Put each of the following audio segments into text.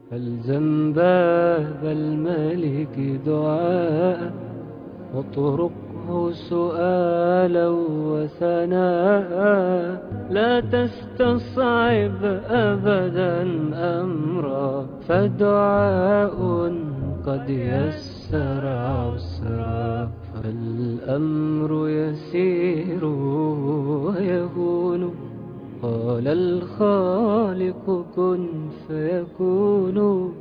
فالزم باب الملك دعاء واطرقه سؤالا وثناء لا تستصعب أبدا أمرا فدعاء قد يسر عسرا فالأمر يسير ويهون قال الخالق كن فيكون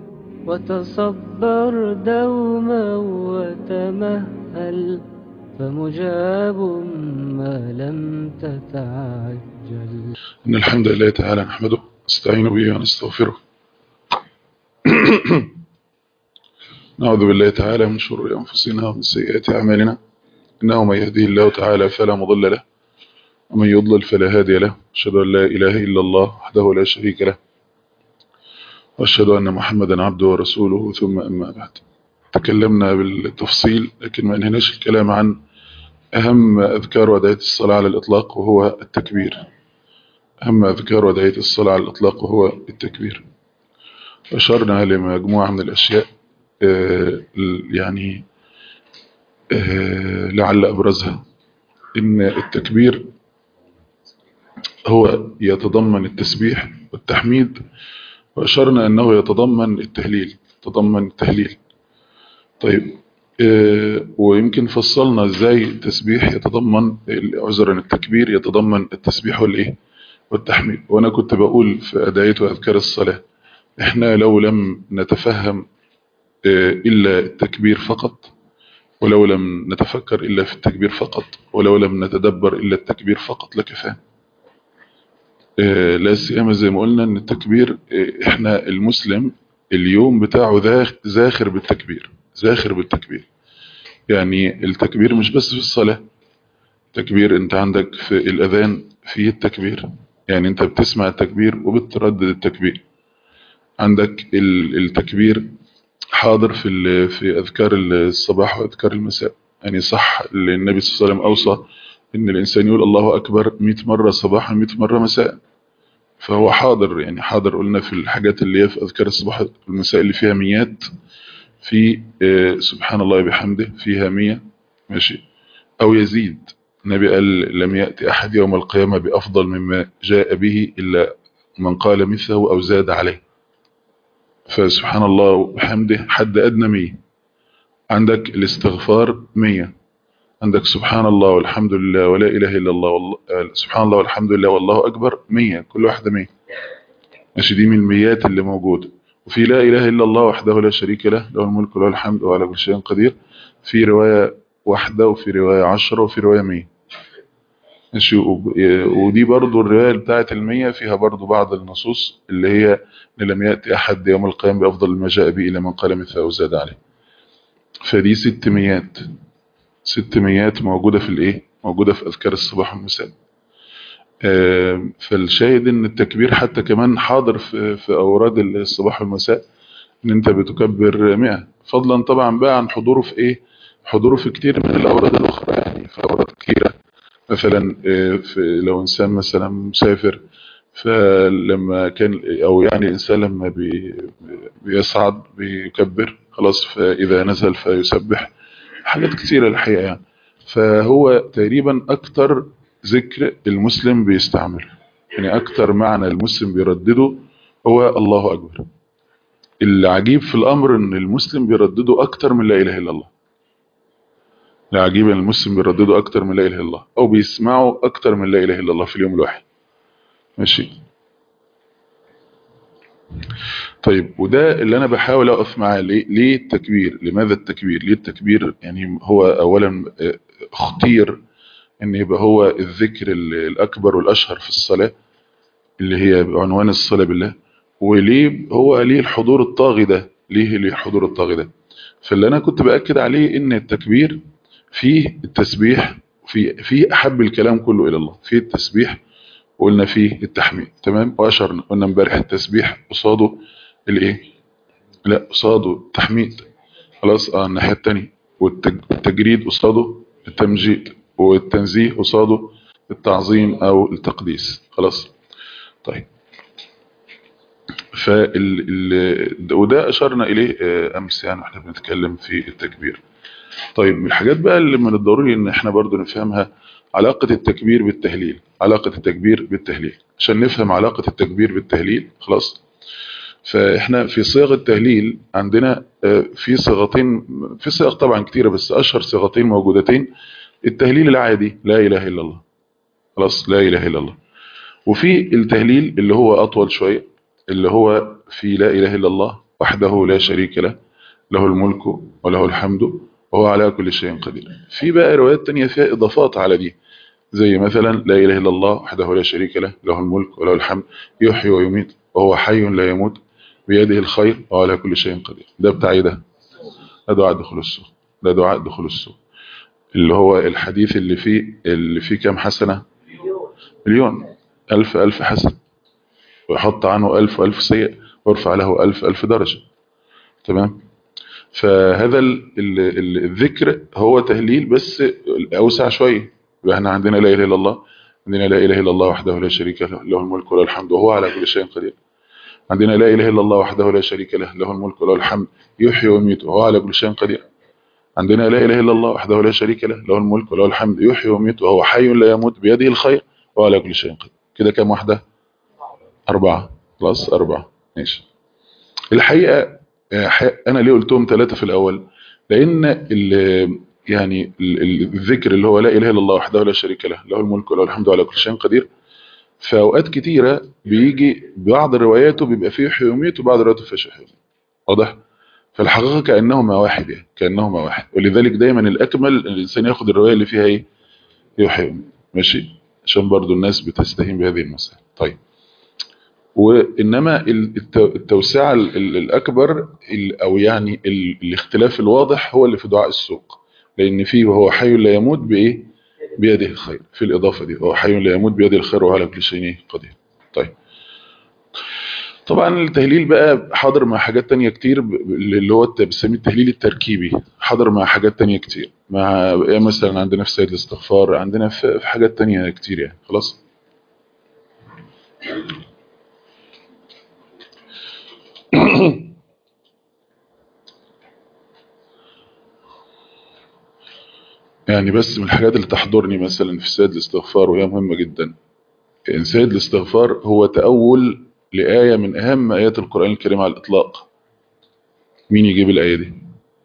وتصبر دوما وتمهل فمجاب ما لم تتعجل إن الحمد لله تعالى نحمده نستعين به ونستغفره نعوذ بالله تعالى من شرور أنفسنا ومن سيئات أعمالنا إنه من يهديه الله تعالى فلا مضل له ومن يضلل فلا هادي له أشهد أن لا إله إلا الله وحده لا شريك له وأشهد أن محمدا عبده ورسوله ثم أما بعد تكلمنا بالتفصيل لكن ما انهناش الكلام عن أهم أذكار ودعية الصلاة على الإطلاق وهو التكبير أهم أذكار ودعية الصلاة على الإطلاق وهو التكبير أشرنا لمجموعة من الأشياء آه يعني آه لعل أبرزها إن التكبير هو يتضمن التسبيح والتحميد وأشرنا أنه يتضمن التهليل يتضمن التهليل طيب آه ويمكن فصلنا ازاي التسبيح يتضمن عذرا التكبير يتضمن التسبيح والايه والتحميد وانا كنت بقول في ادعيه واذكار الصلاه احنا لو لم نتفهم آه الا التكبير فقط ولو لم نتفكر الا في التكبير فقط ولو لم نتدبر الا التكبير فقط لكفانا آه لا سيما زي ما قلنا ان التكبير احنا المسلم اليوم بتاعه زاخر بالتكبير زاخر بالتكبير يعني التكبير مش بس في الصلاة تكبير انت عندك في الاذان فيه التكبير يعني انت بتسمع التكبير وبتردد التكبير عندك التكبير حاضر في في اذكار الصباح واذكار المساء يعني صح النبي صلى الله عليه وسلم اوصى ان الانسان يقول الله اكبر 100 مرة صباحا 100 مرة مساء فهو حاضر يعني حاضر قلنا في الحاجات اللي هي في اذكار الصباح والمساء اللي فيها ميات في سبحان الله بحمده فيها مية ماشي أو يزيد النبي قال لم يأتي أحد يوم القيامة بأفضل مما جاء به إلا من قال مثله أو زاد عليه فسبحان الله وبحمده حد أدنى مية عندك الاستغفار مية عندك سبحان الله والحمد لله ولا إله إلا الله والله سبحان الله والحمد لله والله أكبر مية كل واحدة مية ماشي دي من الميات اللي موجوده وفي لا إله إلا الله وحده لا شريك له له الملك وله الحمد وعلى كل شيء قدير في رواية واحدة وفي رواية عشرة وفي رواية مية ماشي ودي برضو الرواية بتاعة المية فيها برضو بعض النصوص اللي هي لم يأتي أحد يوم القيامة بأفضل ما جاء به إلى من قال مثله أو زاد عليه فدي ست ميات ست ميات موجودة في الإيه موجودة في أذكار الصباح والمساء فالشاهد ان التكبير حتى كمان حاضر في, في اوراد الصباح والمساء ان انت بتكبر 100 فضلا طبعا بقى عن حضوره في ايه حضوره في كتير من الاوراد الاخرى يعني في اوراد كتيره مثلا في لو انسان مثلا مسافر فلما كان او يعني انسان لما بي بيصعد بيكبر خلاص فاذا نزل فيسبح حاجات كتيره الحقيقه يعني فهو تقريبا اكتر ذكر المسلم بيستعمله يعني اكتر معنى المسلم بيردده هو الله اكبر العجيب في الامر ان المسلم بيردده اكتر من لا اله الا الله العجيب ان المسلم بيردده اكتر من لا اله الا الله او بيسمعه اكتر من لا اله الا الله في اليوم الواحد ماشي طيب وده اللي انا بحاول اقف معاه ليه ليه التكبير لماذا التكبير ليه التكبير يعني هو اولا اختير ان يبقى هو الذكر الاكبر والاشهر في الصلاة اللي هي بعنوان الصلاة بالله وليه هو ليه الحضور الطاغي ده ليه ليه الحضور الطاغي ده فاللي انا كنت باكد عليه ان التكبير فيه التسبيح في فيه احب الكلام كله الى الله فيه التسبيح وقلنا فيه التحميد تمام واشرنا قلنا امبارح التسبيح قصاده الايه لا قصاده التحميد خلاص اه الناحيه الثانيه والتجريد قصاده التمجيد والتنزيه قصاده التعظيم او التقديس خلاص طيب فال ال... وده اشرنا اليه آه، امس يعني احنا بنتكلم في التكبير طيب من الحاجات بقى اللي من الضروري ان احنا برضو نفهمها علاقة التكبير بالتهليل علاقة التكبير بالتهليل عشان نفهم علاقة التكبير بالتهليل خلاص فاحنا في صيغ التهليل عندنا آه، في صيغتين في صيغ طبعا كتيرة بس اشهر صيغتين موجودتين التهليل العادي لا اله الا الله خلاص لا اله الا الله وفي التهليل اللي هو اطول شوية اللي هو في لا اله الا الله وحده لا شريك له له الملك وله الحمد وهو على كل شيء قدير في بقى روايات تانية فيها اضافات على دي زي مثلا لا اله الا الله وحده لا شريك له له الملك وله الحمد يحيي ويميت وهو حي لا يموت بيده الخير وهو على كل شيء قدير ده بتاع ايه ده ده دعاء دخول السوق ده دعاء دخول السوق اللي هو الحديث اللي فيه اللي فيه كام حسنة مليون ألف ألف حسن ويحط عنه ألف ألف سيء ويرفع له ألف ألف درجة تمام فهذا ال- ال- ال- الذكر هو تهليل بس أوسع شوية يبقى احنا عندنا لا إله إلا الله عندنا لا إله إلا الله وحده لا شريك له له الملك وله الحمد وهو على كل شيء قدير عندنا لا إله إلا الله وحده لا شريك له له الملك وله الحمد يحيي ويميت وهو على كل شيء قدير عندنا لا إله إلا الله وحده لا شريك له له الملك وله الحمد يحيي ويميت وهو حي لا يموت بيده الخير وهو على كل شيء قدير كده كام واحدة أربعة خلاص أربعة ماشي الحقيقة آه، ح- أنا ليه قلتهم ثلاثة في الأول لأن ال- يعني ال- ال- الذكر اللي هو لا إله إلا الله وحده لا شريك له له الملك وله الحمد على كل شيء قدير في أوقات كتيرة بيجي بعض رواياته بيبقى فيه يحيي ويميت وبعض رواياته فيه يحيي ويميت. واضح فالحقيقة كأنهما واحد يعني كأنهما واحد ولذلك دايما الأكمل إن الإنسان ياخد الرواية اللي فيها إيه يحيي ويميت. ماشي عشان برضو الناس بتستهين بهذه المسائل طيب وإنما ال- الت- التوسعة ال- ال- الأكبر ال- أو يعني ال- الاختلاف الواضح هو اللي في دعاء السوق لأن فيه وهو حي لا يموت بإيه بيده الخير في الإضافة دي وهو حي لا يموت بيده الخير وهو على كل شيء قدير طيب طبعا التهليل بقى حاضر مع حاجات تانية كتير ب- ب- اللي هو الت- بنسميه التهليل التركيبي حاضر مع حاجات تانية كتير مع إيه مثلا عندنا في سيد الاستغفار عندنا في في حاجات تانية كتير يعني خلاص يعني بس من الحاجات اللي تحضرني مثلا في سيد الاستغفار وهي مهمة جدا إن سيد الاستغفار هو تأول لآية من أهم آيات القرآن الكريم على الإطلاق مين يجيب الآية دي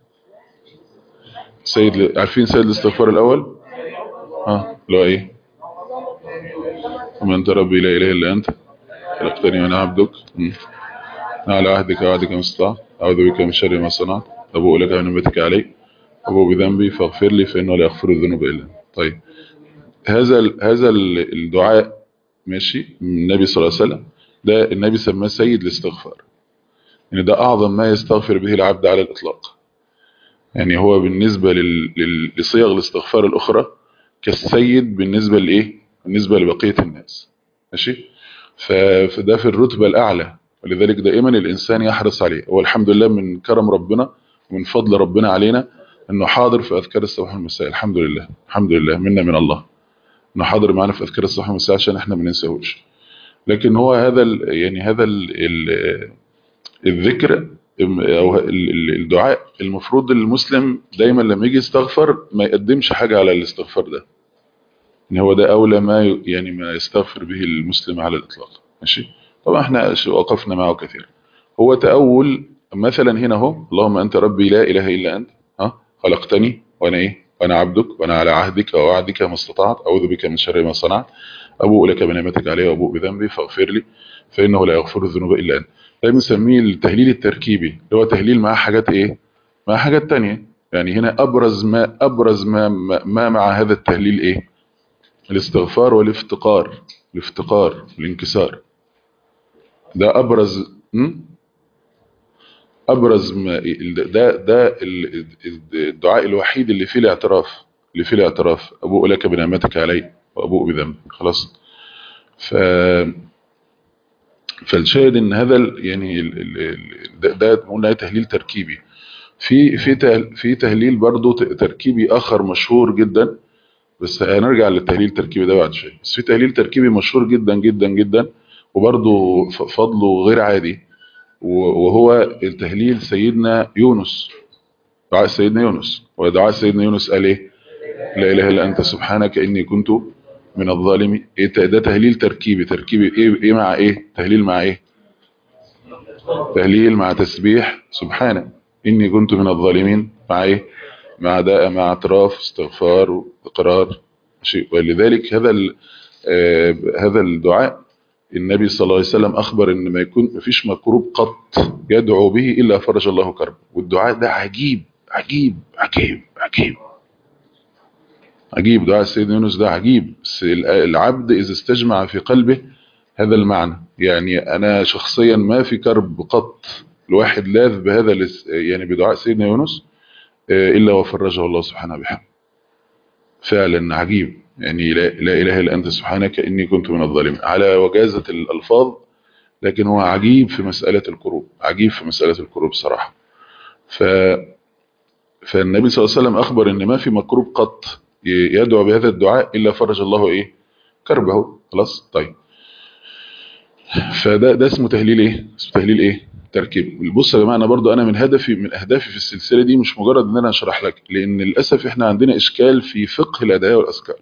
سيد عارفين سيد الاستغفار الأول ها لو إيه ومن أنت ربي لا إله إلا أنت خلقتني وأنا عبدك مم. على عهدك وعهدك ما استطعت أعوذ بك من شر ما صنعت أبوء لك بنعمتك علي أبوء بذنبي فاغفر لي فإنه لا يغفر الذنوب إلا أنت طيب هذا ال- هذا ال- الدعاء ماشي من النبي صلى الله عليه وسلم ده النبي سماه سيد الاستغفار يعني ده أعظم ما يستغفر به العبد على الإطلاق يعني هو بالنسبة لل... لل... لصيغ الاستغفار الأخرى كالسيد بالنسبة لإيه بالنسبة لبقية الناس ماشي ف... فده في الرتبة الأعلى ولذلك دائما الإنسان يحرص عليه هو الحمد لله من كرم ربنا ومن فضل ربنا علينا أنه حاضر في أذكار الصباح والمساء الحمد لله الحمد لله منا من الله أنه حاضر معنا في أذكار الصباح والمساء عشان إحنا ما ننساهوش لكن هو هذا ال... يعني هذا ال... ال... الذكر او ال- ال- الدعاء المفروض المسلم دايما لما يجي يستغفر ما يقدمش حاجة على الاستغفار ده ان هو ده اولى ما ي- يعني ما يستغفر به المسلم على الاطلاق ماشي طبعا احنا ش- وقفنا معه كثير هو تأول مثلا هنا اهو اللهم انت ربي لا اله الا انت ها خلقتني وانا ايه وانا عبدك وانا على عهدك ووعدك ما استطعت اعوذ بك من شر ما صنعت ابوء لك بنعمتك علي وابوء بذنبي فاغفر لي فانه لا يغفر الذنوب الا انت ده بنسميه التهليل التركيبي اللي هو تهليل مع حاجات ايه مع حاجات تانية يعني هنا ابرز ما ابرز ما ما, ما مع هذا التهليل ايه الاستغفار والافتقار الافتقار الانكسار ده ابرز م? ابرز ما ده ده ال- الدعاء الوحيد اللي فيه الاعتراف اللي فيه الاعتراف ابوء لك بنعمتك علي وابوء بذنبي خلاص ف فالشاهد ان هذا ال- يعني ال- ال- ال- ده ده قلنا تهليل تركيبي في في تهل- في تهليل برضه ت- تركيبي اخر مشهور جدا بس هنرجع للتهليل التركيبي ده بعد شويه بس في تهليل تركيبي مشهور جدا جدا جدا وبرضه ف- فضله غير عادي وهو التهليل سيدنا يونس دعاء سيدنا يونس ودعاء سيدنا يونس قال ايه لا اله الا انت سبحانك اني كنت من الظالمين إيه ده تهليل تركيبي تركيبي ايه ايه مع ايه تهليل مع ايه تهليل مع تسبيح سبحانه اني كنت من الظالمين مع ايه مع داء مع اعتراف استغفار واقرار شيء ولذلك هذا آه هذا الدعاء النبي صلى الله عليه وسلم اخبر ان ما يكون ما فيش مكروب قط يدعو به الا فرج الله كربه والدعاء ده عجيب عجيب عجيب عجيب عجيب دعاء سيدنا يونس ده عجيب بس العبد إذا استجمع في قلبه هذا المعنى يعني أنا شخصيا ما في كرب قط الواحد لاذ بهذا يعني بدعاء سيدنا يونس إلا وفرجه الله سبحانه بحمد فعلا عجيب يعني لا, لا إله إلا أنت سبحانك إني كنت من الظالمين على وجازة الألفاظ لكن هو عجيب في مسألة الكروب عجيب في مسألة الكروب صراحة ف فالنبي صلى الله عليه وسلم أخبر إن ما في مكروب قط يدعو بهذا الدعاء إلا فرج الله إيه كربه خلاص طيب فده ده اسمه تهليل إيه اسمه تهليل إيه تركيب بص يا جماعه انا برضو انا من هدفي من اهدافي في السلسله دي مش مجرد ان انا اشرح لك لان للاسف احنا عندنا اشكال في فقه الادعيه والاذكار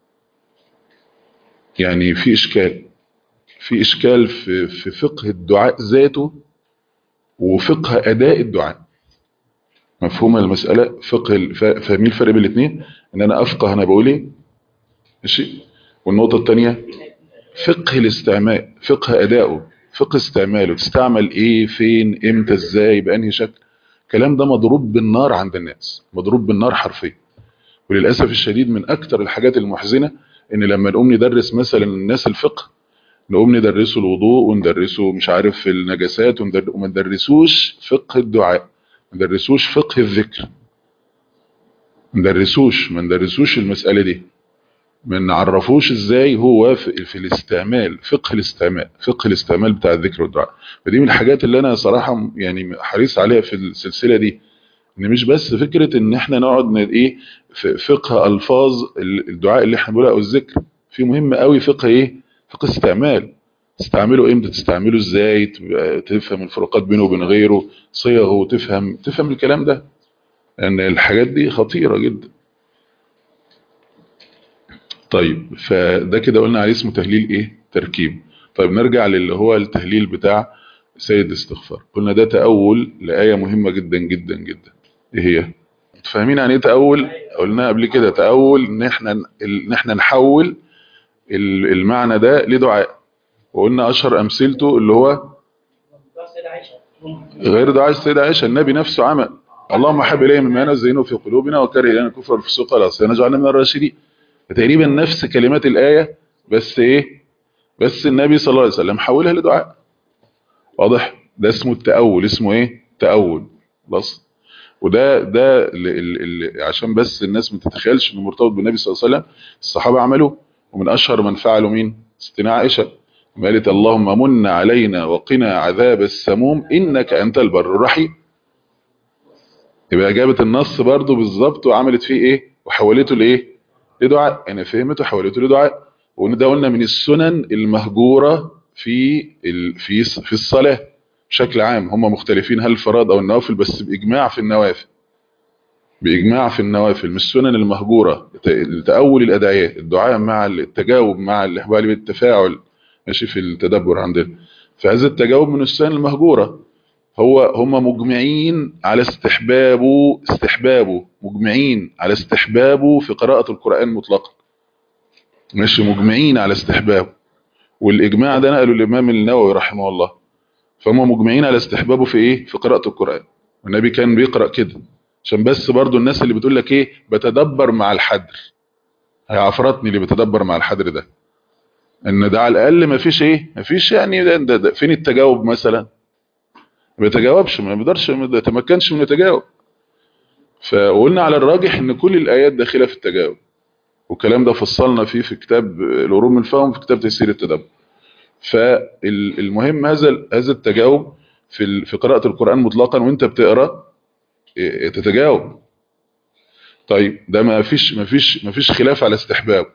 يعني في اشكال في اشكال في في فقه الدعاء ذاته وفقه اداء الدعاء مفهوم المساله فقه فاهمين الفرق بين الاثنين ان انا افقه انا بقول ايه ماشي والنقطه الثانيه فقه الاستعمال فقه ادائه فقه استعماله تستعمل ايه فين امتى ازاي بانهي شكل الكلام ده مضروب بالنار عند الناس مضروب بالنار حرفيا وللاسف الشديد من اكتر الحاجات المحزنه ان لما نقوم ندرس مثلا الناس الفقه نقوم ندرسه الوضوء وندرسه مش عارف النجاسات وما ندرسوش فقه الدعاء ما ندرسوش فقه الذكر ما ندرسوش ما ندرسوش المساله دي ما نعرفوش ازاي هو في, في الاستعمال فقه الاستعمال فقه الاستعمال بتاع الذكر والدعاء فدي من الحاجات اللي انا صراحه يعني حريص عليها في السلسله دي ان مش بس فكره ان احنا نقعد ايه فقه الفاظ الدعاء اللي احنا بنقولها او الذكر في مهم قوي فقه ايه فقه استعمال تستعمله امتى تستعمله ازاي تفهم الفروقات بينه وبين غيره صيغه وتفهم تفهم الكلام ده لان يعني الحاجات دي خطيره جدا طيب فده كده قلنا عليه اسمه تهليل ايه تركيب طيب نرجع للي هو التهليل بتاع سيد الاستغفار قلنا ده تأول لآية مهمة جدا جدا جدا ايه هي فاهمين يعني ايه تأول قلنا قبل كده تأول ان احنا ان احنا نحول المعنى ده لدعاء وقلنا اشهر امثلته اللي هو غير دعاء السيدة عائشة النبي نفسه عمل اللهم حب اليه مما نزينه في قلوبنا وكره الينا الكفر والفسوق والعصيان اجعلنا من الراشدين تقريبا نفس كلمات الآية بس ايه بس النبي صلى الله عليه وسلم حولها لدعاء واضح ده اسمه التأول اسمه ايه تأول خلاص وده ده ال ال عشان بس الناس ما تتخيلش انه مرتبط بالنبي صلى الله عليه وسلم الصحابه عملوه ومن اشهر من فعلوا مين ستنا عائشه قالت اللهم من علينا وقنا عذاب السموم انك انت البر الرحيم يبقى جابت النص برضه بالظبط وعملت فيه ايه وحولته لايه لدعاء يعني فهمت وحولته لدعاء وان ده قلنا من السنن المهجوره في في في الصلاه بشكل عام هم مختلفين هل الفرائض او النوافل بس باجماع في النوافل باجماع في النوافل من السنن المهجوره تاول الادعياء الدعاء مع التجاوب مع الاحوال بالتفاعل ماشي في التدبر عندنا فهذا التجاوب من السنن المهجوره هو هم مجمعين على استحبابه استحبابه مجمعين على استحبابه في قراءة القرآن مطلقا مش مجمعين على استحبابه والإجماع ده نقله الإمام النووي رحمه الله فهم مجمعين على استحبابه في إيه في قراءة القرآن والنبي كان بيقرأ كده عشان بس برضو الناس اللي بتقول لك إيه بتدبر مع الحدر هيعفرتني اللي بتدبر مع الحدر ده ان ده على الأقل ما فيش إيه ما فيش يعني ده ده ده فين التجاوب مثلا ما بيتجاوبش ما بيقدرش ما يتمكنش من التجاوب فقلنا على الراجح ان كل الايات داخله في التجاوب والكلام ده فصلنا فيه في كتاب العلوم الفهم في كتاب تيسير التدبر فالمهم هذا هذا التجاوب في في قراءه القران مطلقا وانت بتقرا تتجاوب طيب ده ما فيش ما فيش ما فيش خلاف على استحبابه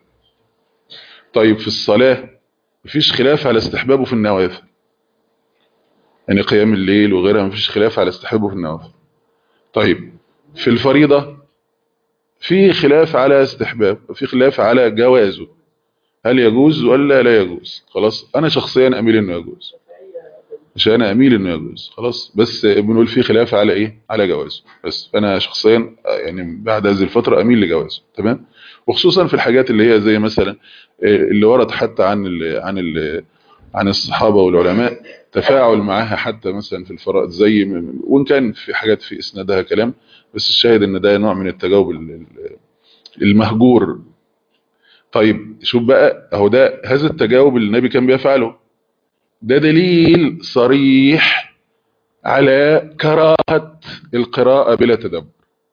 طيب في الصلاه ما فيش خلاف على استحبابه في النوافل يعني قيام الليل وغيرها مفيش خلاف على استحبابه في النوافل طيب في الفريضة في خلاف على استحباب في خلاف على جوازه هل يجوز ولا لا يجوز خلاص انا شخصيا اميل انه يجوز مش انا اميل انه يجوز خلاص بس بنقول في خلاف على ايه على جوازه بس انا شخصيا يعني بعد هذه الفترة اميل لجوازه تمام وخصوصا في الحاجات اللي هي زي مثلا اللي ورد حتى عن ال عن ال عن الصحابة والعلماء تفاعل معاها حتى مثلا في الفرائض زي وان كان في حاجات في اسنادها كلام بس الشاهد ان ده نوع من التجاوب المهجور طيب شوف بقى اهو ده هذا التجاوب اللي النبي كان بيفعله ده دليل صريح على كراهة القراءة بلا تدبر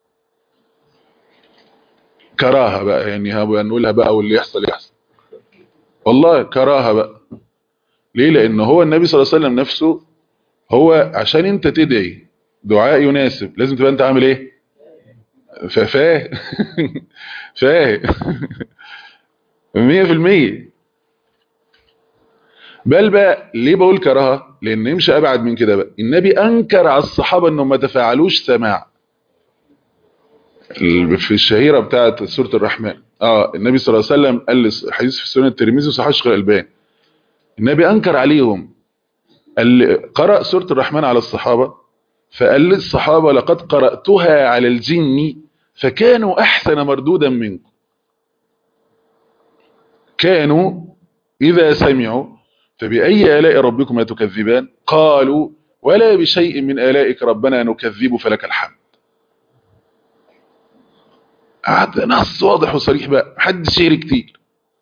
كراهة بقى يعني هنقولها بقى واللي يحصل يحصل والله كراهة بقى ليه لان هو النبي صلى الله عليه وسلم نفسه هو عشان انت تدعي دعاء يناسب لازم تبقى انت عامل ايه ففاه فاه مية في المية بل بقى ليه بقول كراهة لان يمشي ابعد من كده بقى النبي انكر على الصحابة انهم ما تفاعلوش سماع في الشهيرة بتاعت سورة الرحمن اه النبي صلى الله عليه وسلم قال حديث في سنة الترمذي وصحاح الشيخ الألباني النبي انكر عليهم قال قرأ سورة الرحمن على الصحابة فقال للصحابة لقد قرأتها على الجن فكانوا أحسن مردودا منكم كانوا إذا سمعوا فبأي آلاء ربكما تكذبان قالوا ولا بشيء من آلائك ربنا نكذب فلك الحمد نص واضح وصريح بقى حد شير كتير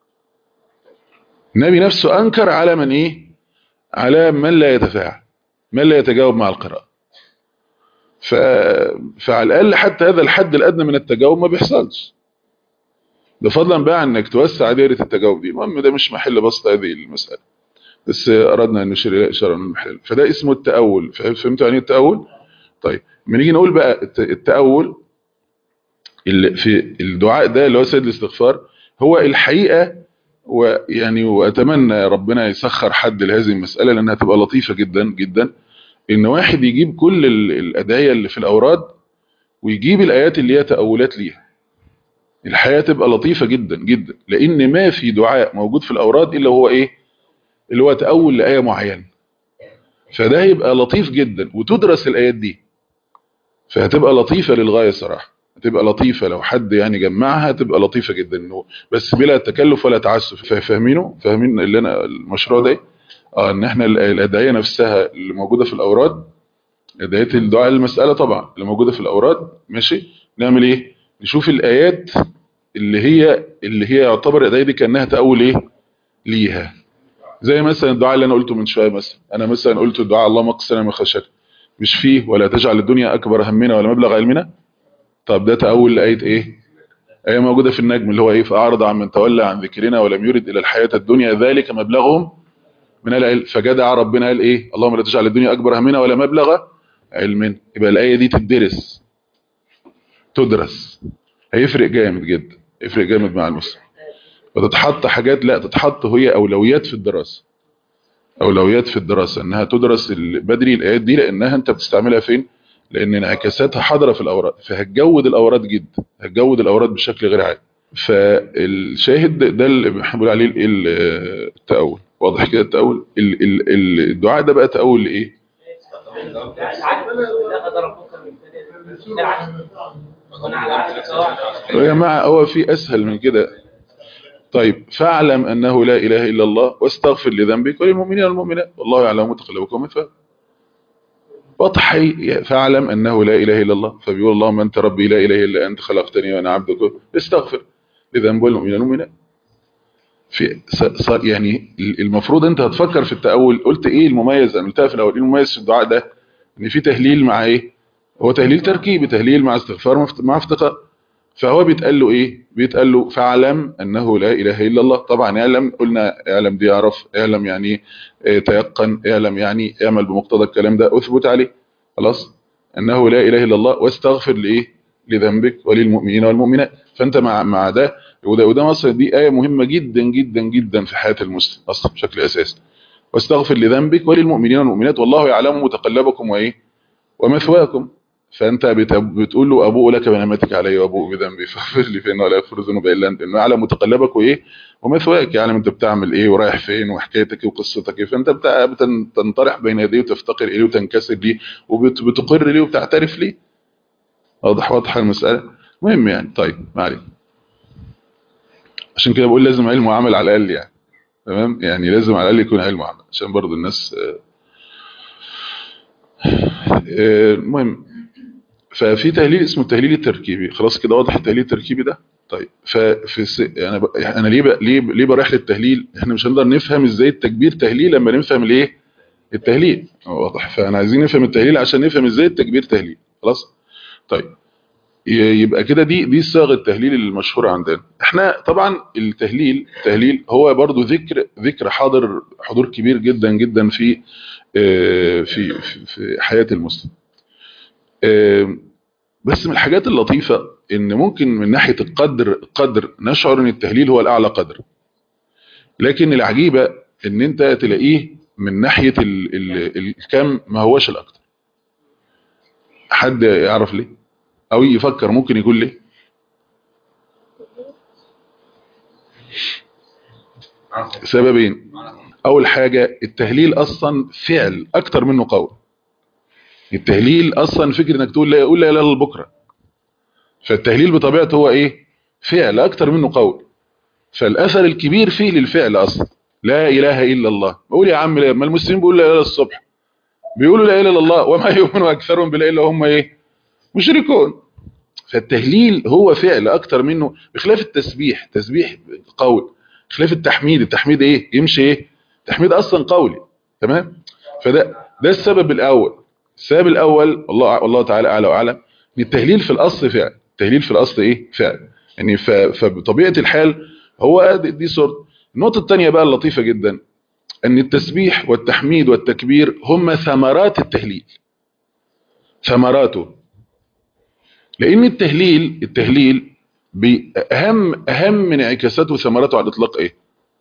النبي نفسه أنكر على من إيه على من لا يتفاعل من لا يتجاوب مع القراءة ف... فعلى الأقل حتى هذا الحد الأدنى من التجاوب ما بيحصلش ده فضلا بقى انك توسع دائرة التجاوب دي المهم ده مش محل بسط هذه المسألة بس أردنا أن نشير إلى إشارة من المحل فده اسمه التأول فهمتوا يعني التأول طيب لما نيجي نقول بقى التأول اللي في الدعاء ده اللي هو سيد الاستغفار هو الحقيقة ويعني وأتمنى ربنا يسخر حد لهذه المسألة لأنها تبقى لطيفة جدا جدا إن واحد يجيب كل الأدعية اللي في الأوراد ويجيب الآيات اللي هي تأولات ليها الحياة تبقى لطيفة جدا جدا لأن ما في دعاء موجود في الأوراد إلا هو إيه اللي هو تأول لآية معينة فده هيبقى لطيف جدا وتدرس الآيات دي فهتبقى لطيفة للغاية صراحة هتبقى لطيفة لو حد يعني جمعها هتبقى لطيفة جدا إنه بس بلا تكلف ولا تعسف فاهمينه فاهمين اللي أنا المشروع ده اه ان احنا الأدعية نفسها اللي موجودة في الأوراد أدعية الدعاء المسألة طبعا اللي موجودة في الأوراد ماشي نعمل ايه نشوف الآيات اللي هي اللي هي يعتبر الأدعية دي كأنها تأول ايه ليها زي مثلا الدعاء اللي انا قلته من شويه مثلا انا مثلا قلت الدعاء اللهم اقسنا من خشيتك مش فيه ولا تجعل الدنيا اكبر همنا ولا مبلغ علمنا طب ده تاول لايه ايه ايه موجوده في النجم اللي هو ايه فاعرض عن من تولى عن ذكرنا ولم يرد الى الحياه الدنيا ذلك مبلغهم من العلم فجدع ربنا قال ايه اللهم لا تجعل الدنيا اكبر همنا ولا مبلغ علمنا يبقى الايه دي تدرس تدرس هيفرق جامد جدا يفرق جامد مع المسلم وتتحط حاجات لا تتحط هي أولويات في الدراسة أولويات في الدراسة أنها تدرس بدري الآيات دي لأنها أنت بتستعملها فين لأن انعكاساتها حاضرة في الأوراد فهتجود الأوراد جدا هتجود الأوراد بشكل غير عادي فالشاهد ده اللي بنقول عليه التأول واضح كده التأول الدعاء ده بقى تأول لإيه يا جماعة هو في أسهل من كده طيب فاعلم أنه لا إله إلا الله واستغفر لذنبك وللمؤمنين والمؤمنات والله يعلم متقلبكم ومثواكم وضحي فاعلم أنه لا إله إلا الله فبيقول اللهم أنت ربي لا إله إلا أنت خلقتني وأنا عبدك استغفر لذنب والمؤمنين والمؤمنات في صار يعني المفروض انت هتفكر في التأول قلت ايه المميز انا قلتها في الاول ايه المميز في الدعاء ده ان في تهليل مع ايه هو تهليل تركيبي تهليل مع استغفار مع افتقار فهو بيتقال له ايه بيتقال له فاعلم انه لا اله الا الله طبعا اعلم قلنا اعلم دي اعرف اعلم يعني ايه تيقن اعلم يعني اعمل بمقتضى الكلام ده اثبت عليه خلاص انه لا اله الا الله واستغفر لايه لذنبك وللمؤمنين والمؤمنات فانت مع مع ده وده وده مصر دي ايه مهمه جدا جدا جدا في حياه المسلم اصلا بشكل اساسي واستغفر لذنبك وللمؤمنين والمؤمنات والله يعلم متقلبكم وايه ومثواكم فانت بت- بتقول له ابوء لك بنعمتك علي وابوء بذنبي فاغفر لي فانه لا يغفر الذنوب الا انت انه يعلم متقلبك وايه ومثواك يعلم انت بتعمل ايه ورايح فين وحكايتك ايه وقصتك ايه فانت بتاع- بتن- بتنطرح بين يديه وتفتقر اليه وتنكسر ليه وبتقر ليه وبتعترف ليه واضح واضحه المساله مهم يعني طيب ما علينا عشان كده بقول لازم علم وعمل على الاقل يعني تمام يعني لازم على الاقل يكون علم وعمل عشان برضو الناس آه، آه، المهم ففي تهليل اسمه التهليل التركيبي خلاص كده واضح التهليل التركيبي ده طيب ففي الس... انا ب... انا ليه ب... ليه ب... ليه بروح للتهليل احنا مش هنقدر نفهم ازاي التكبير تهليل لما نفهم الايه التهليل واضح فانا عايزين نفهم التهليل عشان نفهم ازاي التكبير تهليل خلاص طيب ي- يبقى كده دي دي صيغه التهليل المشهوره عندنا احنا طبعا التهليل التهليل هو برضو ذكر ذكر حاضر حضور كبير جدا جدا في آه، في في, في حياه المسلم آه، بس من الحاجات اللطيفة ان ممكن من ناحية القدر قدر نشعر ان التهليل هو الاعلى قدر لكن العجيبة ان انت تلاقيه من ناحية ال ال الكم ما هوش الاكتر حد يعرف ليه او يفكر ممكن يقول ليه سببين اول حاجة التهليل اصلا فعل اكتر منه قول التهليل اصلا فكرة انك تقول لا قول لا اله الا الله بكره فالتهليل بطبيعته هو ايه فعل اكتر منه قول فالاثر الكبير فيه للفعل اصلا لا اله الا الله بقول يا عم لا ما المسلمين بيقولوا لا اله الا الصبح بيقولوا لا اله الا الله وما يؤمن اكثرهم بلا الا هم ايه مشركون فالتهليل هو فعل اكتر منه بخلاف التسبيح تسبيح قول بخلاف التحميد التحميد ايه يمشي ايه التحميد اصلا قولي تمام فده ده السبب الاول السبب الاول الله والله تعالى اعلى واعلم ان التهليل في الاصل فعل التهليل في الاصل ايه فعل يعني ف- فبطبيعه الحال هو دي, دي صورة النقطه الثانيه بقى اللطيفه جدا ان التسبيح والتحميد والتكبير هم ثمرات التهليل ثمراته لان التهليل التهليل باهم اهم من انعكاساته وثمراته على الاطلاق ايه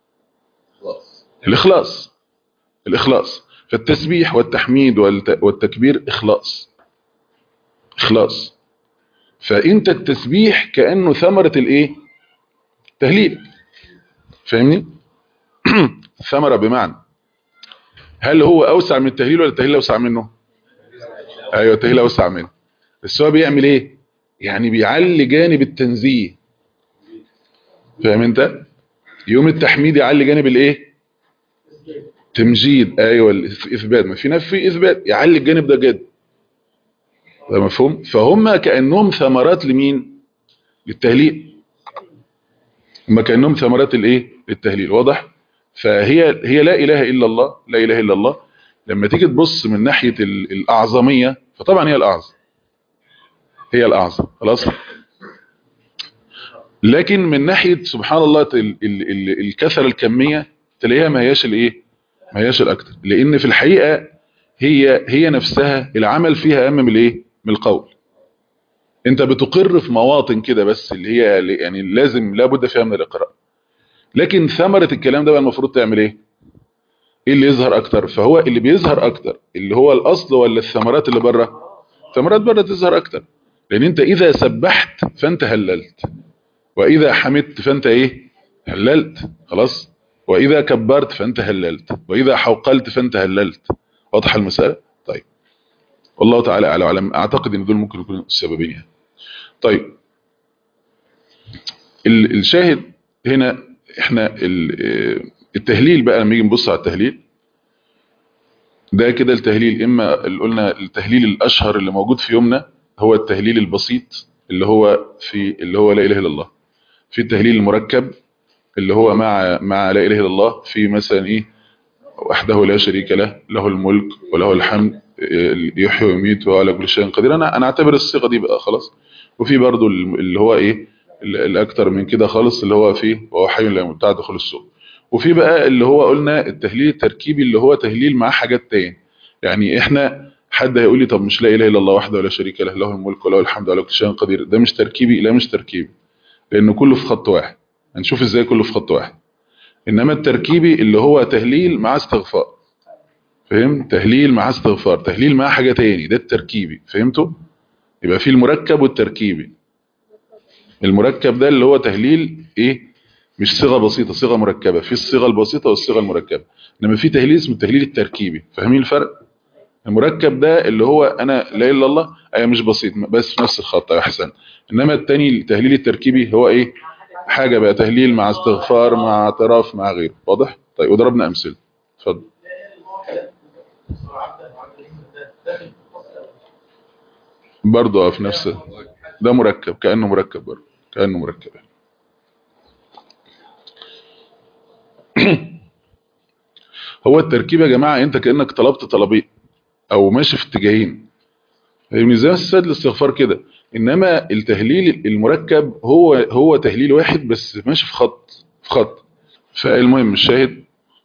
الاخلاص الاخلاص فالتسبيح والتحميد والت- والتكبير اخلاص اخلاص فانت التسبيح كانه ثمره الايه تهليل فاهمني ثمره بمعنى هل هو اوسع من التهليل ولا التهليل اوسع منه ايوه التهليل اوسع منه بس هو بيعمل ايه يعني بيعلي جانب التنزيه فاهم انت يوم التحميد يعلي جانب الايه تمجيد ايوه الاثبات ما في نفي اثبات يعلي الجانب ده جد ده مفهوم فهم كانهم ثمرات لمين للتهليل هم كانهم ثمرات الايه للتهليل واضح فهي هي لا اله الا الله لا اله الا الله لما تيجي تبص من ناحيه ال- الاعظميه فطبعا هي الاعظم هي الاعظم خلاص لكن من ناحيه سبحان الله ال- ال- ال- الكثره الكميه تلاقيها ما هياش الايه ما هياش الاكتر لان في الحقيقه هي هي نفسها العمل فيها اهم من الايه من القول انت بتقر في مواطن كده بس اللي هي يعني لازم لابد فيها من الاقرار لكن ثمره الكلام ده بقى المفروض تعمل ايه ايه اللي يظهر اكتر فهو اللي بيظهر اكتر اللي هو الاصل ولا الثمرات اللي بره ثمرات بره تظهر اكتر لان انت اذا سبحت فانت هللت واذا حمدت فانت ايه هللت خلاص واذا كبرت فانت هللت واذا حوقلت فانت هللت واضح المساله طيب والله تعالى اعلى وعلم اعتقد ان دول ممكن يكونوا السببين يعني طيب ال- الشاهد هنا احنا ال- التهليل بقى لما نيجي نبص على التهليل ده كده التهليل اما اللي قلنا التهليل الاشهر اللي موجود في يومنا هو التهليل البسيط اللي هو في اللي هو لا اله الا الله في التهليل المركب اللي هو مع مع لا اله الا الله في مثلا ايه وحده لا شريك له له الملك وله الحمد إيه، يحيي ويميت وهو على كل شيء قدير انا انا اعتبر الصيغه دي بقى خلاص وفي برضو اللي هو ايه ال- الاكتر من كده خالص اللي هو فيه وهو حي لا يموت بتاع دخول السوق وفي بقى اللي هو قلنا التهليل التركيبي اللي هو تهليل مع حاجات تاني يعني احنا حد هيقول لي طب مش لا اله الا الله وحده ولا شريك له له الملك وله الحمد على كل شيء قدير ده مش تركيبي لا مش تركيبي لانه كله في خط واحد هنشوف ازاي كله في خط واحد انما التركيبي اللي هو تهليل مع استغفار فهم تهليل مع استغفار تهليل مع حاجة تاني ده التركيبي فهمتوا يبقى في المركب والتركيبي المركب ده اللي هو تهليل ايه مش صيغه بسيطه صيغه مركبه في الصيغه البسيطه والصيغه المركبه انما في تهليل اسمه التهليل التركيبي فاهمين الفرق المركب ده اللي هو انا لا اله الا الله اي مش بسيط بس في نفس الخط يا احسن انما التاني التهليل التركيبي هو ايه حاجه بقى تهليل مع استغفار مع اعتراف مع غيره واضح طيب وضربنا امثله اتفضل برضه في نفس ده مركب كانه مركب برضه كانه مركب هو التركيب يا جماعه انت كانك طلبت طلبين او ماشي في اتجاهين فاهمني زي السد الاستغفار كده انما التهليل المركب هو هو تهليل واحد بس ماشي في خط في خط فالمهم الشاهد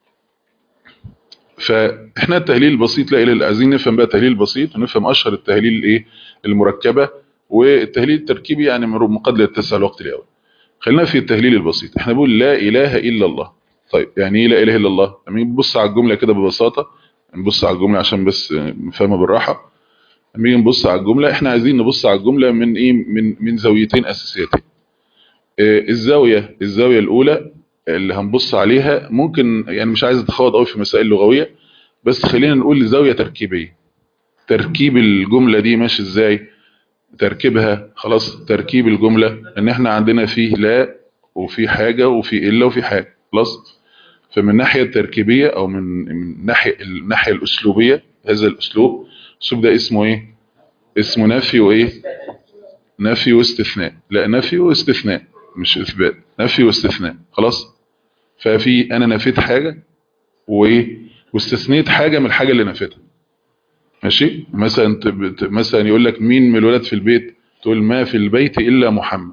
فاحنا التهليل البسيط لا اله الا عايزين نفهم بقى تهليل بسيط ونفهم اشهر التهليل الايه المركبه والتهليل التركيبي يعني مقد للتسع الوقت الاول خلينا في التهليل البسيط احنا بنقول لا اله الا الله طيب يعني ايه لا اله الا الله لما نبص على الجمله كده ببساطه نبص على الجمله عشان بس نفهمها بالراحه لما نيجي نبص على الجمله احنا عايزين نبص على الجمله من ايه من من زاويتين اساسيتين اه الزاويه الزاويه الاولى اللي هنبص عليها ممكن يعني مش عايز اتخوض قوي في مسائل لغويه بس خلينا نقول زاويه تركيبيه تركيب الجمله دي ماشي ازاي تركيبها خلاص تركيب الجمله ان احنا عندنا فيه لا وفي حاجه وفي الا وفي حاجه خلاص فمن الناحيه التركيبيه او من من ناحيه الناحيه الاسلوبيه هذا الاسلوب الاسلوب ده اسمه ايه اسمه نفي وايه نفي واستثناء لا نفي واستثناء مش اثبات نفي واستثناء خلاص ففي انا نفيت حاجه وايه واستثنيت حاجه من الحاجه اللي نفيتها ماشي مثلا مثلا يقول لك مين من الولاد في البيت تقول ما في البيت الا محمد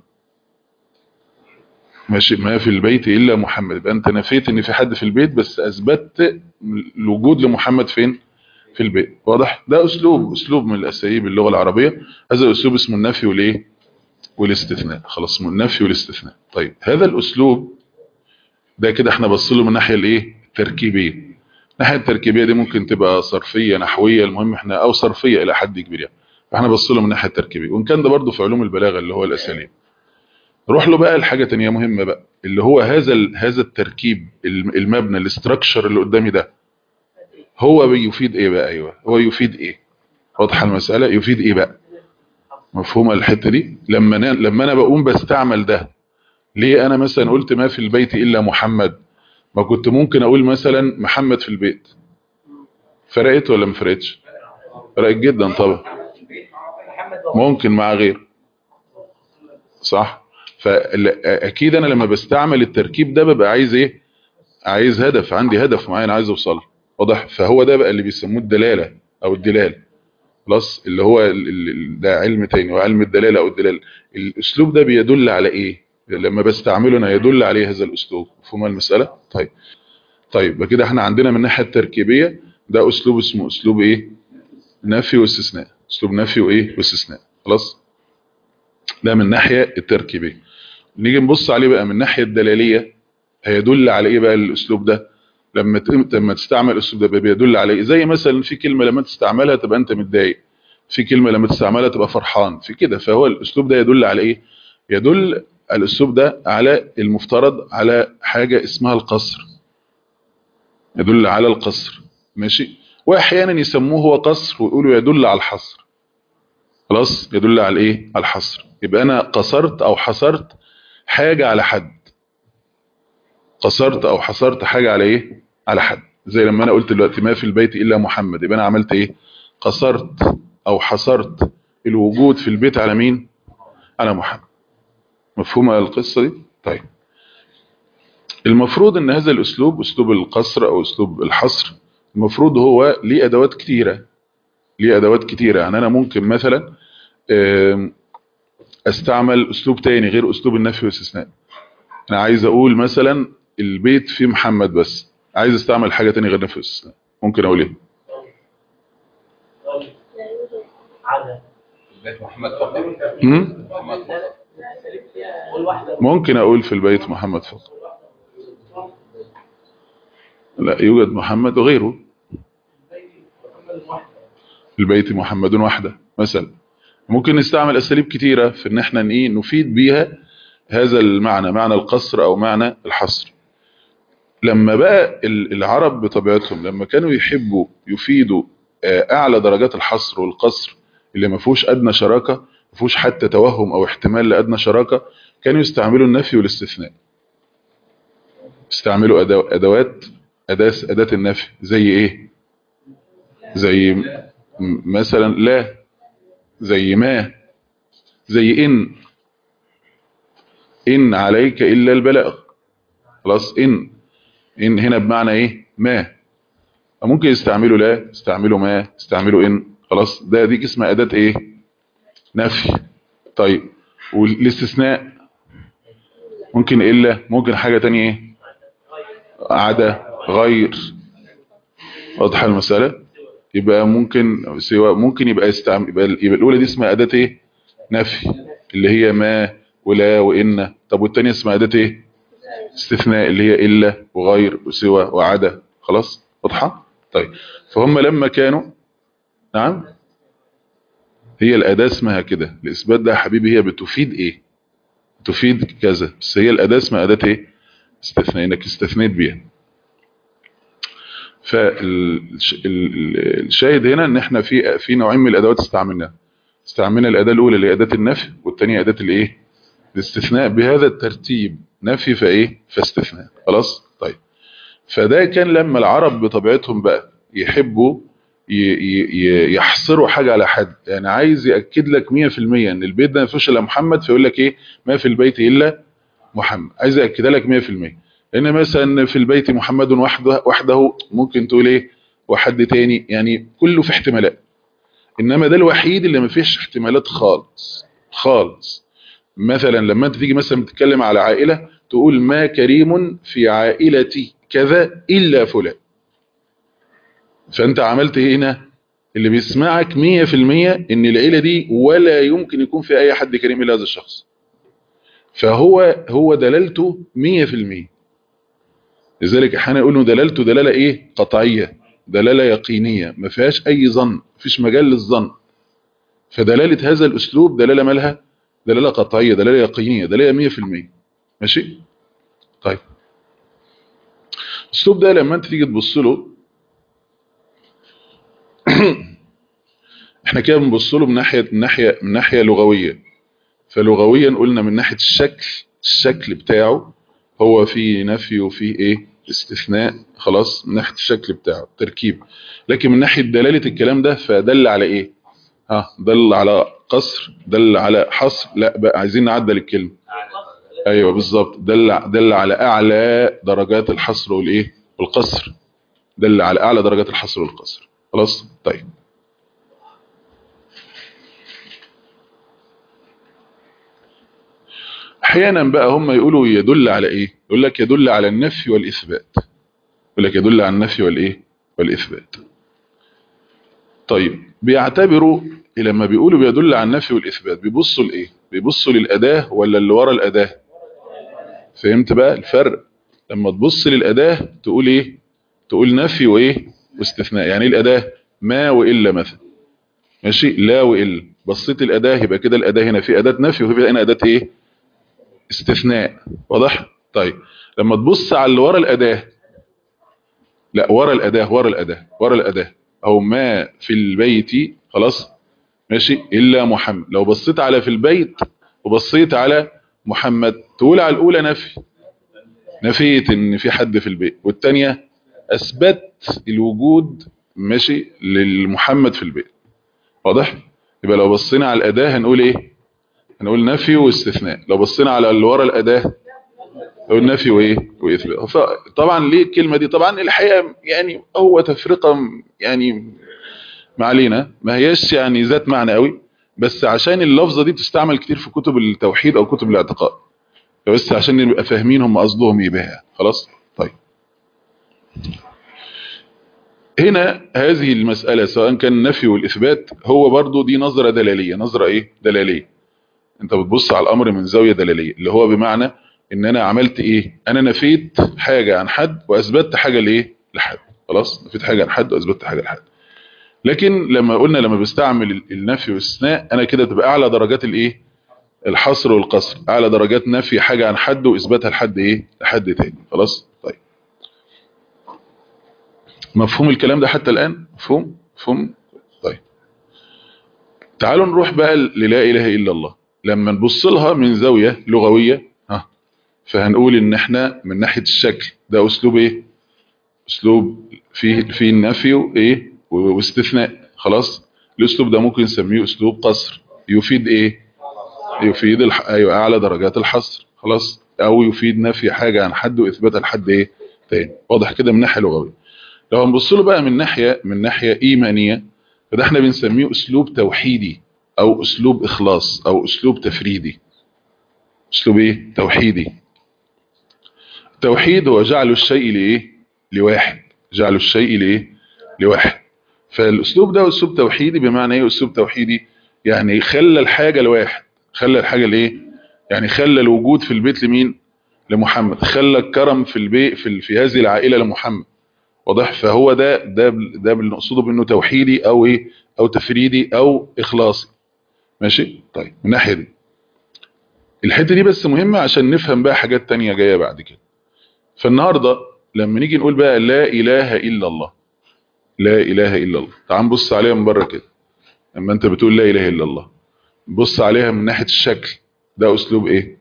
ماشي ما في البيت الا محمد يبقى انت نفيت ان في حد في البيت بس اثبتت الوجود لمحمد فين في البيت واضح ده اسلوب اسلوب من الاساليب اللغه العربيه هذا الاسلوب اسمه النفي والايه والاستثناء خلاص اسمه النفي والاستثناء طيب هذا الاسلوب ده كده احنا بصله من الناحيه الايه التركيبيه الناحيه التركيبيه دي ممكن تبقى صرفيه نحويه المهم احنا او صرفيه الى حد كبير يعني فاحنا بصله من الناحيه التركيبيه وان كان ده برضه في علوم البلاغه اللي هو الاساليب نروح له بقى لحاجه ثانيه مهمه بقى اللي هو هذا هذا التركيب المبنى الاستراكشر اللي قدامي ده هو بيفيد ايه بقى ايوه هو يفيد ايه واضحه المساله يفيد ايه بقى مفهومه الحته دي لما أنا لما انا بقوم بستعمل ده ليه انا مثلا قلت ما في البيت الا محمد ما كنت ممكن اقول مثلا محمد في البيت فرقت ولا ما فرقتش فرقت جدا طبعا ممكن مع غير صح فاكيد انا لما بستعمل التركيب ده ببقى عايز ايه عايز هدف عندي هدف معين عايز اوصله واضح فهو ده بقى اللي بيسموه الدلاله او الدلال خلاص اللي هو ده علم تاني وعلم الدلاله او الدلال الاسلوب ده بيدل على ايه لما بستعمله انا يدل عليه هذا الاسلوب مفهوم المساله طيب طيب كده احنا عندنا من الناحيه التركيبيه ده اسلوب اسمه اسلوب ايه نفي واستثناء اسلوب نفي وايه واستثناء خلاص ده من الناحيه التركيبيه نيجي نبص عليه بقى من الناحيه الدلاليه هيدل على ايه بقى الاسلوب ده لما لما تستعمل الاسلوب ده بيدل على ايه زي مثلا في كلمه لما تستعملها تبقى انت متضايق في كلمه لما تستعملها تبقى فرحان في كده فهو الاسلوب ده يدل على ايه يدل الاسلوب ده على المفترض على حاجه اسمها القصر يدل على القصر ماشي واحيانا يسموه هو قصر ويقولوا يدل على الحصر خلاص يدل على ايه على الحصر يبقى انا قصرت او حصرت حاجه على حد قصرت او حصرت حاجه على ايه على حد زي لما انا قلت دلوقتي ما في البيت الا محمد يبقى انا عملت ايه قصرت او حصرت الوجود في البيت على مين على محمد مفهومه القصه دي طيب المفروض ان هذا الاسلوب اسلوب القصر او اسلوب الحصر المفروض هو ليه ادوات كتيره ليه ادوات كتيره يعني انا ممكن مثلا استعمل اسلوب تاني غير اسلوب النفي والاستثناء انا عايز اقول مثلا البيت فيه محمد بس عايز استعمل حاجه تانية غير نفي والاستثناء ممكن اقول ايه محمد فقط محمد فقط ممكن اقول في البيت محمد فقط لا يوجد محمد وغيره في البيت محمد وحده مثلا ممكن نستعمل اساليب كتيره في ان احنا ايه نفيد بيها هذا المعنى معنى القصر او معنى الحصر لما بقى ال- العرب بطبيعتهم لما كانوا يحبوا يفيدوا آه، اعلى درجات الحصر والقصر اللي ما فيهوش ادنى شراكه ما فيهوش حتى توهم او احتمال لادنى شراكه كانوا يستعملوا النفي والاستثناء يستعملوا أدو- ادوات اداه اداه النفي زي ايه زي م- مثلا لا زي ما زي ان ان عليك الا البلاغ خلاص ان ان هنا بمعنى ايه ما ممكن يستعملوا لا يستعملوا ما يستعملوا ان خلاص ده دي اسمها اداه ايه نفي طيب والاستثناء ممكن الا ممكن حاجه تانية ايه عدا غير واضحه المساله يبقى ممكن سواء ممكن يبقى يستعمل يبقى, يبقى الاولى دي اسمها اداه ايه نفي اللي هي ما ولا وان طب والثانيه اسمها اداه ايه استثناء اللي هي الا وغير وسوى وعدا خلاص واضحه طيب فهم لما كانوا نعم هي الاداه اسمها كده الاثبات ده يا حبيبي هي بتفيد ايه تفيد كذا بس هي الاداه اسمها اداه ايه استثناء انك استثنيت بيها فالشاهد هنا ان احنا في في نوعين من الادوات استعملناها استعملنا الاداه الاولى اللي هي اداه النفي والثانيه اداه الايه الاستثناء بهذا الترتيب نفي فايه فاستثناء خلاص طيب فده كان لما العرب بطبيعتهم بقى يحبوا ي- ي- ي- يحصروا حاجة على حد يعني عايز يأكد لك 100% ان البيت ده ما فيهوش الا محمد فيقول لك ايه ما في البيت الا محمد عايز يأكدها لك 100% لان مثلا في البيت محمد وحده وحده ممكن تقول ايه وحد تاني يعني كله في احتمالات انما ده الوحيد اللي ما فيش احتمالات خالص خالص مثلا لما انت تيجي مثلا بتتكلم على عائلة تقول ما كريم في عائلتي كذا إلا فلان فانت عملت ايه هنا اللي بيسمعك 100% ان العيلة دي ولا يمكن يكون في اي حد كريم الا هذا الشخص فهو هو دلالته 100% لذلك احيانا يقولوا دلالته دلالة ايه قطعية دلالة يقينية ما فيهاش اي ظن ما فيش مجال للظن فدلالة هذا الاسلوب دلالة مالها دلالة قطعية دلالة يقينية دلالة 100% ماشي طيب الاسلوب ده لما انت تيجي تبص له احنا كده بنبص له من ناحيه من ناحيه من ناحيه لغويه فلغويا قلنا من ناحيه الشكل الشكل بتاعه هو في نفي وفي ايه استثناء خلاص من ناحيه الشكل بتاعه تركيب لكن من ناحيه دلاله الكلام ده فدل على ايه ها دل على قصر دل على حصر لا بقى عايزين نعدل الكلمه ايوه بالظبط دل دل على اعلى درجات الحصر والايه والقصر دل على اعلى درجات الحصر والقصر خلاص طيب احيانا بقى هم يقولوا يدل على ايه يقول لك يدل على النفي والاثبات يقول لك يدل على النفي والايه والاثبات طيب بيعتبروا لما بيقولوا بيدل على النفي والاثبات بيبصوا لايه بيبصوا للاداه ولا اللي ورا الاداه فهمت بقى الفرق لما تبص للاداه تقول ايه تقول نفي وايه واستثناء يعني ايه الاداه ما والا مثلا ماشي لا والا بصيت الاداه يبقى كده الاداه هنا في اداه نفي وفي هنا اداه ايه استثناء واضح طيب لما تبص على اللي ورا الاداه لا ورا الاداه ورا الاداه ورا الاداه او ما في البيت خلاص ماشي الا محمد لو بصيت على في البيت وبصيت على محمد تقول على الاولى نفي نفيت ان في حد في البيت والثانيه اثبت الوجود ماشي للمحمد في البيت واضح يبقى لو بصينا على الاداه هنقول ايه هنقول نفي واستثناء لو بصينا على اللي ورا الاداه نقول نفي وايه واثبات طبعا ليه الكلمه دي طبعا الحقيقه يعني هو تفرقه يعني ما علينا ما هياش يعني ذات معنى قوي بس عشان اللفظه دي بتستعمل كتير في كتب التوحيد او كتب الاعتقاد بس عشان نبقى فاهمين هم قصدهم ايه بها خلاص طيب هنا هذه المسألة سواء كان النفي والإثبات هو برضو دي نظرة دلالية نظرة إيه دلالية أنت بتبص على الأمر من زاوية دلالية اللي هو بمعنى إن أنا عملت إيه أنا نفيت حاجة عن حد وأثبتت حاجة لإيه لحد خلاص نفيت حاجة عن حد وأثبتت حاجة لحد لكن لما قلنا لما بستعمل ال- النفي والاستثناء انا كده تبقى اعلى درجات الايه الحصر والقصر اعلى درجات نفي حاجة عن حد واثباتها لحد ايه لحد تاني خلاص طيب مفهوم الكلام ده حتى الان مفهوم مفهوم طيب تعالوا نروح بقى للا اله الا الله لما نبص لها من زاوية لغوية ها فهنقول ان احنا من ناحية الشكل ده اسلوب ايه اسلوب فيه فيه النفي وايه واستثناء خلاص الاسلوب ده ممكن نسميه اسلوب قصر يفيد ايه يفيد الح... ايوه اعلى درجات الحصر خلاص او يفيد نفي حاجة عن حد واثباتها لحد ايه تاني واضح كده من ناحية لغوية لو هنبص له بقى من ناحية من ناحية ايمانية فده احنا بنسميه اسلوب توحيدي او اسلوب اخلاص او اسلوب تفريدي اسلوب ايه توحيدي التوحيد هو جعل الشيء لايه لواحد جعل الشيء لايه لواحد فالاسلوب ده اسلوب توحيدي بمعنى ايه اسلوب توحيدي يعني خلى الحاجة لواحد خلى الحاجة لايه يعني خلى الوجود في البيت لمين لمحمد خلى الكرم في البيت في, في هذه العائلة لمحمد واضح فهو ده ده ده بنقصده بانه توحيدي او ايه او تفريدي او اخلاصي ماشي طيب من الناحيه دي الحته دي بس مهمه عشان نفهم بقى حاجات تانية جايه بعد كده فالنهارده لما نيجي نقول بقى لا اله الا الله لا اله الا الله تعال نبص عليها من بره كده لما انت بتقول لا اله الا الله بص عليها من ناحيه الشكل ده اسلوب ايه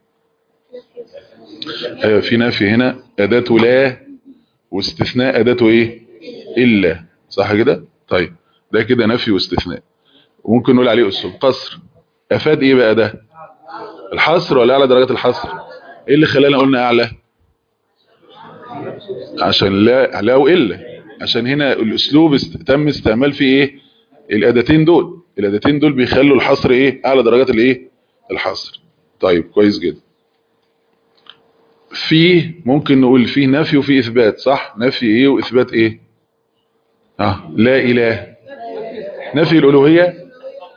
ايوه في نفي هنا اداه لا واستثناء اداته ايه الا صح كده طيب ده كده نفي واستثناء وممكن نقول عليه اسلوب قصر افاد ايه بقى ده الحصر ولا اعلى درجات الحصر ايه اللي خلانا قلنا اعلى عشان لا لا والا عشان هنا الاسلوب است... تم استعمال فيه ايه الاداتين دول الاداتين دول بيخلوا الحصر ايه اعلى درجات الايه الحصر طيب كويس جدا فيه ممكن نقول فيه نفي وفيه اثبات صح نفي ايه واثبات ايه اه لا اله نفي الالوهيه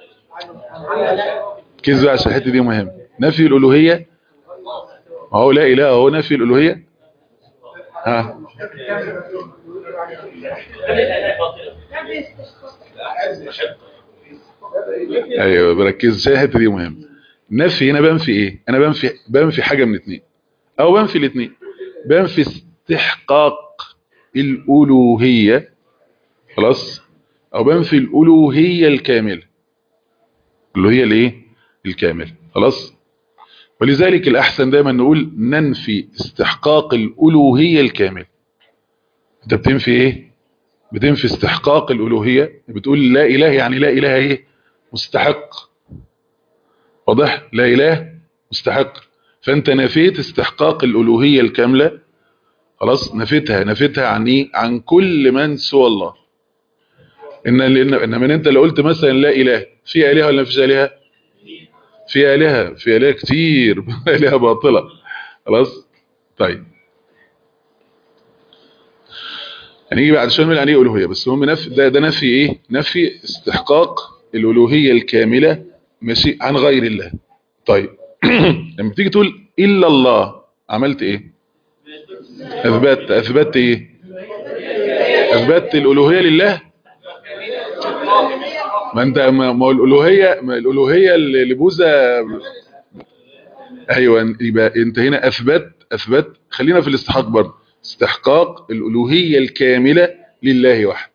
كذب عشان الحته دي مهم نفي الالوهيه ما هو لا اله هو نفي الالوهيه ها ايوه بركز عشان الحته دي مهم نفي هنا بنفي ايه انا بنفي بنفي حاجه من اتنين او بنفي الاثنين بنفي استحقاق الالوهيه خلاص او بنفي الالوهيه الكامله الالوهيه الايه الكامله خلاص ولذلك الاحسن دايما نقول ننفي استحقاق الالوهيه الكامله انت بتنفي ايه بتنفي استحقاق الالوهيه بتقول لا اله يعني لا اله ايه مستحق واضح لا اله مستحق فانت نفيت استحقاق الالوهيه الكامله خلاص نفيتها نفيتها عن ايه عن كل من سوى الله ان لان انما انت لو قلت مثلا لا اله في الهه ولا مفيش الهه في الهه في الهه كتير الهه باطله خلاص طيب هنيجي بعد شويه نقول يعني ايه الوهيه بس هم نفي ده, ده نفي ايه نفي استحقاق الالوهيه الكامله ماشي عن غير الله طيب لما تيجي تقول الا الله عملت ايه اثبت اثبتت ايه اثبتت الالوهيه لله ما انت ما هو الالوهيه ما الالوهيه اللي بوذا ايوه يبقى انت هنا اثبت اثبت خلينا في الاستحقاق برضه استحقاق الالوهيه الكامله لله وحده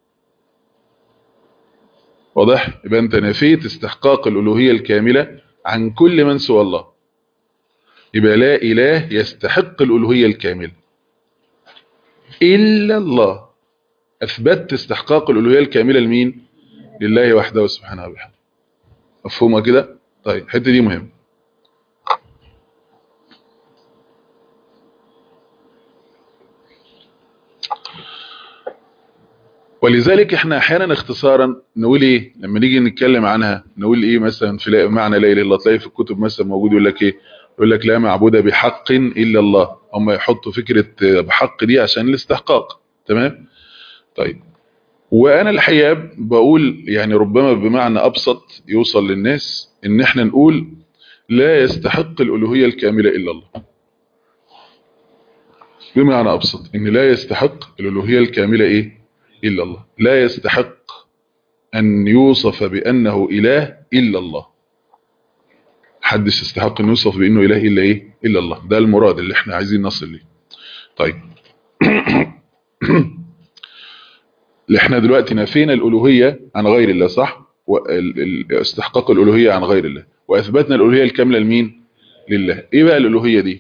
واضح يبقى انت نفيت استحقاق الالوهيه الكامله عن كل من سوى الله يبقى لا اله يستحق الالوهيه الكامله الا الله اثبتت استحقاق الالوهيه الكامله لمين لله وحده سبحانه وبحمده مفهومه كده طيب الحته دي مهمه ولذلك احنا احيانا اختصارا نقول ايه لما نيجي نتكلم عنها نقول ايه مثلا في معنى لا اله الا الله تلاقي في الكتب مثلا موجود يقول لك ايه يقول لك لا معبود بحق الا الله هم يحطوا فكره بحق دي عشان الاستحقاق تمام طيب وانا الحقيقه بقول يعني ربما بمعنى ابسط يوصل للناس ان احنا نقول لا يستحق الالوهيه الكامله الا الله بمعنى ابسط ان لا يستحق الالوهيه الكامله ايه الا الله لا يستحق أن يوصف بأنه إله إلا الله حدش يستحق أن يوصف بأنه إله إلا إيه إلا الله ده المراد اللي احنا عايزين نصل ليه طيب اللي احنا دلوقتي نفينا الألوهية عن غير الله صح وال- ال- استحقاق الألوهية عن غير الله وأثبتنا الألوهية الكاملة لمين لله ايه بقى الألوهية دي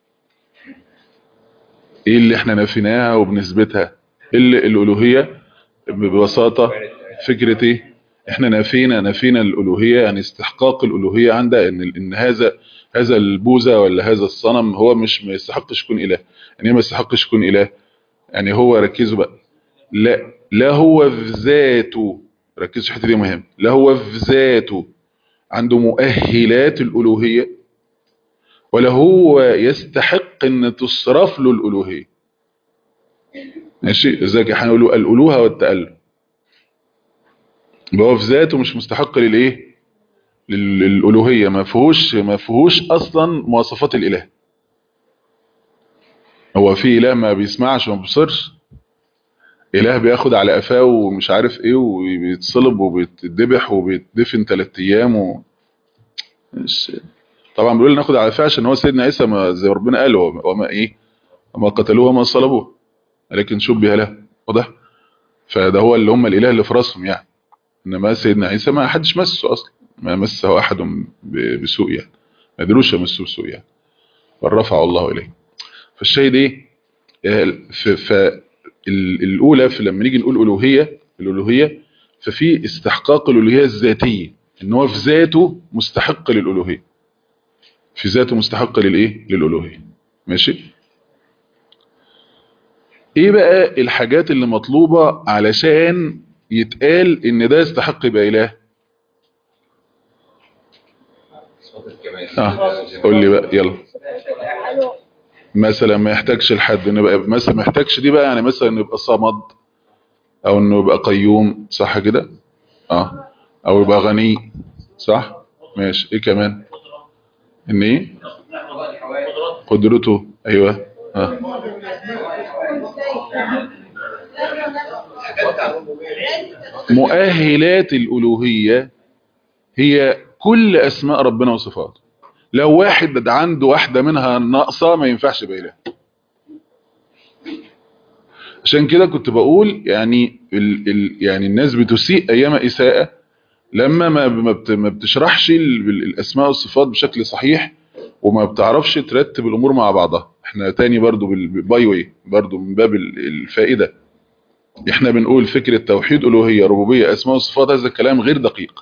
ايه اللي احنا نفيناها وبنثبتها اللي الألوهية ببساطة فكرة ايه احنا نفينا نفينا الألوهية يعني استحقاق الألوهية عندها ان ان هذا هذا البوذا ولا هذا الصنم هو مش ما يستحقش يكون إله يعني إيه ما يستحقش يكون إله يعني هو ركزوا بقى لا لا هو في ذاته ركزوا في الحته دي مهم لا هو في ذاته عنده مؤهلات الألوهية ولا هو يستحق ان تصرف له الألوهية ماشي ازيك احنا نقول الألوهة والتأله يبقى هو في ذاته مش مستحق للايه لل- للألوهية ما فيهوش ما فيهوش اصلا مواصفات الاله هو في اله ما بيسمعش وما بيبصرش اله بياخد على قفاه ومش عارف ايه وبيتصلب وبيتذبح وبيتدفن ثلاث ايام و... مش طبعا بيقول ناخد على قفاه عشان هو سيدنا عيسى ما زي ربنا قال هو- وما ايه وما قتلوه وما صلبوه لكن شبه له واضح فده هو اللي هم الاله اللي في راسهم يعني انما سيدنا عيسى ما حدش مسه اصلا ما مسه احد ب- بسوء يعني ما قدروش يمسوه بسوء يعني بل رفعه الله اليه فالشيء ايه ف, ف ال- الاولى في لما نيجي نقول الوهيه الالوهيه ففي استحقاق الالوهيه الذاتيه ان هو في ذاته مستحق للالوهيه في ذاته مستحق للايه للالوهيه ماشي ايه بقى الحاجات اللي مطلوبه علشان يتقال ان ده يستحق يبقى اله صوت الكمال اه قول لي بقى يلا مثلا ما يحتاجش لحد انه يبقى مثلا ما يحتاجش دي بقى يعني مثلا انه يبقى صمد او انه يبقى قيوم صح كده اه او يبقى غني صح ماشي ايه كمان ان ايه قدرته ايوه اه مؤهلات الالوهيه هي كل اسماء ربنا وصفاته لو واحد عنده واحده منها ناقصه ما ينفعش يبقى اله عشان كده كنت بقول يعني ال ال يعني الناس بتسيء ايام اساءه لما ما ما بت- ما بتشرحش ال- ال- الاسماء والصفات بشكل صحيح وما بتعرفش ترتب الامور مع بعضها احنا تاني برضو باي واي برضو من باب ال- الفائده احنا بنقول فكره توحيد الوهيه ربوبيه اسماء وصفات هذا الكلام غير دقيق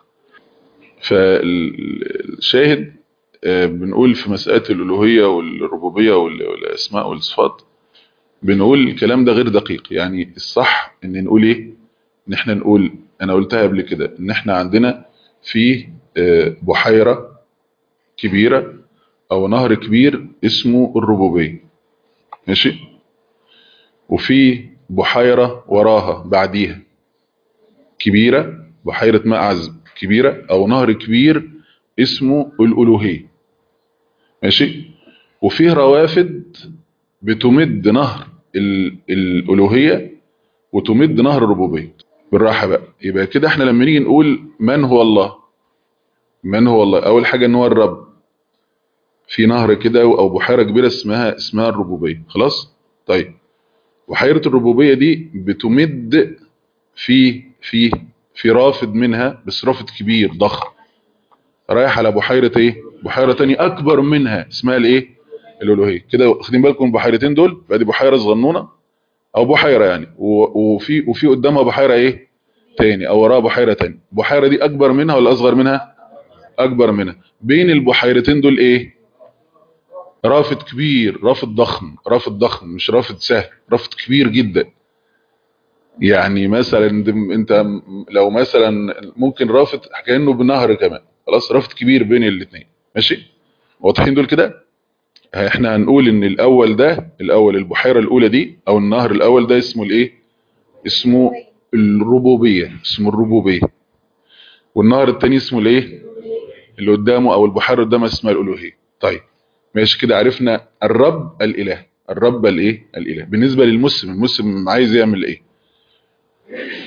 فالشاهد آه، بنقول في مسألة الألوهية والربوبية وال- والأسماء والصفات بنقول الكلام ده غير دقيق يعني الصح ان نقول ايه ان احنا نقول انا قلتها قبل كده ان احنا عندنا في آه، بحيرة كبيرة او نهر كبير اسمه الربوبية ماشي وفي بحيرة وراها بعديها كبيرة بحيرة ماء عذب كبيرة او نهر كبير اسمه الألوهية ماشي وفيه روافد بتمد نهر ال- الألوهية وتمد نهر الربوبية بالراحة بقى يبقى كده احنا لما نيجي نقول من هو الله من هو الله أول حاجة ان هو الرب في نهر كده أو بحيرة كبيرة اسمها اسمها الربوبية خلاص طيب بحيرة الربوبية دي بتمد في في في رافد منها بس رافد كبير ضخم رايح على بحيرة ايه بحيرة تانية اكبر منها اسمها الايه الالوهية كده واخدين بالكم البحيرتين دول بقى دي بحيرة صغنونة او بحيرة يعني و- وفي وفي قدامها بحيرة ايه تاني او وراها بحيرة تاني البحيرة دي اكبر منها ولا اصغر منها اكبر منها بين البحيرتين دول ايه رافد كبير رافد ضخم رافد ضخم مش رافد سهل رافد كبير جدا يعني مثلا دم- انت م- لو مثلا ممكن رافد كانه بنهر كمان خلاص رافد كبير بين الاثنين ماشي واضحين دول كده احنا هنقول ان الاول ده الاول البحيره الاولى دي او النهر الاول ده اسمه الايه اسمه الربوبيه اسمه الربوبيه والنهر الثاني اسمه الايه اللي قدامه او البحيره قدامها اسمها الالوهيه طيب ماشي كده عرفنا الرب الاله الرب الايه الاله بالنسبه للمسلم المسلم عايز يعمل ايه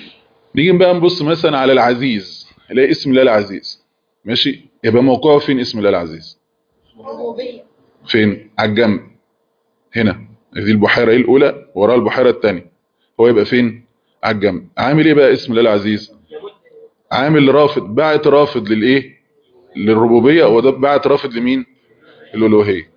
نيجي بقى نبص مثلا على العزيز نلاقي اسم الله العزيز ماشي يبقى موقعه فين اسم الله العزيز ربوبية فين على الجنب هنا دي البحيره ايه الاولى وراها البحيره الثانيه هو يبقى فين على الجنب عامل ايه بقى اسم الله العزيز عامل رافض بعت رافض للايه للربوبيه وده بعت رافض لمين الالوهيه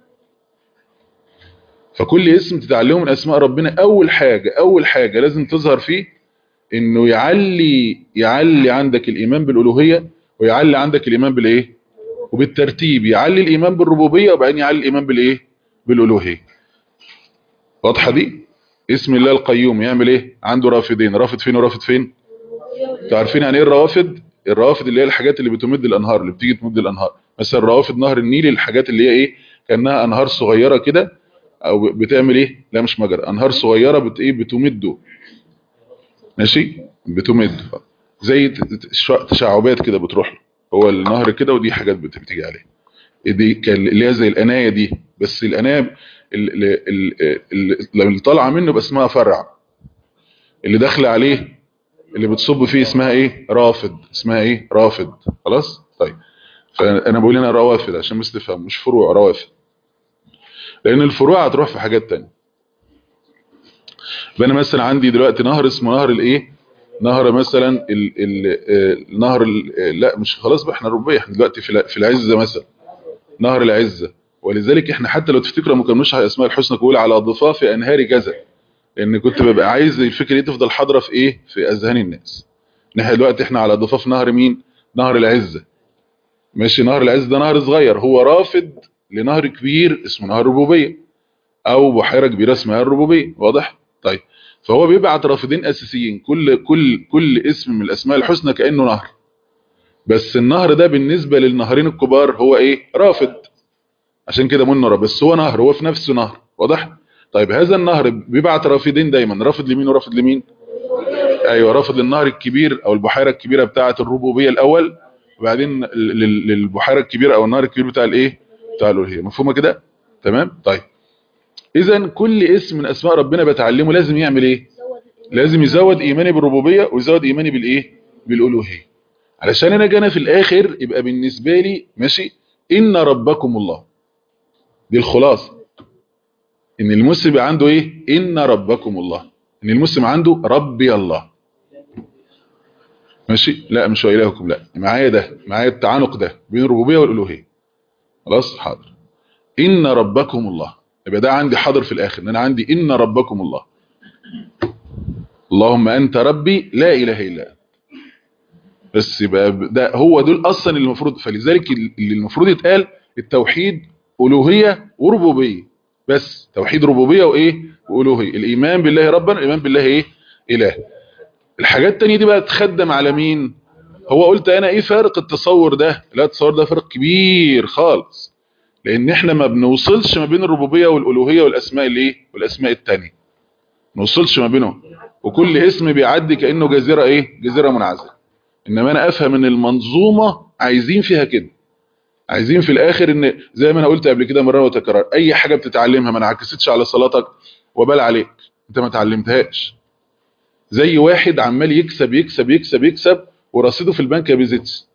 فكل اسم تتعلمه من اسماء ربنا اول حاجه اول حاجه لازم تظهر فيه انه يعلي يعلي عندك الايمان بالالوهيه ويعلي عندك الايمان بالايه وبالترتيب يعلي الايمان بالربوبيه وبعدين يعلي الايمان بالايه بالالوهيه واضحه دي اسم الله القيوم يعمل ايه عنده رافدين رافد فين ورافد فين انتوا عارفين يعني ايه الروافد الروافد اللي هي الحاجات اللي بتمد الانهار اللي بتيجي تمد الانهار مثلا روافد نهر النيل الحاجات اللي هي ايه كانها انهار صغيره كده او بتعمل ايه لا مش مجرى انهار صغيره بت ايه بتمده ماشي بتمد زي ت- ت- شع- تشعبات كده بتروح له. هو النهر كده ودي حاجات بت- بتيجي عليه دي كان اللي هي زي الانايه دي بس الانايه اللي, اللي, اللي طالعه منه بقى اسمها فرع اللي داخله عليه اللي بتصب فيه اسمها ايه رافد اسمها ايه رافد خلاص طيب فانا بقول هنا روافد عشان بس تفهم مش فروع روافد لان الفروع هتروح في حاجات تانية فانا مثلا عندي دلوقتي نهر اسمه نهر الايه نهر مثلا ال ال آه، نهر ال آه، لا مش خلاص بقى احنا ربيع احنا دلوقتي في الع- في العزه مثلا نهر العزه ولذلك احنا حتى لو تفتكروا ما كناش على اسماء الحسنى كقول على ضفاف انهار كذا لان كنت ببقى عايز الفكره دي تفضل حاضره في ايه في اذهان الناس ان احنا دلوقتي احنا على ضفاف نهر مين نهر العزه ماشي نهر العزه ده نهر صغير هو رافد لنهر كبير اسمه نهر الربوبيه او بحيره كبيره اسمها الربوبيه واضح طيب فهو بيبعت رافدين اساسيين كل كل كل اسم من الاسماء الحسنى كانه نهر بس النهر ده بالنسبه للنهرين الكبار هو ايه رافد عشان كده منه بس هو نهر هو في نفسه نهر واضح طيب هذا النهر بيبعت رافدين دايما رافد لمين ورافد لمين ايوه رافد للنهر الكبير او البحيره الكبيره بتاعه الربوبيه الاول وبعدين لل- لل- للبحيره الكبيره او النهر الكبير بتاع الايه بتاع الالوهيه مفهومه كده تمام طيب اذا كل اسم من اسماء ربنا بتعلمه لازم يعمل ايه لازم يزود ايماني بالربوبيه ويزود ايماني بالايه بالالوهيه علشان انا جانا في الاخر يبقى بالنسبه لي ماشي ان ربكم الله دي الخلاصه ان المسلم يبقى عنده ايه ان ربكم الله ان المسلم عنده ربي الله ماشي لا مش الهكم لا معايا ده معايا التعانق ده بين الربوبيه والالوهيه خلاص حاضر ان ربكم الله يبقى ده عندي حاضر في الاخر ان انا عندي ان ربكم الله اللهم انت ربي لا اله الا انت بس يبقى ده هو دول اصلا اللي المفروض فلذلك اللي المفروض يتقال التوحيد الوهيه وربوبيه بس توحيد ربوبيه وايه والوهيه الايمان بالله ربا الايمان بالله ايه اله الحاجات التانية دي بقى تخدم على مين هو قلت انا ايه فارق التصور ده لا التصور ده فرق كبير خالص لان احنا ما بنوصلش ما بين الربوبيه والالوهيه والاسماء الايه والاسماء التانية ما نوصلش ما بينهم وكل اسم بيعدي كانه جزيره ايه جزيره منعزله انما انا افهم ان المنظومه عايزين فيها كده عايزين في الاخر ان زي ما انا قلت قبل كده مره وتكرار اي حاجه بتتعلمها ما انعكستش على صلاتك وبال عليك انت ما اتعلمتهاش زي واحد عمال يكسب يكسب يكسب يكسب ورصيده في البنك ما بيزيدش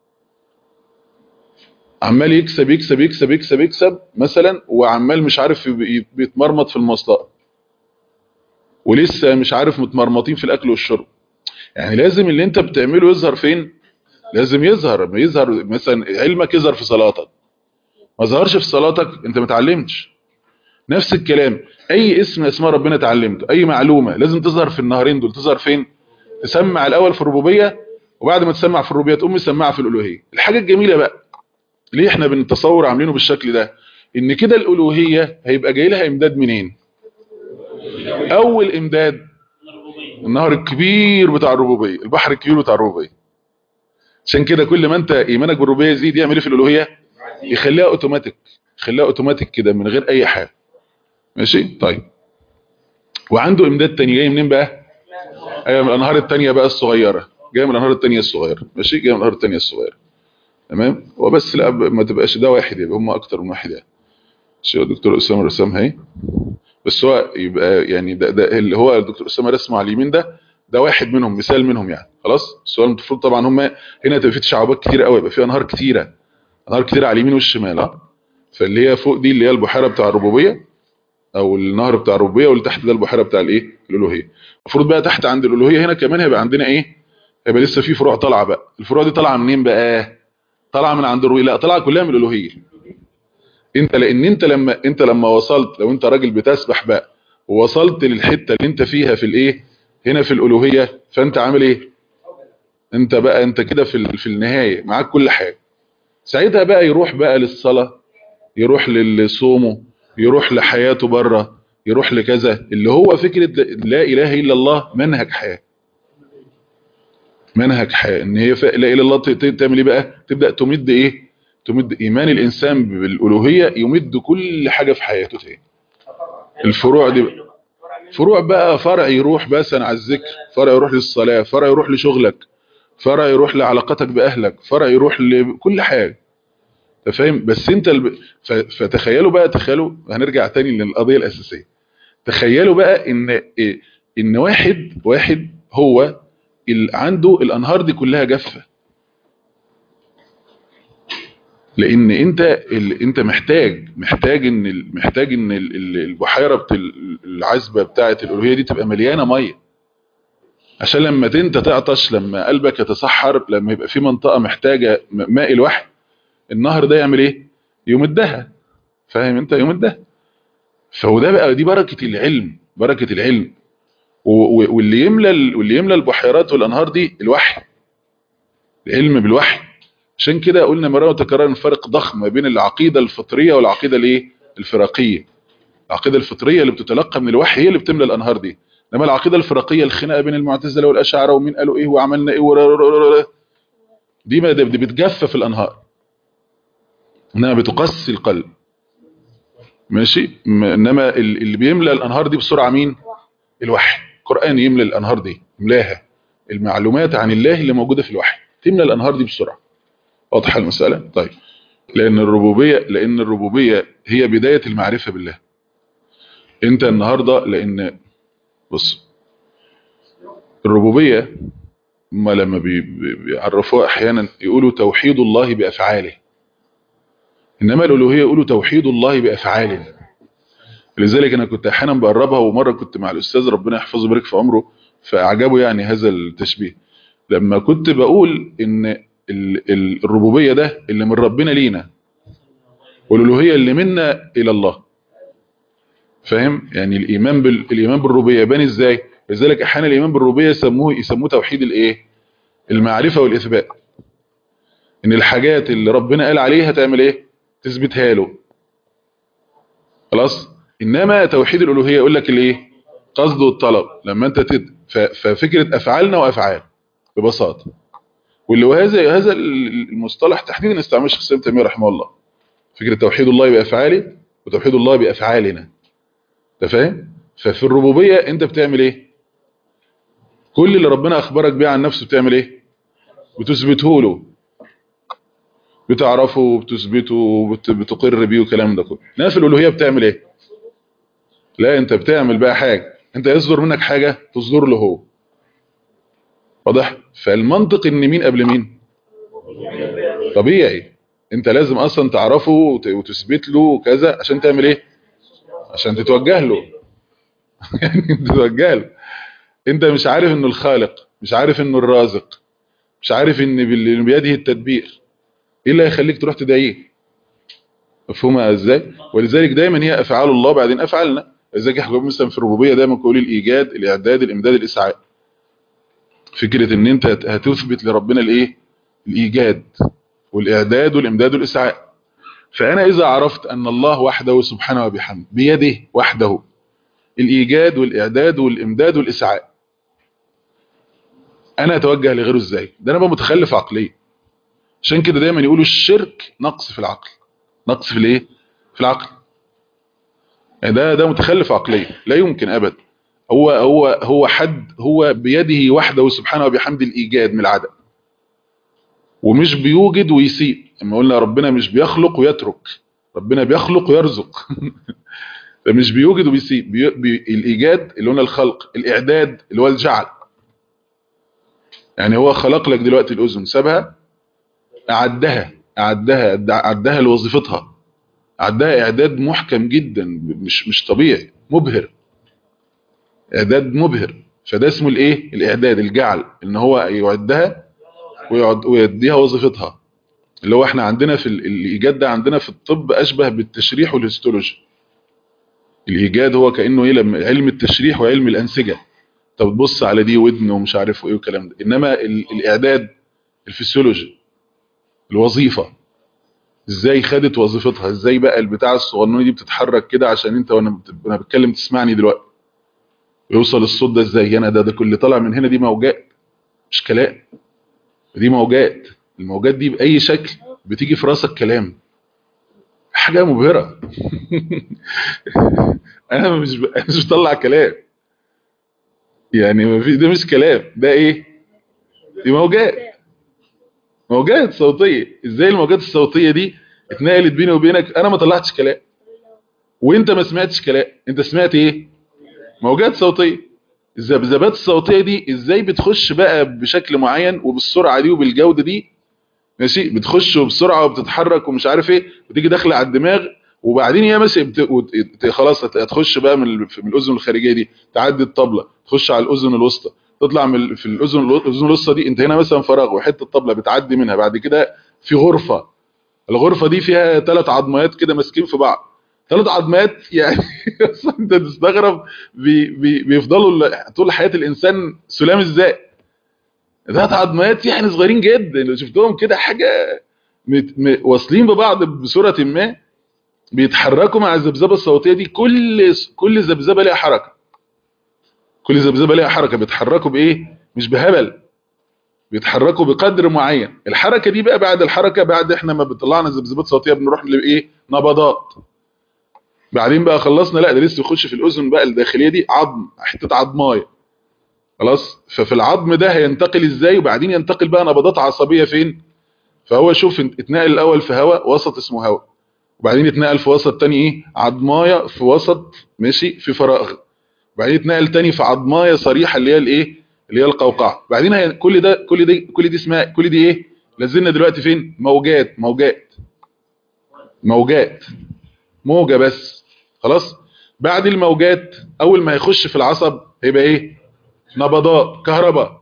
عمال يكسب يكسب يكسب يكسب يكسب مثلا وعمال مش عارف يب- بيتمرمط في المواصلات ولسه مش عارف متمرمطين في الاكل والشرب يعني لازم اللي انت بتعمله يظهر فين لازم يظهر ما يظهر مثلا علمك يظهر في صلاتك ما ظهرش في صلاتك انت ما اتعلمتش نفس الكلام اي اسم من اسماء ربنا اتعلمته اي معلومه لازم تظهر في النهرين دول تظهر فين تسمع الاول في الربوبيه وبعد ما تسمع في الربوبيه تقوم مسمعها في الالوهيه الحاجه الجميله بقى ليه احنا بنتصور عاملينه بالشكل ده ان كده الالوهيه هيبقى جاي لها امداد منين اول امداد النهر الكبير بتاع الربوبيه البحر الكبير بتاع الربوبيه عشان كده كل ما انت ايمانك بالربوبيه يزيد يعمل ايه في الالوهيه يخليها اوتوماتيك يخليها اوتوماتيك كده من غير اي حاجه ماشي طيب وعنده امداد تاني جاي منين بقى ايوه من الانهار التانية بقى الصغيره جايه من الانهار التانية الصغيره ماشي جايه من الانهار التانية الصغيره تمام وبس لا ب- ما تبقاش ده واحد يبقى هم اكتر من واحد يعني شو الدكتور اسامه رسام اهي بس هو يبقى يعني ده, ده اللي هو الدكتور اسامه رسمه على اليمين ده ده واحد منهم مثال منهم يعني خلاص السؤال المفروض طبعا هم هنا تبقى في تشعبات كتير قوي يبقى في انهار كتيره انهار كتيره على اليمين والشمال اه فاللي هي فوق دي اللي هي البحيره بتاع الربوبيه او النهر بتاع الربوبيه واللي تحت ده البحيره بتاع الايه الالوهيه المفروض بقى تحت عند الالوهيه هنا كمان هيبقى عندنا ايه هيبقى لسه في فروع طالعه بقى الفروع دي طالعه منين بقى طالعه من عند الربوبيه لا طالعه كلها من الالوهيه انت لان انت لما انت لما وصلت لو انت راجل بتسبح بقى ووصلت للحته اللي انت فيها في الايه هنا في الالوهيه فانت عامل ايه انت بقى انت كده في ال- في النهايه معاك كل حاجه ساعتها بقى يروح بقى للصلاه يروح لصومه يروح لحياته بره يروح لكذا اللي هو فكره لا اله الا الله منهج حياه منهج حياه ان هي ف- لا اله الا الله ت- ت- تعمل ايه بقى تبدا تمد ايه تمد ايمان الانسان بالالوهيه يمد كل حاجه في حياته تاني الفروع دي بقى. فروع بقى فرع يروح مثلا على الذكر فرع يروح للصلاة فرع يروح لشغلك فرع يروح لعلاقتك بأهلك فرع يروح لكل حاجة أنت فاهم بس انت الب... ف... فتخيلوا بقى تخيلوا هنرجع تاني للقضية الأساسية تخيلوا بقى ان إيه؟ ان واحد واحد هو ال... عنده الانهار دي كلها جافة لان انت ال... انت محتاج محتاج ان ال... محتاج ان ال... ال- البحيره بت... العذبه بتاعه الالوهيه دي تبقى مليانه ميه عشان لما ت- انت تعطش لما قلبك يتصحر لما يبقى في منطقه محتاجه م- ماء الوحي النهر ده يعمل ايه يمدها فاهم انت يمدها فهو ده بقى دي بركه العلم بركه العلم و- و- واللي يملى ال- واللي يملى البحيرات والانهار دي الوحي العلم بالوحي عشان كده قلنا مرة وتكرر ان فرق ضخم ما بين العقيدة الفطرية والعقيدة الايه الفرقية العقيدة الفطرية اللي بتتلقى من الوحي هي اللي بتملى الانهار دي انما العقيدة الفرقية الخناقة بين المعتزلة والاشاعرة ومين قالوا ايه وعملنا ايه ورا- دي ما دي بتجفف الانهار انها بتقسي القلب ماشي م- انما ال- اللي بيملى الانهار دي بسرعة مين الوحي القرآن يملى الانهار دي يملاها المعلومات عن الله اللي موجودة في الوحي تملى الانهار دي بسرعة واضحة المسألة طيب لأن الربوبية لأن الربوبية هي بداية المعرفة بالله أنت النهاردة لأن بص الربوبية ما لما بي- بي- بيعرفوها أحيانا يقولوا توحيد الله بأفعاله إنما الألوهية يقولوا توحيد الله بأفعاله لذلك أنا كنت أحيانا بقربها ومرة كنت مع الأستاذ ربنا يحفظه ويبارك في عمره فأعجبه يعني هذا التشبيه لما كنت بقول إن ال- ال- الربوبية ده اللي من ربنا لينا والألوهية اللي منا إلى الله فاهم يعني الإيمان بال... الإيمان بالربوبية يبان إزاي لذلك أحيانا الإيمان بالربوبية يسموه يسموه توحيد الإيه المعرفة والإثبات إن الحاجات اللي ربنا قال عليها تعمل إيه تثبتها له خلاص إنما توحيد الألوهية يقول لك الإيه قصد والطلب لما أنت تد... ف... ففكرة أفعالنا وأفعال ببساطة واللي هو هذا هذا المصطلح تحديدا استعمله الشيخ سيد تيميه رحمه الله فكره توحيد الله بافعاله وتوحيد الله بافعالنا انت فاهم ففي الربوبيه انت بتعمل ايه كل اللي ربنا اخبرك بيه عن نفسه بتعمل ايه بتثبته له بتعرفه وبتثبته وبتقر بيه والكلام ده كله انما في الالوهيه بتعمل ايه لا انت بتعمل بقى حاجه انت يصدر منك حاجه تصدر له هو واضح فالمنطق ان مين قبل مين طبيعي انت لازم اصلا تعرفه وت- وتثبت له كذا عشان تعمل ايه عشان تتوجه له يعني تتوجه له انت مش عارف انه الخالق مش عارف انه الرازق مش عارف ان بال- بيده التدبير ايه اللي هيخليك تروح تدعيه مفهومه ازاي ولذلك دايما هي افعال الله بعدين افعالنا لذلك احنا مثلا في الربوبيه دايما بنقول الايجاد الاعداد الامداد الاسعاد فكرة ان انت هت- هتثبت لربنا الايه الايجاد والاعداد والامداد والاسعاد فانا اذا عرفت ان الله وحده سبحانه وبحمده بيده وحده الايجاد والاعداد والامداد والاسعاد انا اتوجه لغيره ازاي ده انا بقى متخلف عقليا عشان كده دايما يقولوا الشرك نقص في العقل نقص في الايه في العقل يعني ده ده متخلف عقليا لا يمكن ابدا هو هو هو حد هو بيده وحده سبحانه وبحمده الايجاد من العدم ومش بيوجد ويسيء اما قلنا ربنا مش بيخلق ويترك ربنا بيخلق ويرزق فمش بيوجد وبيسيء بي... بي... الايجاد اللي هو الخلق الاعداد اللي هو الجعل يعني هو خلق لك دلوقتي الاذن سابها اعدها اعدها اعدها لوظيفتها اعدها اعداد محكم جدا مش مش طبيعي مبهر اعداد مبهر فده اسمه الايه الاعداد الجعل ان هو يعدها ويعد ويديها وظيفتها اللي هو احنا عندنا في ال- الايجاد ده عندنا في الطب اشبه بالتشريح والهيستولوجي الايجاد هو كانه ايه لما علم التشريح وعلم الانسجه طب تبص على دي ودن ومش عارف ايه والكلام ده انما ال- الاعداد الفسيولوجي الوظيفه ازاي خدت وظيفتها ازاي بقى البتاع الصغنونه دي بتتحرك كده عشان انت وانا بت- وانا بتكلم تسمعني دلوقتي يوصل الصوت ده ازاي هنا ده ده كل اللي طالع من هنا دي موجات مش كلام دي موجات الموجات دي باي شكل بتيجي في راسك كلام حاجه مبهره انا مش ب... أنا مش بطلع كلام يعني ما في ده مش كلام ده ايه دي موجات موجات صوتيه ازاي الموجات الصوتيه دي اتنقلت بيني وبينك انا ما طلعتش كلام وانت ما سمعتش كلام انت سمعت ايه موجات صوتيه الذبذبات الصوتيه دي ازاي بتخش بقى بشكل معين وبالسرعه دي وبالجوده دي ماشي بتخش وبسرعه وبتتحرك ومش عارف ايه وتيجي داخله على الدماغ وبعدين هي ماشي بت... وت... ت- خلاص هت- هتخش بقى من, ال- من الاذن الخارجيه دي تعدي الطبله تخش على الاذن الوسطى تطلع من ال- في الاذن الو- الاذن الوسطى دي انت هنا مثلا فراغ وحته الطبله بتعدي منها بعد كده في غرفه الغرفه دي فيها ثلاث عظميات كده ماسكين في بعض ثلاث عظميات يعني أصلاً انت تستغرب بي... بي... بيفضلوا ال- طول حياه الانسان سلام ازاي ثلاث عظميات يعني صغيرين جدا لو شفتهم كده حاجه مت... م... واصلين ببعض بصوره ما بيتحركوا مع الذبذبه الصوتيه دي كل كل ذبذبه ليها حركه كل ذبذبه ليها حركه بيتحركوا بايه مش بهبل بيتحركوا بقدر معين الحركه دي بقى بعد الحركه بعد احنا ما بنطلعنا ذبذبات صوتيه بنروح لايه نبضات بعدين بقى خلصنا لا ده لسه يخش في الاذن بقى الداخليه دي عظم حته عظمايه خلاص ففي العظم ده هينتقل ازاي وبعدين ينتقل بقى نبضات عصبيه فين فهو شوف اتنقل الاول في هواء وسط اسمه هواء وبعدين اتنقل في وسط تاني ايه عظمايه في وسط ماشي في فراغ وبعدين اتنقل تاني في عظمايه صريحه اللي هي الايه اللي هي القوقعه بعدين هي كل ده كل دي كل دي اسمها كل دي ايه لازلنا دلوقتي فين موجات موجات موجات موجه بس خلاص بعد الموجات اول ما يخش في العصب هيبقى ايه نبضات كهرباء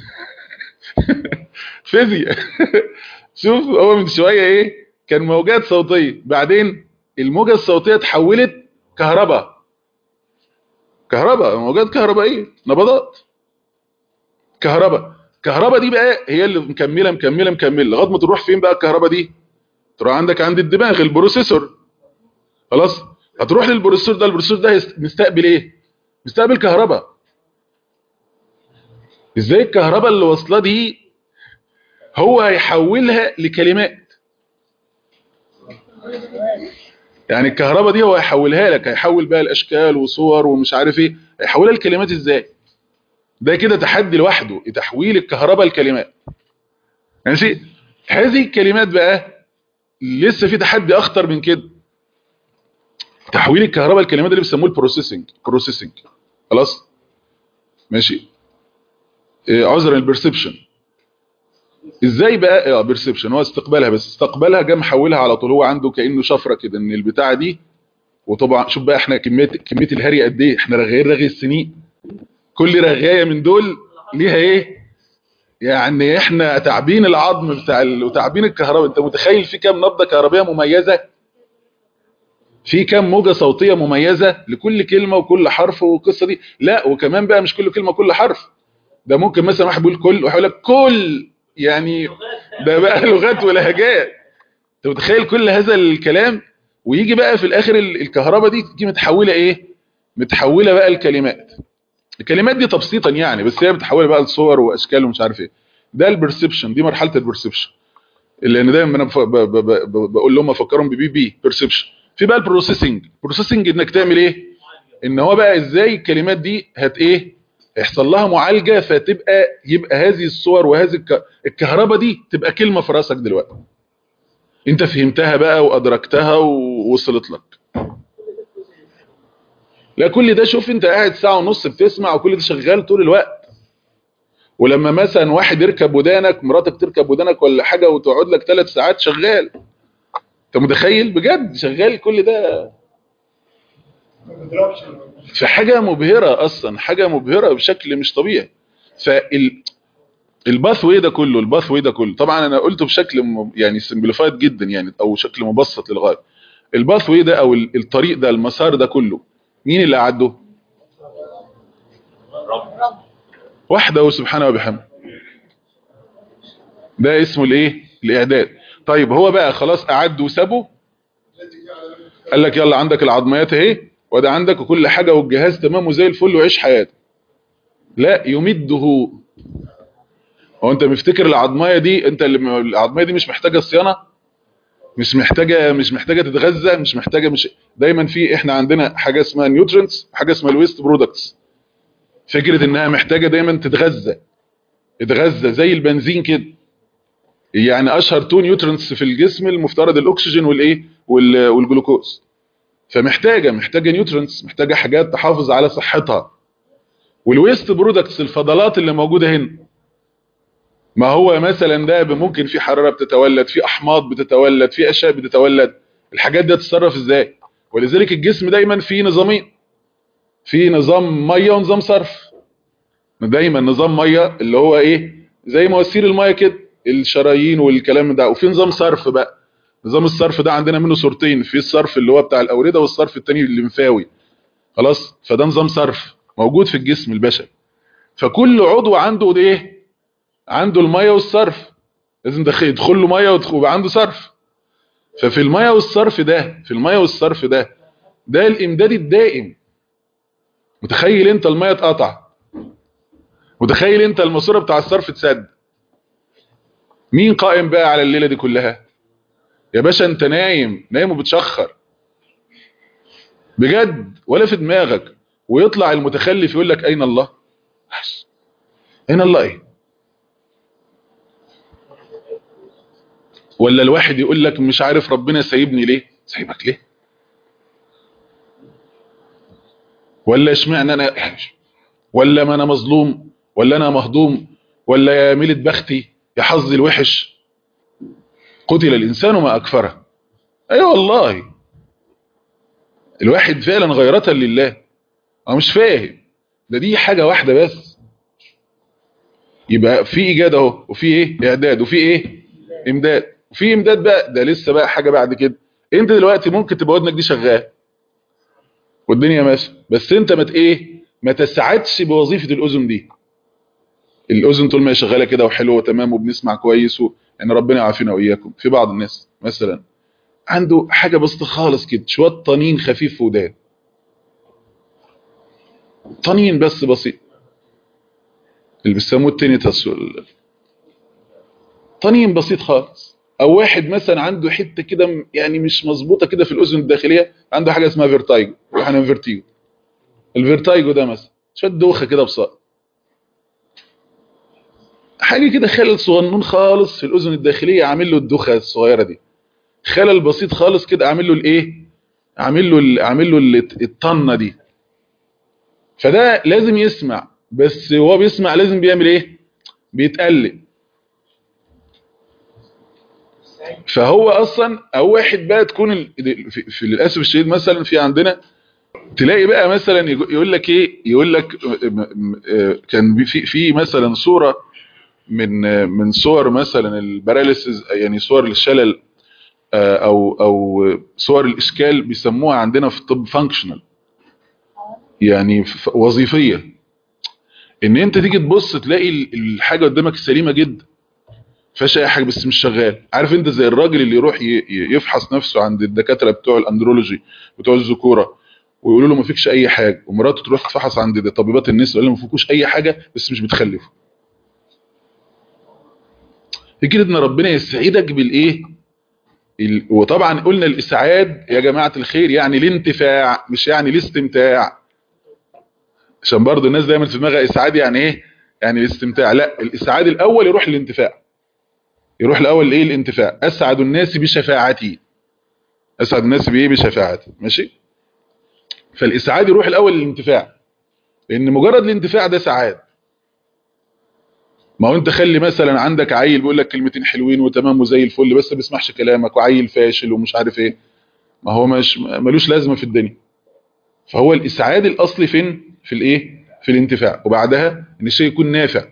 فيزياء شوف هو من شويه ايه كان موجات صوتيه بعدين الموجه الصوتيه اتحولت كهرباء كهرباء موجات كهربائيه نبضات كهرباء كهرباء دي بقى هي اللي مكمله مكمله مكمله لغايه ما تروح فين بقى الكهرباء دي تروح عندك عند الدماغ البروسيسور خلاص هتروح للبروسيسور ده البروسيسور ده هيست- مستقبل ايه مستقبل كهرباء ازاي الكهرباء اللي واصله دي هو هيحولها لكلمات يعني الكهرباء دي هو هيحولها لك هيحول بقى الاشكال وصور ومش عارف ايه هيحولها لكلمات ازاي ده كده تحدي لوحده تحويل الكهرباء لكلمات ماشي هذه الكلمات بقى لسه في تحدي اخطر من كده تحويل الكهرباء الكلمات اللي بيسموه البروسيسنج بروسيسنج خلاص ماشي إيه، عذرا البرسبشن ازاي بقى اه بيرسبشن هو استقبالها بس استقبالها جه محولها على طول هو عنده كانه شفره كده ان البتاعه دي وطبعا شوف بقى احنا كميه كميه الهري قد ايه احنا رغايين رغي السنين كل رغايه من دول ليها ايه يعني احنا تعبين العظم بتاع ال... وتعبين الكهرباء انت متخيل في كام نبضه كهربائيه مميزه في كام موجه صوتيه مميزه لكل كلمه وكل حرف والقصه دي لا وكمان بقى مش كل كلمه وكل حرف ده ممكن مثلا واحد بيقول كل واحد يقول لك كل يعني ده بقى لغات ولهجات انت متخيل كل هذا الكلام ويجي بقى في الاخر ال- الكهرباء دي تيجي متحوله ايه متحوله بقى الكلمات الكلمات دي تبسيطا يعني بس هي متحوله بقى لصور واشكال ومش عارف ايه ده البرسبشن دي مرحله البرسبشن لان دايما انا بف- ب- ب- ب- بقول لهم افكرهم ببي بي بيرسبشن في بقى البروسيسنج بروسيسنج انك تعمل ايه ان هو بقى ازاي الكلمات دي هت ايه يحصل لها معالجه فتبقى يبقى هذه الصور وهذه الك... الكهرباء دي تبقى كلمه في راسك دلوقتي انت فهمتها بقى وادركتها ووصلت لك لا كل ده شوف انت قاعد ساعه ونص بتسمع وكل ده شغال طول الوقت ولما مثلا واحد يركب ودانك مراتك تركب ودانك ولا حاجه وتقعد لك ثلاث ساعات شغال انت متخيل بجد شغال كل ده في حاجه مبهره اصلا حاجه مبهره بشكل مش طبيعي فال الباث واي ده كله الباث واي ده كله طبعا انا قلته بشكل م- يعني سمبليفايد جدا يعني او شكل مبسط للغايه الباث واي ده او ال- الطريق ده المسار ده كله مين اللي عده وحده سبحانه وبحمده ده اسمه الايه الاعداد طيب هو بقى خلاص اعد وسابه قال لك يلا عندك العظميات اهي وده عندك وكل حاجه والجهاز تمام وزي الفل وعيش حياتك لا يمده هو انت مفتكر العظميه دي انت اللي العظميه دي مش محتاجه صيانه مش محتاجه مش محتاجه تتغذى مش محتاجه مش دايما في احنا عندنا حاجه اسمها نيوترينتس حاجه اسمها الويست برودكتس فكره انها محتاجه دايما تتغذى تتغذى زي البنزين كده يعني اشهر تو نيوترينتس في الجسم المفترض الاكسجين والايه وال- والجلوكوز فمحتاجه محتاجه نيوترينتس محتاجه حاجات تحافظ على صحتها والويست برودكتس الفضلات اللي موجوده هنا ما هو مثلا ده ممكن في حراره بتتولد في احماض بتتولد في اشياء بتتولد الحاجات دي تتصرف ازاي ولذلك الجسم دايما فيه نظامين في نظام ميه ونظام صرف دايما نظام ميه اللي هو ايه زي مواسير الميه كده الشرايين والكلام ده وفي نظام صرف بقى نظام الصرف ده عندنا منه صورتين في الصرف اللي هو بتاع الاورده والصرف التاني الليمفاوي خلاص فده نظام صرف موجود في الجسم البشري فكل عضو عنده ده ايه عنده الميه والصرف لازم دخل يدخل له ميه ويدخل- ويبقى عنده صرف ففي الميه والصرف ده في الميه والصرف ده ده الامداد الدائم متخيل انت الميه اتقطع متخيل انت الماسوره بتاع الصرف اتسد مين قائم بقى على الليله دي كلها يا باشا انت نايم نايم وبتشخر بجد ولا في دماغك ويطلع المتخلف يقول لك اين الله بس. اين الله ايه ولا الواحد يقول لك مش عارف ربنا سايبني ليه سايبك ليه ولا اشمعنى انا ولا ما انا مظلوم ولا انا مهضوم ولا يا ميلة بختي يا حظي الوحش قتل الانسان ما اكفره اي أيوة والله الواحد فعلا غيرة لله هو مش فاهم ده دي حاجة واحدة بس يبقى في ايجاد اهو وفي ايه اعداد وفي ايه امداد وفي امداد بقى ده لسه بقى حاجة بعد كده انت دلوقتي ممكن تبقى ودنك دي شغال والدنيا ماشيه بس انت ما ت- ايه ما تسعدش بوظيفه الاذن دي الاذن طول ما هي شغاله كده وحلوه وتمام وبنسمع كويس و... يعني ربنا يعافينا واياكم في بعض الناس مثلا عنده حاجه بسيطه خالص كده شويه طنين خفيف في ودان طنين بس بسيط اللي بيسموه التينيتاس وال... طنين بسيط خالص او واحد مثلا عنده حته كده م- يعني مش مظبوطه كده في الاذن الداخليه عنده حاجه اسمها فيرتايجو احنا فيرتيجو الفيرتايجو ده مثلا شويه دوخه كده بصائر حاجه كده خلل صغنون خالص في الاذن الداخليه عامل له الدوخه الصغيره دي خلل بسيط خالص كده عامل له الايه عامل له ال- عامل له ال- الطنه دي فده لازم يسمع بس هو بيسمع لازم بيعمل ايه بيتقلب فهو اصلا او واحد بقى تكون ال- في, في للاسف الشديد مثلا في عندنا تلاقي بقى مثلا يجو- يقول لك ايه يقول لك م- م- آه، كان بي- في في مثلا صوره من آه، من صور مثلا الباراليسيس يعني صور الشلل آه، او او صور الاشكال بيسموها عندنا في الطب فانكشنال يعني ف- وظيفيه ان انت تيجي تبص تلاقي ال- الحاجه قدامك سليمه جدا فيهاش اي حاجه بس مش شغال عارف انت زي الراجل اللي يروح ي- ي- يفحص نفسه عند الدكاتره بتوع الاندرولوجي بتوع الذكوره ويقولوا له ما فيكش اي حاجه ومراته تروح تفحص عند طبيبات النساء يقول لهم ما فيكوش اي حاجه بس مش بتخلفوا فكره ان ربنا يسعدك بالايه ال- وطبعا قلنا الاسعاد يا جماعه الخير يعني الانتفاع مش يعني الاستمتاع عشان برضو الناس دايما في دماغها اسعاد يعني ايه يعني الاستمتاع لا الاسعاد الاول يروح للانتفاع يروح الاول لايه الانتفاع اسعد الناس بشفاعتي اسعد الناس بايه بشفاعتي ماشي فالاسعاد يروح الاول للانتفاع لان مجرد الانتفاع ده سعاده ما هو انت خلي مثلا عندك عيل بيقول لك كلمتين حلوين وتمام وزي الفل بس ما بيسمعش كلامك وعيل فاشل ومش عارف ايه ما هو مش ملوش لازمه في الدنيا فهو الاسعاد الاصلي فين في الايه في الانتفاع وبعدها ان الشيء يكون نافع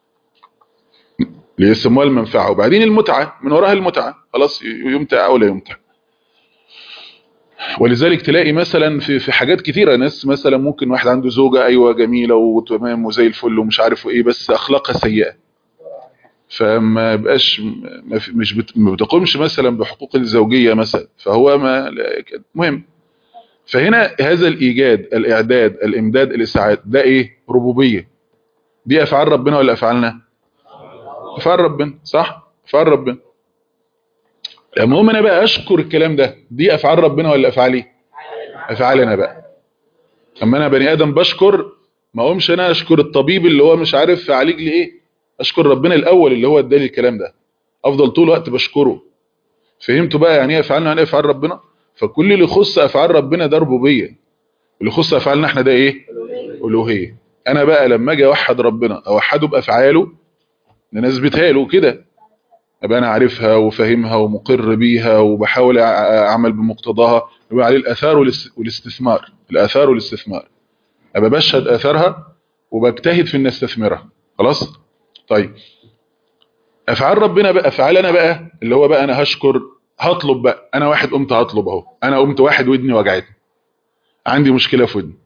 اللي يسموها المنفعه وبعدين المتعه من وراها المتعه خلاص يمتع او لا يمتع ولذلك تلاقي مثلا في في حاجات كتيره ناس مثلا ممكن واحد عنده زوجه ايوه جميله وتمام وزي الفل ومش عارف ايه بس اخلاقها سيئه فما يبقاش ما في- مش بت- ما بتقومش مثلا بحقوق الزوجيه مثلا فهو ما لا- مهم فهنا هذا الايجاد الاعداد الامداد الاسعاد ده ايه ربوبيه دي افعال ربنا ولا افعالنا افعال ربنا صح افعال ربنا المهم انا بقى اشكر الكلام ده دي افعال ربنا ولا افعالي افعالي انا بقى اما انا بني ادم بشكر ما اقومش انا اشكر الطبيب اللي هو مش عارف عالج لي ايه اشكر ربنا الاول اللي هو اداني الكلام ده افضل طول الوقت بشكره فهمتوا بقى يعني ايه افعالنا يعني ايه افعال ربنا فكل اللي يخص افعال ربنا ده ربوبيه اللي يخص افعالنا احنا ده ايه الوهيه انا بقى لما اجي اوحد ربنا اوحده بافعاله نثبتها له كده ابقى انا عارفها وفاهمها ومقر بيها وبحاول أع- اعمل بمقتضاها يبقى عليه الاثار والاس- والاستثمار الاثار والاستثمار ابقى بشهد اثارها وبجتهد في ان استثمرها خلاص طيب افعال ربنا بقى افعالنا بقى اللي هو بقى انا هشكر هطلب بقى انا واحد قمت هطلب اهو انا قمت واحد ودني وجعتني عندي مشكله في ودني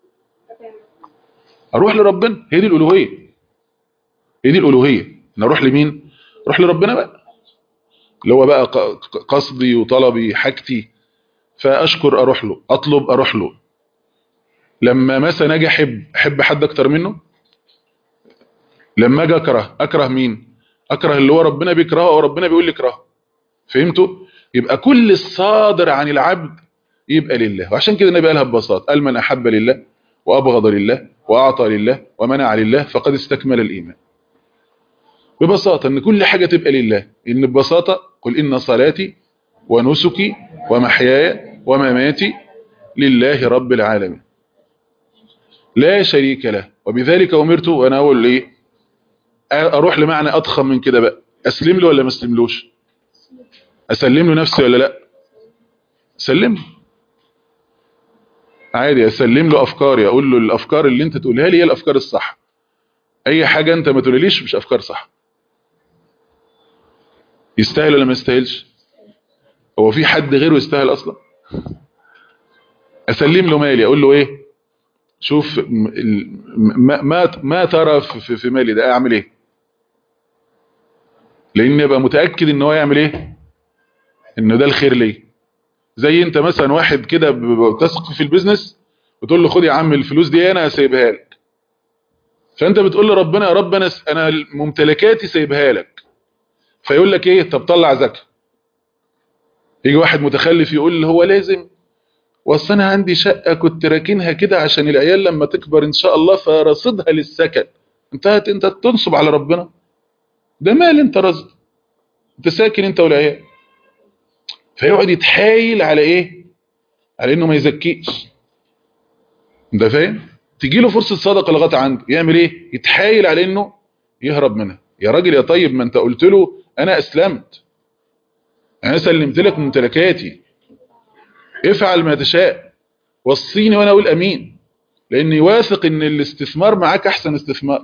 اروح لربنا هي دي الالوهيه هي دي الالوهيه ان اروح لمين اروح لربنا بقى اللي هو بقى ق- ق- قصدي وطلبي حاجتي فاشكر اروح له اطلب اروح له لما مثلا اجي احب احب حد اكتر منه لما اجي اكره اكره مين اكره اللي هو ربنا بيكرهه او ربنا بيقول لي اكرهه فهمتوا يبقى كل الصادر عن العبد يبقى لله وعشان كده النبي قالها ببساطه قال من احب لله وابغض لله واعطى لله ومنع لله فقد استكمل الايمان ببساطه ان كل حاجه تبقى لله ان ببساطه قل ان صلاتي ونسكي ومحياي ومماتي لله رب العالمين لا شريك له وبذلك امرت وانا اقول ايه اروح لمعنى اضخم من كده بقى اسلم له ولا ما اسلملوش اسلم له نفسي ولا لا سلم له. عادي اسلم له افكاري اقول له الافكار اللي انت تقولها لي هي الافكار الصح اي حاجه انت ما تقوليليش مش افكار صح يستاهل ولا ما يستاهلش هو في حد غيره يستاهل اصلا اسلم له مالي اقول له ايه شوف م- ال- ما ما, ما ترى في, في- في مالي ده اعمل ايه لان ابقى متاكد ان هو يعمل ايه ان ده الخير ليه زي انت مثلا واحد كده ب- ب- بتثق في البيزنس وتقول له خد يا عم الفلوس دي انا سايبها لك فانت بتقول لربنا يا رب انا س- انا ممتلكاتي سايبها لك فيقول لك ايه طب طلع زكاه يجي واحد متخلف يقول هو لازم واصل انا عندي شقه كنت راكنها كده عشان العيال لما تكبر ان شاء الله فرصدها للسكن انت هت- انت تنصب على ربنا ده مال انت رزق انت ساكن انت والعيال فيقعد يتحايل على ايه على انه ما يزكيش انت فاهم تجي له فرصه صدقه لغايه عنده يعمل ايه يتحايل على انه يهرب منها يا راجل يا طيب ما انت قلت له انا اسلمت انا سلمت لك ممتلكاتي افعل ما تشاء وصيني وانا اقول امين لاني واثق ان الاستثمار معاك احسن استثمار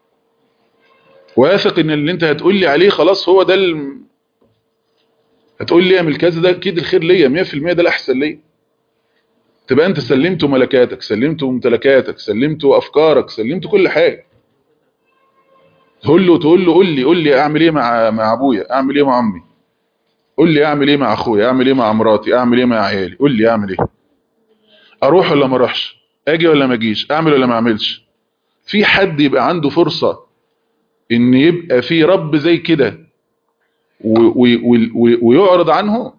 واثق ان اللي انت هتقول لي عليه خلاص هو ده الم... هتقول لي اعمل كذا ده اكيد الخير ليا 100% ده الاحسن ليا تبقى انت سلمت ملكاتك سلمت ممتلكاتك سلمت افكارك سلمت كل حاجه تقول له تقول له قول لي قول لي اعمل ايه مع مع ابويا اعمل ايه مع امي قول لي اعمل ايه مع اخويا اعمل ايه مع مراتي اعمل ايه مع عيالي قول لي اعمل ايه اروح ولا ما اروحش اجي ولا ما اجيش اعمل ولا ما اعملش في حد يبقى عنده فرصة ان يبقى في رب زي كده و- و- و- ويعرض عنه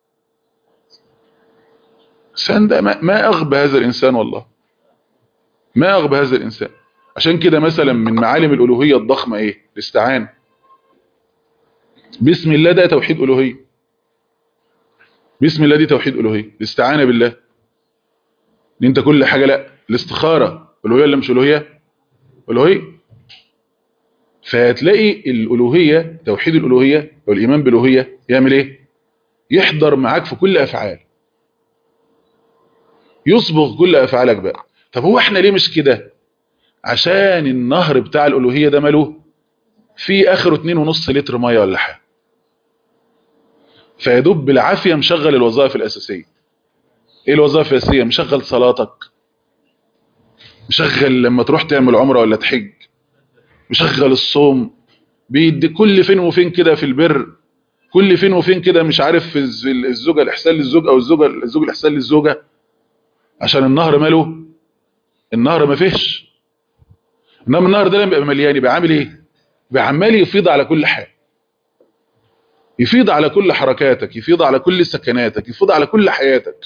الانسان ده ما ما اغبى هذا الانسان والله ما اغبى هذا الانسان عشان كده مثلا من معالم الالوهيه الضخمه ايه الاستعانه بسم الله ده توحيد الوهيه بسم الله دي توحيد الوهيه الاستعانه بالله ان انت كل حاجه لا الاستخاره الوهيه ولا مش الوهيه الوهيه فهتلاقي الالوهيه توحيد الالوهيه او الايمان بالالوهيه يعمل ايه يحضر معاك في كل افعال يصبغ كل افعالك بقى طب هو احنا ليه مش كده عشان النهر بتاع الالوهيه ده ماله في اخره 2.5 لتر ميه ولا حاجه فيدوب بالعافيه مشغل الوظائف الاساسيه ايه الوظائف الاساسيه مشغل صلاتك مشغل لما تروح تعمل عمره ولا تحج مشغل الصوم بيدي كل فين وفين كده في البر كل فين وفين كده مش عارف في الز- الزوجه الاحسان للزوج او الزوجه الزوج الاحسان للزوجه عشان النهر ماله النهر ما فيش انما النهر ده لما يبقى مليان يبقى عامل ايه يبقى عمال يفيض على كل حاجه يفيض على كل حركاتك يفيض على كل سكناتك يفيض على كل حياتك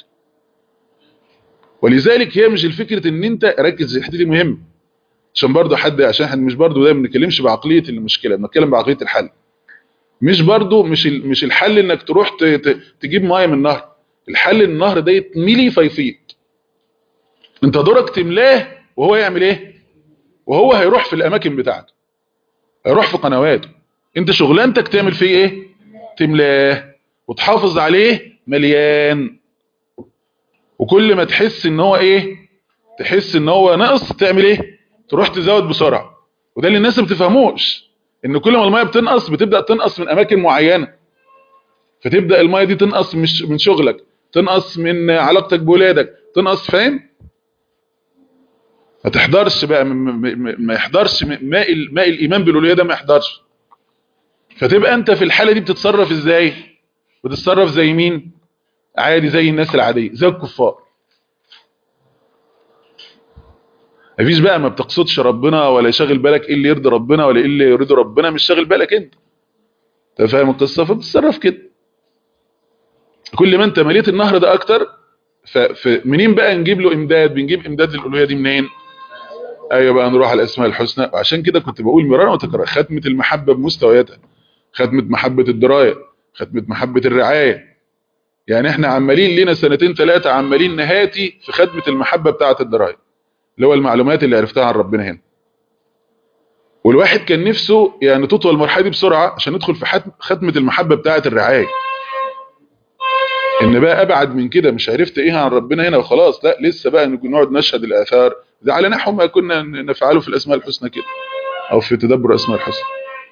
ولذلك هي مش الفكرة ان انت ركز الحته دي مهم عشان برضو حد عشان احنا مش برضو ده ما بنتكلمش بعقليه المشكله بنتكلم بعقليه الحل مش برضو مش ال- مش الحل انك تروح ت- ت- تجيب ميه من النهر الحل ان النهر ده يتملي فيفيض انت دورك تملاه وهو يعمل ايه وهو هيروح في الاماكن بتاعته هيروح في قنواته انت شغلانتك تعمل فيه ايه تملاه وتحافظ عليه مليان وكل ما تحس ان هو ايه تحس ان هو ناقص تعمل ايه تروح تزود بسرعه وده اللي الناس ما بتفهموش ان كل ما الميه بتنقص بتبدا تنقص من اماكن معينه فتبدا الميه دي تنقص مش من شغلك تنقص من علاقتك بولادك تنقص فاهم ما تحضرش بقى م- م- م- ما يحضرش م- ماء ال- ماء الايمان بالالوهيه ده ما يحضرش فتبقى انت في الحاله دي بتتصرف ازاي بتتصرف زي مين عادي زي الناس العاديه زي الكفار مفيش بقى ما بتقصدش ربنا ولا شاغل بالك ايه اللي يرضي ربنا ولا ايه اللي يرضي ربنا مش شاغل بالك انت انت فاهم القصه فبتتصرف كده كل ما انت مليت النهر ده اكتر ف- فمنين بقى نجيب له امداد بنجيب امداد للالوهيه دي منين ايوه بقى نروح على الاسماء الحسنى وعشان كده كنت بقول مرارا وتكرار ختمه المحبه بمستوياتها ختمه محبه الدرايه ختمه محبه الرعايه يعني احنا عمالين لينا سنتين ثلاثه عمالين نهاتي في ختمه المحبه بتاعه الدرايه اللي هو المعلومات اللي عرفتها عن ربنا هنا والواحد كان نفسه يعني تطول المرحله دي بسرعه عشان ندخل في حتم- ختمه المحبه بتاعه الرعايه ان بقى ابعد من كده مش عرفت ايه عن ربنا هنا وخلاص لا لسه بقى نقعد نشهد الاثار ده على نحو ما كنا نفعله في الاسماء الحسنى كده او في تدبر الاسماء الحسنى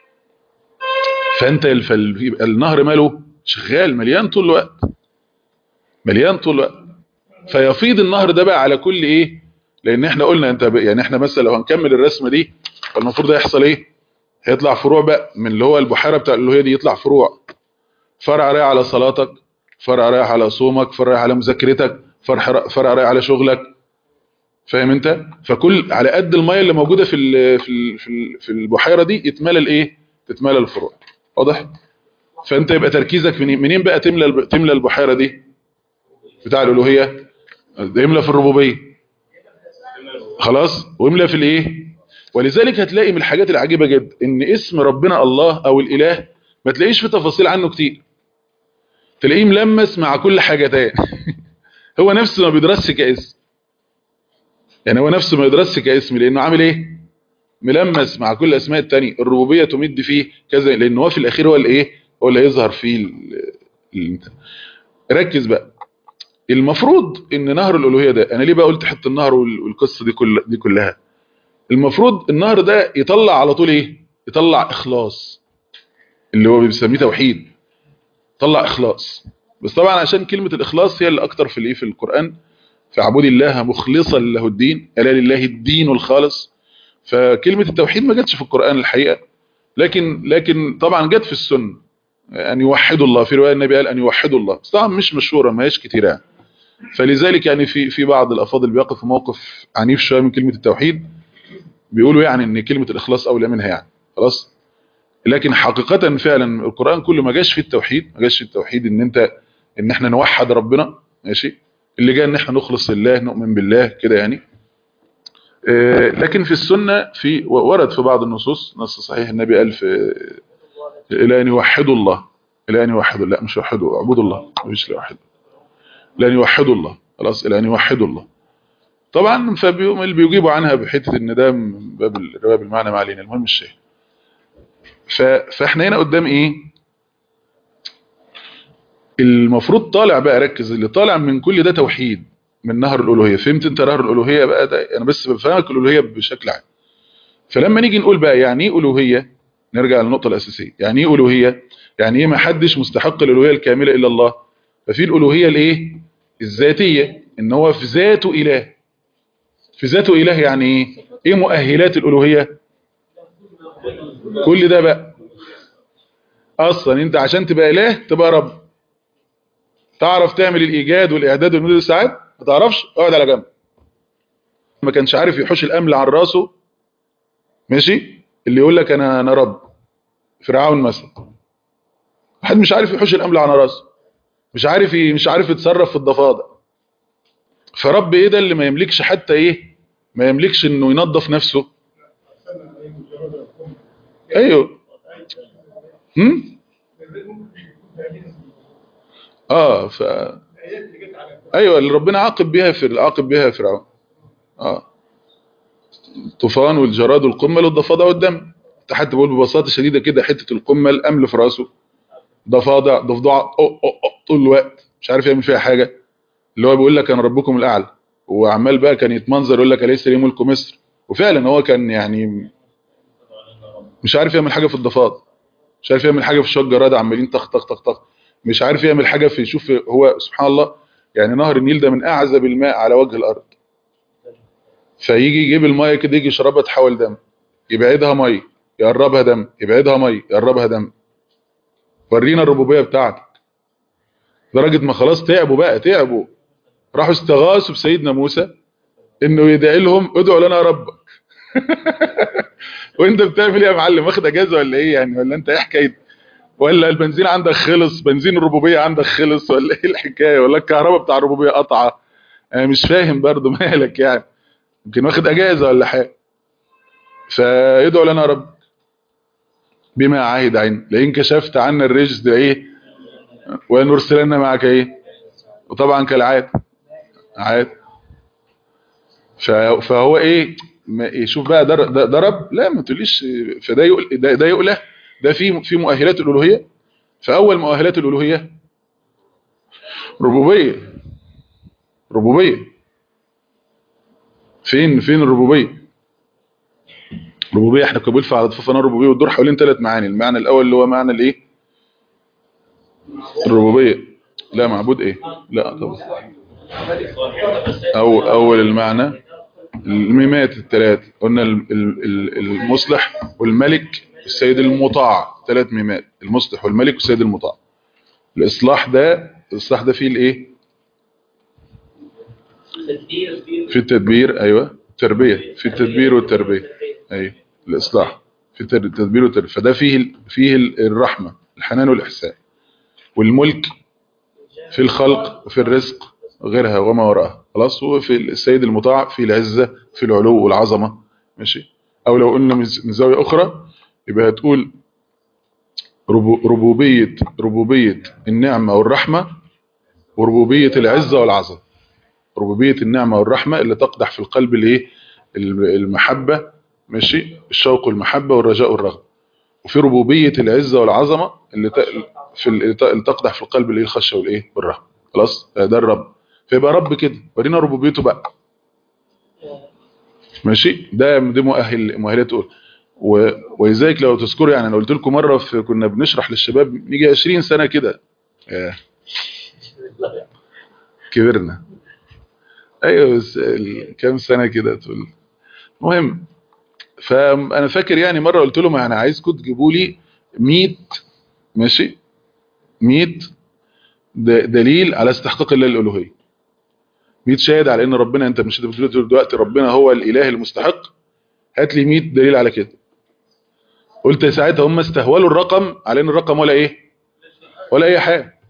فانت الف- ال- يبقى النهر ماله شغال مليان طول الوقت مليان طول الوقت فيفيض النهر ده بقى على كل ايه لان احنا قلنا انت ب- يعني احنا مثلا لو هنكمل الرسمه دي فالمفروض ده يحصل ايه هيطلع فروع بقى من اللي هو البحيره بتاع الالوهيه دي يطلع فروع فرع رايح على صلاتك فرع رايح على صومك فرع رايح على مذاكرتك فرع فرع رايح على شغلك فاهم انت فكل على قد الميه اللي موجوده في ال في ال في, ال في البحيره دي يتملى الايه تتملى الفروع واضح فانت يبقى تركيزك منين منين بقى تملى الب- تملى البحيره دي بتاع الالوهيه ده يملى في الربوبيه خلاص ويملى في الايه ولذلك هتلاقي من الحاجات العجيبه جدا ان اسم ربنا الله او الاله ما تلاقيش في تفاصيل عنه كتير تلاقيه ملمس مع كل حاجه تاني هو نفسه ما بيدرسش كاسم يعني هو نفسه ما يدرسش كاسم لانه عامل ايه ملمس مع كل الاسماء التانية الربوبيه تمد فيه كذا لان هو في الاخير هو الايه هو اللي هيظهر فيه ال- ال- ركز بقى المفروض ان نهر الالوهيه ده انا ليه بقى قلت حته النهر وال- والقصه دي كل دي كلها المفروض النهر ده يطلع على طول ايه يطلع اخلاص اللي هو بيسميه توحيد طلع اخلاص بس طبعا عشان كلمه الاخلاص هي اللي اكتر في الايه في القران فاعبد الله مخلصا له الدين الا لله الدين الخالص فكلمه التوحيد ما جاتش في القران الحقيقه لكن لكن طبعا جت في السنه ان يوحدوا الله في روايه النبي قال ان يوحدوا الله بس طبعا مش مشهوره ما هيش كتير يعني فلذلك يعني في في بعض الافاضل بيقف في موقف عنيف شويه من كلمه التوحيد بيقولوا يعني ان كلمه الاخلاص اولى منها يعني خلاص لكن حقيقه فعلا القران كله ما جاش في التوحيد ما جاش في التوحيد ان انت ان احنا نوحد ربنا ماشي اللي جاء ان احنا نخلص لله نؤمن بالله كده يعني آه، لكن في السنه في ورد في بعض النصوص نص صحيح النبي قال في الى ان يوحدوا الله الى ان يوحدوا لا مش يوحدوا اعبدوا الله مش يوحدوا الى ان يوحدوا الله خلاص الى ان يوحدوا الله طبعا فبيقوم اللي بيجيبوا عنها بحته ان ده من باب الروايه بالمعنى ما علينا المهم الشيء ف... فاحنا هنا قدام ايه المفروض طالع بقى ركز اللي طالع من كل ده توحيد من نهر الالوهيه فهمت انت نهر الالوهيه بقى ده انا بس بفهمك الالوهيه بشكل عام فلما نيجي نقول بقى يعني ايه الوهيه نرجع للنقطه الاساسيه يعني ايه الوهيه يعني ايه ما حدش مستحق الالوهيه الكامله الا الله ففي الالوهيه الايه الذاتيه ان هو في ذاته اله في ذاته اله يعني ايه ايه مؤهلات الالوهيه كل ده بقى اصلا انت عشان تبقى اله تبقى رب تعرف تعمل الايجاد والاعداد والمدد والساعات ما تعرفش اقعد على جنب ما كانش عارف يحوش الامل عن راسه ماشي اللي يقول لك انا انا رب فرعون مثلا حد مش عارف يحوش الامل عن راسه مش عارف ي- مش عارف يتصرف في الضفادع فرب ايه ده اللي ما يملكش حتى ايه ما يملكش انه ينظف نفسه ايوه هم اه ف ايوه اللي ربنا عاقب بيها في عاقب بيها فرعون اه الطوفان والجراد والقمل والضفادع والدم انت حتى بقول ببساطه شديده كده حته القمل امل في راسه ضفادع ضفدعه أو أو أو طول الوقت مش عارف يعمل فيها حاجه اللي هو بيقول لك انا ربكم الاعلى وعمال بقى كان يتمنظر يقول لك اليس لي ملك مصر وفعلا هو كان يعني مش عارف يعمل حاجه في الضفادع مش عارف يعمل حاجه في شويه جراد عمالين طخ طخ طخ طخ مش عارف يعمل حاجه في شوف هو سبحان الله يعني نهر النيل ده من اعذب الماء على وجه الارض فيجي يجيب الميه كده يجي يشربها تحول دم يبعدها ميه يقربها دم يبعدها ميه يقربها دم ورينا الربوبيه بتاعتك لدرجه ما خلاص تعبوا بقى تعبوا راحوا استغاثوا بسيدنا موسى انه يدعي لهم ادعوا لنا ربك وانت بتعمل ايه يا معلم واخد اجازه ولا ايه يعني ولا انت ايه حكايه ولا البنزين عندك خلص بنزين الربوبيه عندك خلص ولا ايه الحكايه ولا الكهرباء بتاع الربوبيه قطعه انا مش فاهم برضو مالك يعني يمكن واخد اجازه ولا حاجه فادعوا لنا رب بما عهد عين لئن كشفت عنا الرجز ده ايه ونرسلن معك ايه وطبعا كالعاده عاد ف- فهو ايه ما إيه، شوف بقى ده ده ده رب لا ما تقوليش فده يقول ده, ده يقوله ده في في مؤهلات الالوهيه فاول مؤهلات الالوهيه ربوبيه ربوبيه فين فين الربوبيه ربوبيه احنا كنا بنقول على ضفافنا الربوبيه والدور حوالين ثلاث معاني المعنى الاول اللي هو معنى الايه الربوبيه لا معبود ايه لا طبعا أو أول المعنى الميمات الثلاث قلنا ال- ال- ال- المصلح والملك السيد المطاع ثلاث ميمات المصلح والملك والسيد المطاع الإصلاح ده الإصلاح ده فيه الإيه في التدبير أيوة تربية في التدبير والتربية أيوة الإصلاح في التر- التدبير والتربية فده فيه ال- فيه ال- الرحمة الحنان والإحسان والملك في الخلق وفي الرزق غيرها وما وراءها خلاص هو في السيد المطاع في العزة في العلو والعظمة ماشي او لو قلنا من من زاوية اخرى يبقى هتقول ربو- ربوبية ربوبية النعمة والرحمة وربوبية العزة والعظمة ربوبية النعمة والرحمة اللي تقدح في القلب الايه المحبة ماشي الشوق والمحبة والرجاء والرغبة وفي ربوبية العزة والعظمة اللي ت- في ال- اللي تقدح في القلب الايه الخشية والايه والرهبة خلاص ده الرب فيبقى رب كده ورينا ربوبيته بقى ماشي ده دي مؤهل مؤهلات تقول و- ولذلك لو تذكروا يعني انا قلت لكم مره في كنا بنشرح للشباب نيجي 20 سنه كده ياه. كبرنا ايوه بس ال- كام سنه كده تقول المهم فانا فاكر يعني مره قلت لهم انا عايزكم تجيبوا لي 100 ماشي 100 د- دليل على استحقاق الله الالوهيه 100 شاهد على ان ربنا انت مش انت بتقول دلوقتي ربنا هو الاله المستحق هات لي 100 دليل على كده قلت ساعتها هم استهولوا الرقم على ان الرقم ولا ايه ولا اي حاجه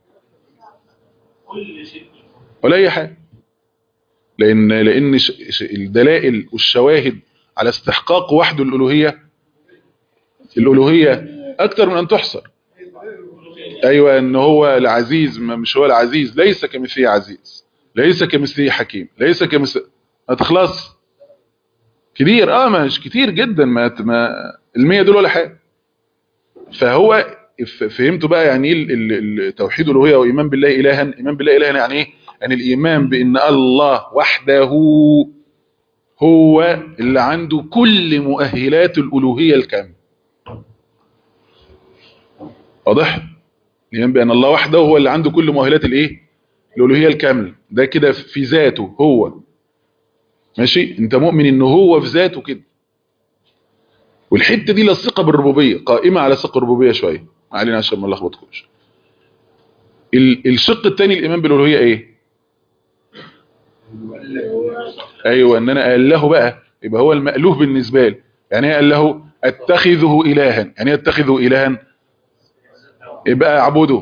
ولا اي حاجه لان لان ش- ش- الدلائل والشواهد على استحقاق وحده الالوهيه الالوهيه اكتر من ان تحصر ايوه ان هو العزيز ما مش هو العزيز ليس كمثله عزيز ليس كمثله حكيم ليس كمثل ما تخلص كتير اه مش كتير جدا ما ما المية دول ولا حاجه فهو ف- فهمتوا بقى يعني ايه ال- ال- ال- توحيد الالوهيه وايمان بالله الها ايمان بالله الها يعني ايه يعني الايمان بان الله وحده هو اللي عنده كل مؤهلات الالوهيه الكامله واضح الايمان بان الله وحده هو اللي عنده كل مؤهلات الايه الالوهيه الكامله ده كده في ذاته هو ماشي انت مؤمن ان هو في ذاته كده والحته دي لاصقه بالربوبيه قائمه على ثقه الربوبيه شويه ما علينا عشان ما نلخبطكمش ال- الشق الثاني الايمان بالالوهيه ايه ايوه ان انا قال له بقى يبقى هو المألوه بالنسبه لي يعني ايه قال له اتخذه الها يعني ايه اتخذه الها يبقى اعبده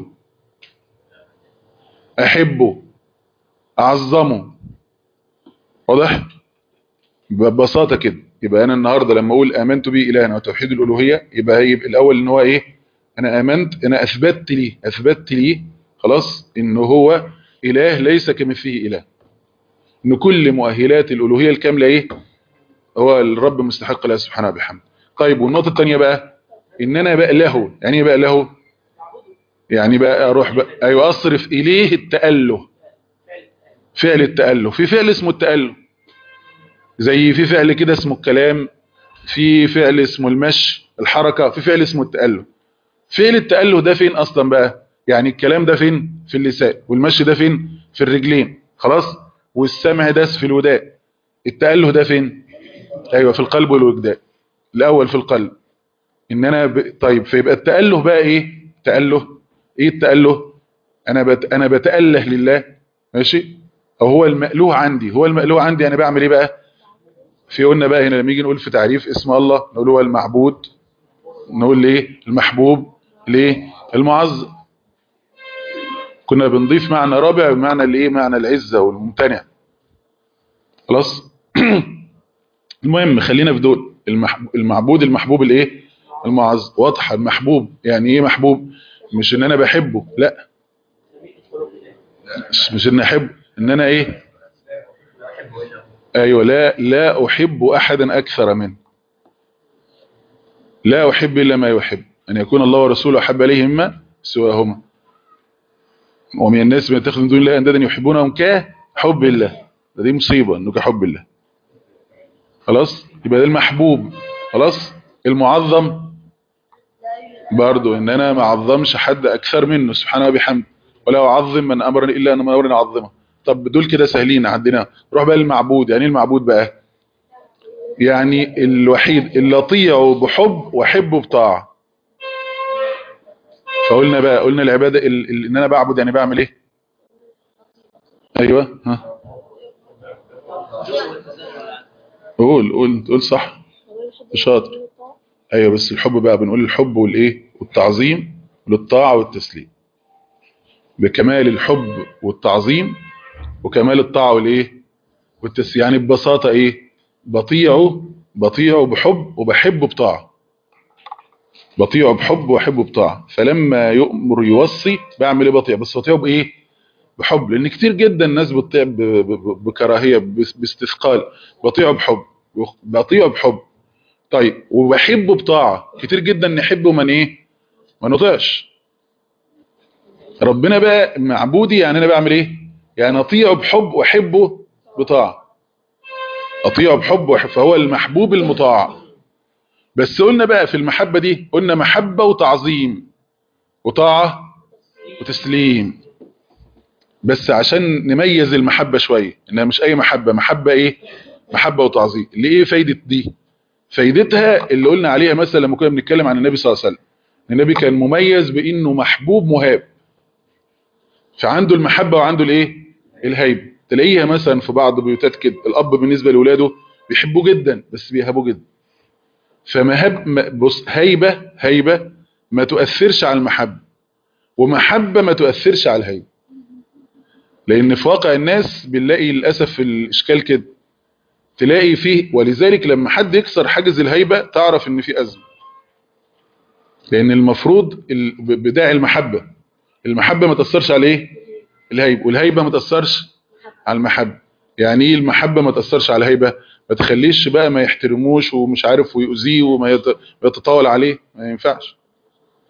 احبه اعظمه واضح ببساطه كده يبقى انا النهارده لما اقول امنت به الها وتوحيد الالوهيه يبقى يبقى الاول ان هو ايه انا امنت انا اثبتت ليه اثبتت ليه خلاص ان هو اله ليس كمثله اله ان كل مؤهلات الالوهيه الكامله ايه هو الرب مستحق لها سبحانه وبحمده طيب والنقطه الثانيه بقى ان انا بقى له يعني ايه بقى له يعني بقى اروح بقى ايوه اصرف اليه التاله فعل التاله في فعل اسمه التاله زي في فعل كده اسمه الكلام في فعل اسمه المشي الحركه في فعل اسمه التاله فعل التاله ده فين اصلا بقى يعني الكلام ده فين في اللسان والمشي ده فين في الرجلين خلاص والسمع ده في الودان التاله ده فين ايوه في القلب والوجدان الاول في القلب ان انا ب... طيب فيبقى التاله بقى ايه تاله ايه التاله انا بت... انا بتاله لله ماشي او هو المألوه عندي هو المألوه عندي انا بعمل ايه بقى في قلنا بقى هنا لما نيجي نقول في تعريف اسم الله نقول هو المعبود نقول ليه المحبوب ليه المعظم كنا بنضيف معنى رابع بمعنى الايه معنى العزة والممتنع خلاص المهم خلينا في دول المحب... المعبود المحبوب الايه المعظم واضحه المحبوب يعني ايه محبوب مش ان انا بحبه لا مش, مش ان احب ان انا ايه ايوه لا لا احب احدا اكثر منه لا احب الا ما يحب ان يكون الله ورسوله احب اليه مما سواهما ومن الناس من يتخذ من دون الله اندادا يحبونهم كحب الله ده دي مصيبه انه كحب الله خلاص يبقى ده المحبوب خلاص المعظم برضو ان انا ما اعظمش حد اكثر منه سبحانه وبحمده ولا اعظم من امرني الا ان من امرني اعظمه طب دول كده سهلين عندنا روح بقى المعبود يعني ايه المعبود بقى يعني الوحيد اللي اطيعه بحب واحبه بطاعه فقلنا بقى قلنا العباده ال- ال- ان انا بعبد يعني بعمل ايه ايوه ها قول قول قول صح شاطر ايوه بس الحب بقى بنقول الحب والايه والتعظيم للطاعه والتسليم بكمال الحب والتعظيم وكمال الطاعه والايه والتسليم يعني ببساطه ايه بطيعه بطيعه بحب وبحبه بطاعه بطيعه بحب واحبه بطاعه فلما يؤمر يوصي بعمل ايه بطيع بس بطيعه بايه بحب لان كتير جدا الناس بتطيع ب- ب- ب- بكراهيه بس- باستثقال بطيعه بحب بطيعه بحب طيب وبحبه بطاعه كتير جدا نحبه من ايه ما نطيعش ربنا بقى معبودي يعني انا بعمل ايه يعني اطيعه بحب واحبه بطاعه اطيعه بحب واحب فهو المحبوب المطاع بس قلنا بقى في المحبه دي قلنا محبه وتعظيم وطاعه وتسليم بس عشان نميز المحبة شوية انها مش اي محبة محبة ايه محبة وتعظيم اللي ايه فايدة دي فايدتها اللي قلنا عليها مثلا لما كنا بنتكلم عن النبي صلى الله عليه وسلم النبي كان مميز بانه محبوب مهاب فعنده المحبة وعنده الايه الهيبة تلاقيها مثلا في بعض بيوتات كده الاب بالنسبة لاولاده بيحبوه جدا بس بيهابوه جدا فمهاب ما- بص هيبة هيبة ما تؤثرش على المحبة ومحبة ما تؤثرش على الهيبة لان في واقع الناس بنلاقي للاسف الاشكال كده تلاقي فيه ولذلك لما حد يكسر حاجز الهيبه تعرف ان في ازمه لان المفروض ال- ب- بداعي المحبه المحبه ما تاثرش على ايه الهيبه والهيبه ما تاثرش على المحبه يعني ايه المحبه ما تاثرش على الهيبه ما تخليش بقى ما يحترموش ومش عارف ويؤذيه وما يت- يتطاول عليه ما ينفعش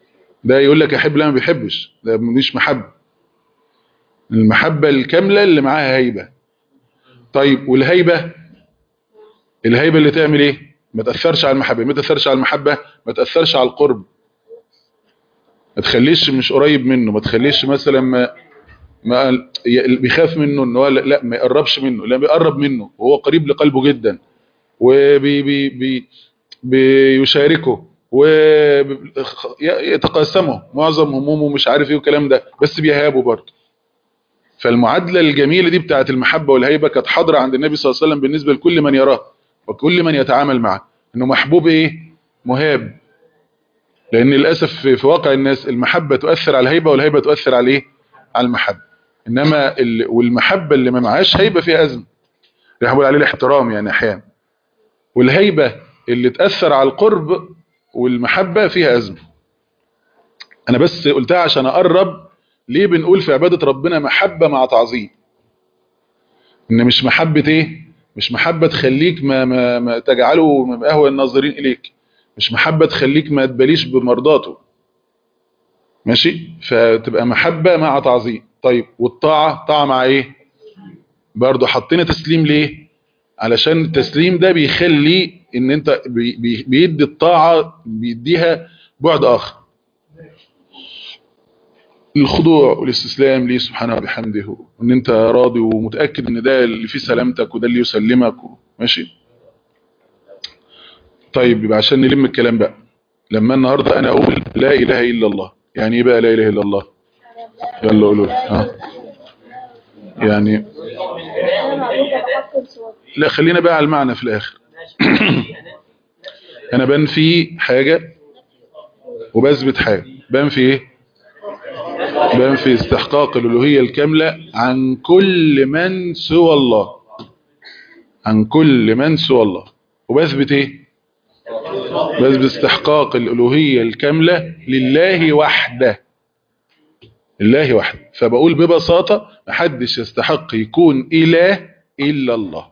ده يقول لك احب لا ما بيحبش ده مش محبه المحبه الكامله اللي معاها هيبه طيب والهيبه الهيبه اللي تعمل ايه ما تاثرش على المحبه ما تاثرش على المحبه ما تاثرش على القرب ما تخليش مش قريب منه ما تخليش مثلا ما ما ي- بيخاف منه ان هو لا, لا ما يقربش منه لا بيقرب منه وهو قريب لقلبه جدا وبي بي بي بيشاركه ويتقاسمه معظم همومه مش عارف ايه والكلام ده بس بيهابه برضه فالمعادله الجميله دي بتاعه المحبه والهيبه كانت حاضره عند النبي صلى الله عليه وسلم بالنسبه لكل من يراه وكل من يتعامل معه انه محبوب ايه مهاب لان للاسف في في واقع الناس المحبه تؤثر على الهيبه والهيبه تؤثر على ايه على المحبه انما ال... والمحبه اللي ما معهاش هيبه فيها ازمه اللي بقول عليه الاحترام يعني احيانا والهيبه اللي تاثر على القرب والمحبه فيها ازمه انا بس قلتها عشان اقرب ليه بنقول في عباده ربنا محبه مع تعظيم ان مش محبه ايه مش محبه تخليك ما, ما, ما تجعله من اهوى الناظرين اليك مش محبه تخليك ما تباليش بمرضاته ماشي فتبقى محبه مع تعظيم طيب والطاعه طاعه مع ايه برضه حطينا تسليم ليه علشان التسليم ده بيخلي ان انت بي بي بيدي الطاعه بيديها بعد اخر الخضوع والاستسلام ليه سبحانه وبحمده وان انت راضي ومتاكد ان ده اللي فيه سلامتك وده اللي يسلمك ماشي طيب يبقى عشان نلم الكلام بقى لما النهارده انا اقول لا اله الا الله يعني ايه بقى لا اله الا الله يلا قولوا ها يعني لا خلينا بقى على المعنى في الاخر انا بنفي حاجه وبثبت حاجه بنفي ايه بنفي استحقاق الالوهيه الكامله عن كل من سوى الله عن كل من سوى الله وبثبت ايه بثبت استحقاق الالوهيه الكامله لله وحده لله وحده فبقول ببساطه محدش يستحق يكون اله الا الله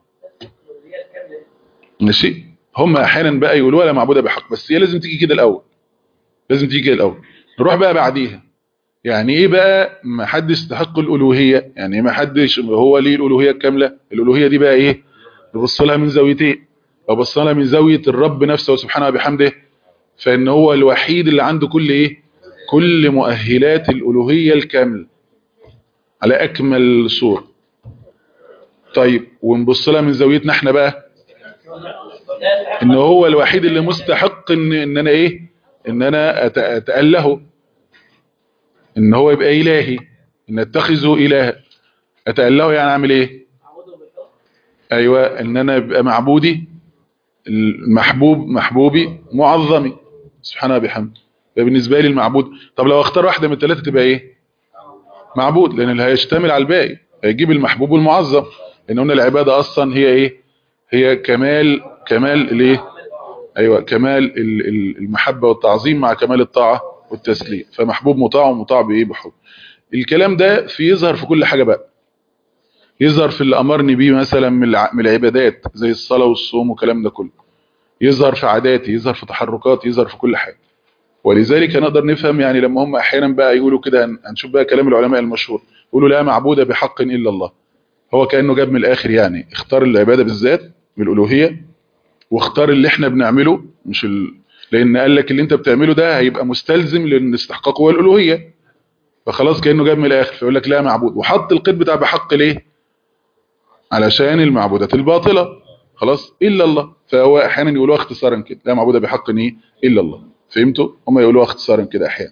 ماشي هم احيانا بقى يقولوا لا معبوده بحق بس هي لازم تيجي كده الاول لازم تيجي كده الاول نروح بقى بعديها يعني ايه بقى ما حدش يستحق الالوهيه يعني ما حدش هو ليه الالوهيه الكامله الالوهيه دي بقى ايه نبص لها من زاويتين لو بص لها من زاويه الرب نفسه سبحانه وبحمده فان هو الوحيد اللي عنده كل ايه كل مؤهلات الالوهيه الكامله على اكمل صوره طيب ونبص لها من زاويتنا احنا بقى ان هو الوحيد اللي مستحق ان ان انا ايه ان انا أت- اتاله ان هو يبقى الهي ان اتخذه الها اتاله يعني اعمل ايه ايوه ان انا ابقى معبودي المحبوب محبوبي معظمي سبحانه وبحمده ده بالنسبه لي المعبود طب لو اختار واحده من الثلاثه تبقى ايه معبود لان اللي هيشتمل على الباقي هيجيب المحبوب والمعظم لان قلنا العباده اصلا هي ايه هي كمال كمال الايه ايوه كمال ال- ال- المحبه والتعظيم مع كمال الطاعه والتسليم فمحبوب مطاع ومطاع بايه بحب الكلام ده في يظهر في كل حاجه بقى يظهر في اللي امرني بيه مثلا من الع- من العبادات زي الصلاه والصوم والكلام ده كله يظهر في عاداتي يظهر في تحركاتي يظهر في كل حاجه ولذلك نقدر نفهم يعني لما هم احيانا بقى يقولوا كده هن- هنشوف بقى كلام العلماء المشهور يقولوا لا معبود بحق الا الله هو كانه جاب من الاخر يعني اختار العباده بالذات بالالوهيه واختار اللي احنا بنعمله مش ال... لان قال لك اللي انت بتعمله ده هيبقى مستلزم لان استحقاقه هو الالوهيه فخلاص كانه جاب من الاخر فيقول لك لا معبود وحط القيد بتاع بحق ليه علشان المعبودات الباطله خلاص الا الله فهو احيانا يقولوها اختصارا كده لا معبود بحق ايه الا الله فهمتوا هم يقولوها اختصارا كده احيانا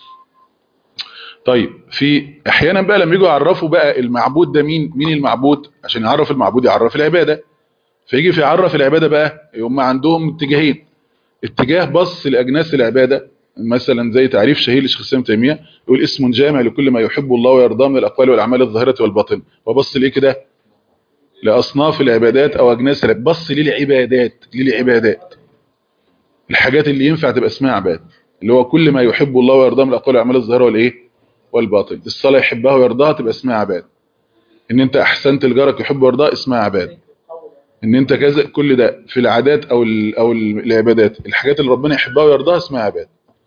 طيب في احيانا بقى لما يجوا يعرفوا بقى المعبود ده مين مين المعبود عشان يعرف المعبود يعرف العباده فيجي في يعرف العباده بقى هم عندهم اتجاهين اتجاه بص لاجناس العباده مثلا زي تعريف شهير لشيخ الاسلام تيميه يقول اسم جامع لكل ما يحب الله ويرضاه من الاقوال والاعمال الظاهره والباطنه وبص ليه كده لاصناف العبادات او اجناس العبادات بص للعبادات للعبادات الحاجات اللي ينفع تبقى اسمها عباده اللي هو كل ما يحب الله ويرضاه من الاقوال والاعمال الظاهره والايه والباطن الصلاه يحبها ويرضاها تبقى اسمها عباده ان انت احسنت لجارك يحب ويرضاه اسمها عباده ان انت كذا كل ده في العادات او ال او ال- العبادات الحاجات اللي ربنا يحبها ويرضاها اسمها عباده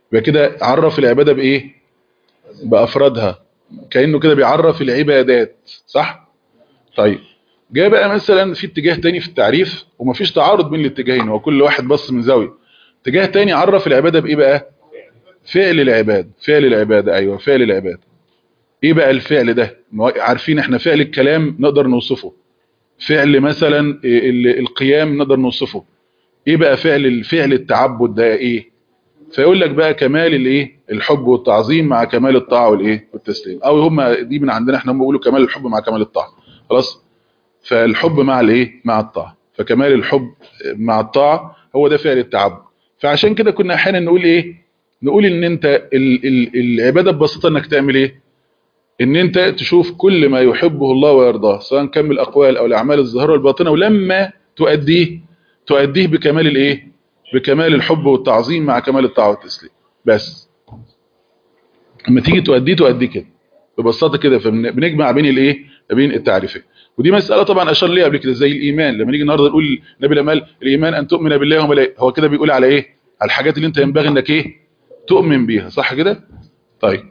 يبقى كده عرف العبادة بايه بافرادها كأنه كده بيعرف العبادات صح طيب جاء بقى مثلا في اتجاه تاني في التعريف ومفيش تعارض بين الاتجاهين هو كل واحد بص من زاوية اتجاه تاني عرف العبادة بايه بقى فعل العباد فعل العبادة ايوه فعل العبادة ايه بقى الفعل ده عارفين احنا فعل الكلام نقدر نوصفه فعل مثلا ال- القيام نقدر نوصفه ايه بقى فعل الفعل التعبد ده ايه فيقول لك بقى كمال الايه الحب والتعظيم مع كمال الطاعه والايه والتسليم او هم دي من عندنا احنا هم بيقولوا كمال الحب مع كمال الطاعه خلاص فالحب مع الايه مع الطاعه فكمال الحب مع الطاعه هو ده فعل التعبد فعشان كده كنا احيانا نقول ايه نقول ان انت ال ال العباده ببساطه انك تعمل ايه ان انت تشوف كل ما يحبه الله ويرضاه سواء كان من الاقوال او الاعمال الظاهره والباطنه ولما تؤديه تؤديه بكمال الايه بكمال الحب والتعظيم مع كمال الطاعه والتسليم بس لما تيجي تؤديه تؤديه كده ببساطه كده فبنجمع بين الايه بين التعريفين ودي مساله طبعا اشار ليها قبل كده زي الايمان لما نيجي النهارده نقول النبي لما قال الايمان ان تؤمن بالله وملائكته هو كده بيقول على ايه على الحاجات اللي انت ينبغي انك ايه تؤمن بيها صح كده طيب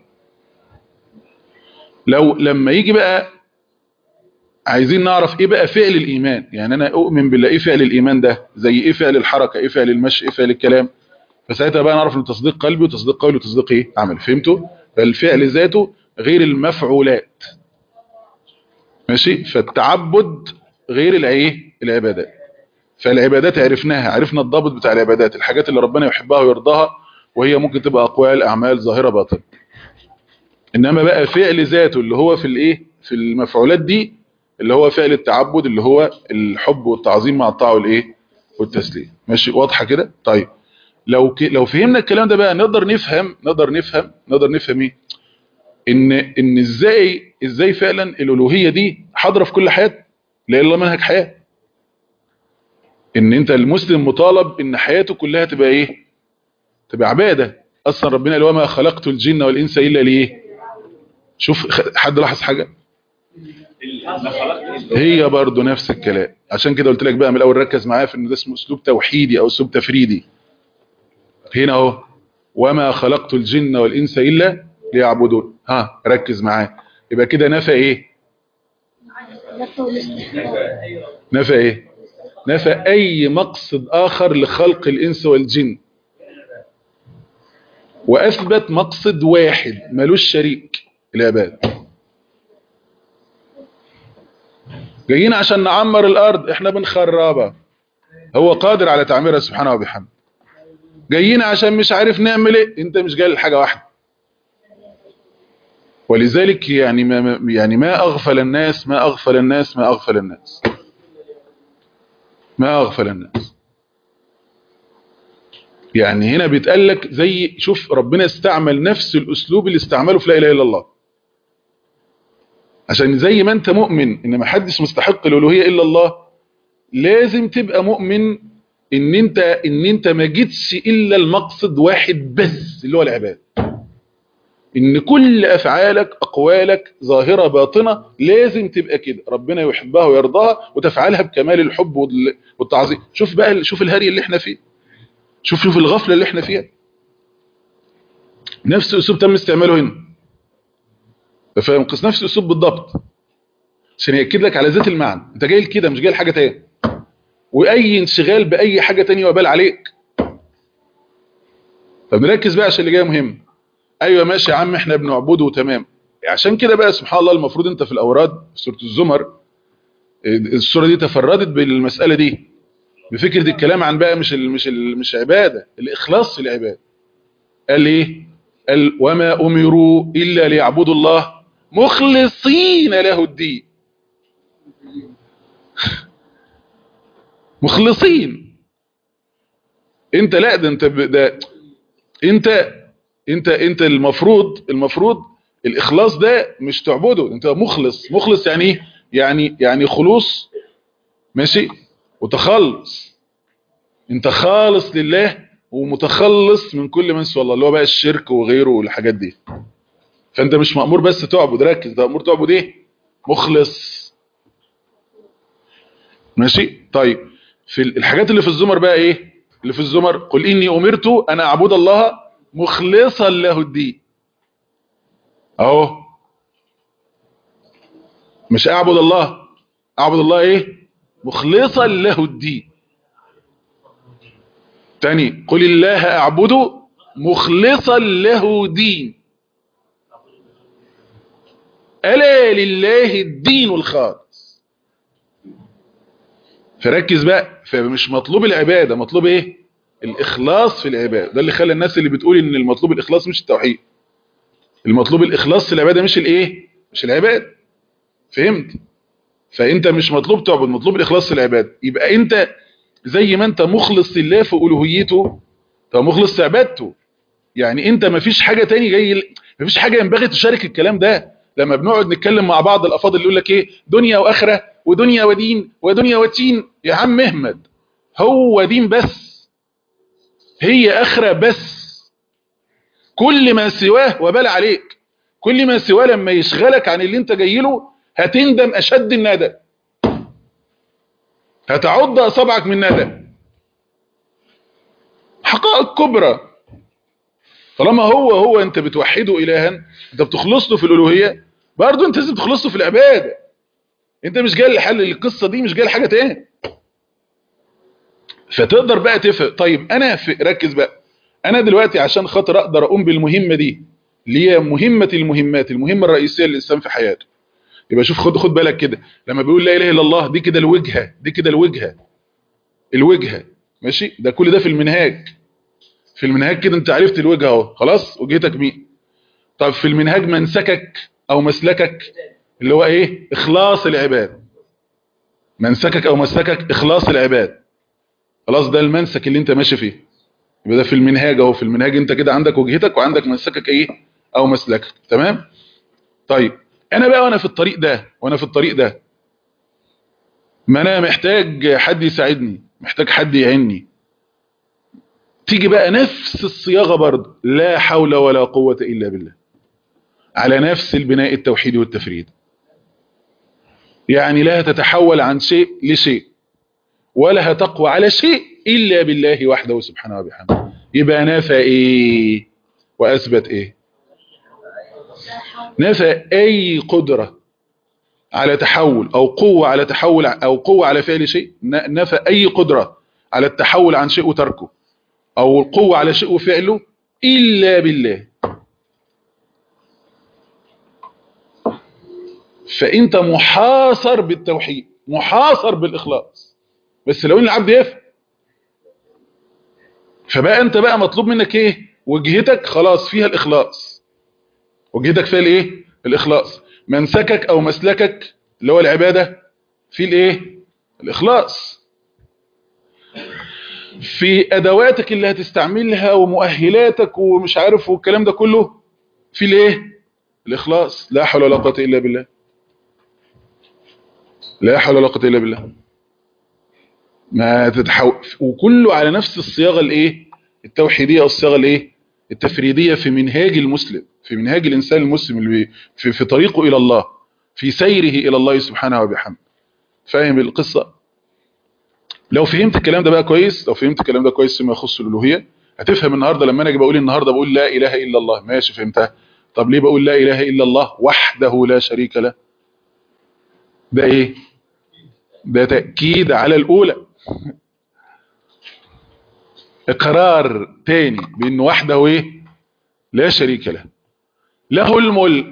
لو لما يجي بقى عايزين نعرف ايه بقى فعل الايمان يعني انا اؤمن بالله ايه فعل الايمان ده زي ايه فعل الحركه ايه فعل المشي ايه فعل الكلام فساعتها بقى نعرف ان تصديق قلبي وتصديق قولي وتصديق ايه عمل فهمتوا فالفعل ذاته غير المفعولات ماشي فالتعبد غير الايه العبادات فالعبادات عرفناها عرفنا الضابط بتاع العبادات الحاجات اللي ربنا يحبها ويرضاها وهي ممكن تبقى اقوال اعمال ظاهره باطنه انما بقى فعل ذاته اللي هو في الايه في المفعولات دي اللي هو فعل التعبد اللي هو الحب والتعظيم مع الطاعه والايه والتسليم ماشي واضحه كده طيب لو ك... لو فهمنا الكلام ده بقى نقدر نفهم نقدر نفهم نقدر نفهم ايه ان ان ازاي ازاي فعلا الالوهيه دي حاضره في كل حياه لا الا منهج حياه ان انت المسلم مطالب ان حياته كلها تبقى ايه تبقى عباده اصلا ربنا قال وما خلقت الجن والانس الا ليه شوف حد لاحظ حاجه هي برضو نفس الكلام عشان كده قلت لك بقى من الاول ركز معايا في ان ده اسمه اسلوب توحيدي او اسلوب تفريدي هنا اهو وما خلقت الجن والانس الا ليعبدون ها ركز معايا يبقى كده نفى ايه نفى ايه نفى اي مقصد اخر لخلق الانس والجن واثبت مقصد واحد ملوش شريك العباد جايين عشان نعمر الارض احنا بنخربها هو قادر على تعميرها سبحانه وبحمده جايين عشان مش عارف نعمل ايه انت مش جاي لحاجه واحده ولذلك يعني ما يعني ما اغفل الناس ما اغفل الناس ما اغفل الناس ما اغفل الناس يعني هنا بيتقال لك زي شوف ربنا استعمل نفس الاسلوب اللي استعمله في لا اله الا الله عشان زي ما انت مؤمن ان ما حدش مستحق الالوهيه الا الله لازم تبقى مؤمن ان انت ان انت ما جيتش الا المقصد واحد بس اللي هو العباده ان كل افعالك اقوالك ظاهره باطنه لازم تبقى كده ربنا يحبها ويرضاها وتفعلها بكمال الحب والتعظيم شوف بقى شوف الهري اللي احنا فيه شوف شوف الغفله اللي احنا فيها نفس الاسلوب تم استعماله هنا فاهم قص نفس الاسلوب بالضبط عشان ياكد لك على ذات المعنى انت جاي كده مش جاي لحاجه تاني واي انشغال باي حاجه تانية وبال عليك طب نركز بقى عشان اللي جاي مهم ايوه ماشي يا عم احنا بنعبده تمام عشان كده بقى سبحان الله المفروض انت في الاوراد في سوره الزمر السوره دي تفردت بالمساله دي بفكره الكلام عن بقى مش ال مش ال مش عباده الاخلاص في العباده قال ايه قال وما امروا الا ليعبدوا الله مخلصين له الدين مخلصين انت لا ده انت ده انت انت انت المفروض المفروض الاخلاص ده مش تعبده انت مخلص مخلص يعني ايه يعني يعني خلوص ماشي وتخلص انت خالص لله ومتخلص من كل من سوى الله اللي هو بقى الشرك وغيره والحاجات دي فانت مش مأمور بس تعبد ركز ده مأمور تعبد ايه مخلص ماشي طيب في الحاجات اللي في الزمر بقى ايه اللي في الزمر قل اني امرت ان اعبد الله مخلصا له الدين اهو مش اعبد الله اعبد الله ايه مخلصا له الدين تاني قل الله اعبد مخلصا له دين الا لله الدين الخالص فركز بقى فمش مطلوب العباده مطلوب ايه الاخلاص في العباده ده اللي خلى الناس اللي بتقول ان المطلوب الاخلاص مش التوحيد المطلوب الاخلاص في العباده مش الايه مش العباده فهمت فانت مش مطلوب تعبد مطلوب الاخلاص في العباده يبقى انت زي ما انت مخلص لله في الوهيته طب مخلص في عبادته يعني انت ما فيش حاجه تاني جاي ما فيش حاجه ينبغي تشارك الكلام ده لما بنقعد نتكلم مع بعض الافاضل اللي يقول لك ايه دنيا واخره ودنيا ودين ودنيا وتين يا عم احمد هو دين بس هي اخره بس كل ما سواه وبال عليك كل ما سواه لما يشغلك عن اللي انت جاي له هتندم اشد الندم هتعض اصابعك من ندم حقائق كبرى طالما هو هو انت بتوحده الها انت بتخلص له في الالوهيه برضه انت لازم تخلص له في العباده انت مش جاي لحل القصه دي مش جاي لحاجه تاني فتقدر بقى تفهم طيب انا في ركز بقى انا دلوقتي عشان خاطر اقدر اقوم بالمهمه دي اللي هي مهمه المهمات المهمه الرئيسيه للانسان في حياته يبقى شوف خد خد بالك كده لما بيقول لا اله الا الله دي كده الوجهه دي كده الوجهه الوجهه ماشي ده كل ده في المنهاج في المنهاج كده انت عرفت الوجهه اهو خلاص وجهتك مين طب في المنهاج منسكك او مسلكك اللي هو ايه اخلاص العباد منسكك او مسلكك اخلاص العباد خلاص ده المنسك اللي انت ماشي فيه يبقى ده في المنهاج اهو في المنهاج انت كده عندك وجهتك وعندك منسكك ايه او مسلكك تمام طيب انا بقى وانا في الطريق ده وانا في الطريق ده ما انا محتاج حد يساعدني محتاج حد يعيني تيجي بقى نفس الصياغه برضه لا حول ولا قوه الا بالله على نفس البناء التوحيدي والتفريد يعني لا تتحول عن شيء لشيء ولا هتقوى على شيء إلا بالله وحده سبحانه وبحمده يبقى نفى إيه وأثبت إيه نفى أي قدرة على تحول أو قوة على تحول أو قوة على فعل شيء نفى أي قدرة على التحول عن شيء وتركه أو القوة على شيء وفعله إلا بالله فأنت محاصر بالتوحيد محاصر بالإخلاص بس لو ان العبد يفهم فبقى انت بقى مطلوب منك ايه وجهتك خلاص فيها الاخلاص وجهتك فيها الايه الاخلاص منسكك او مسلكك اللي هو العباده في الايه الاخلاص في ادواتك اللي هتستعملها ومؤهلاتك ومش عارف والكلام ده كله في الايه الاخلاص لا حول ولا قوه الا بالله لا حول ولا قوه الا بالله ما تتحول وكله على نفس الصياغه الايه التوحيديه او الصياغه الايه التفريديه في منهاج المسلم في منهاج الانسان المسلم اللي في, في طريقه الى الله في سيره الى الله سبحانه وبحمده فاهم القصه لو فهمت الكلام ده بقى كويس لو فهمت الكلام ده كويس فيما يخص الالوهيه هتفهم النهارده لما انا اجي بقول النهارده بقول لا اله الا الله ماشي فهمتها طب ليه بقول لا اله الا الله وحده لا شريك له ده ايه ده تاكيد على الاولى اقرار تاني بان وحده ايه لا شريك له له الملك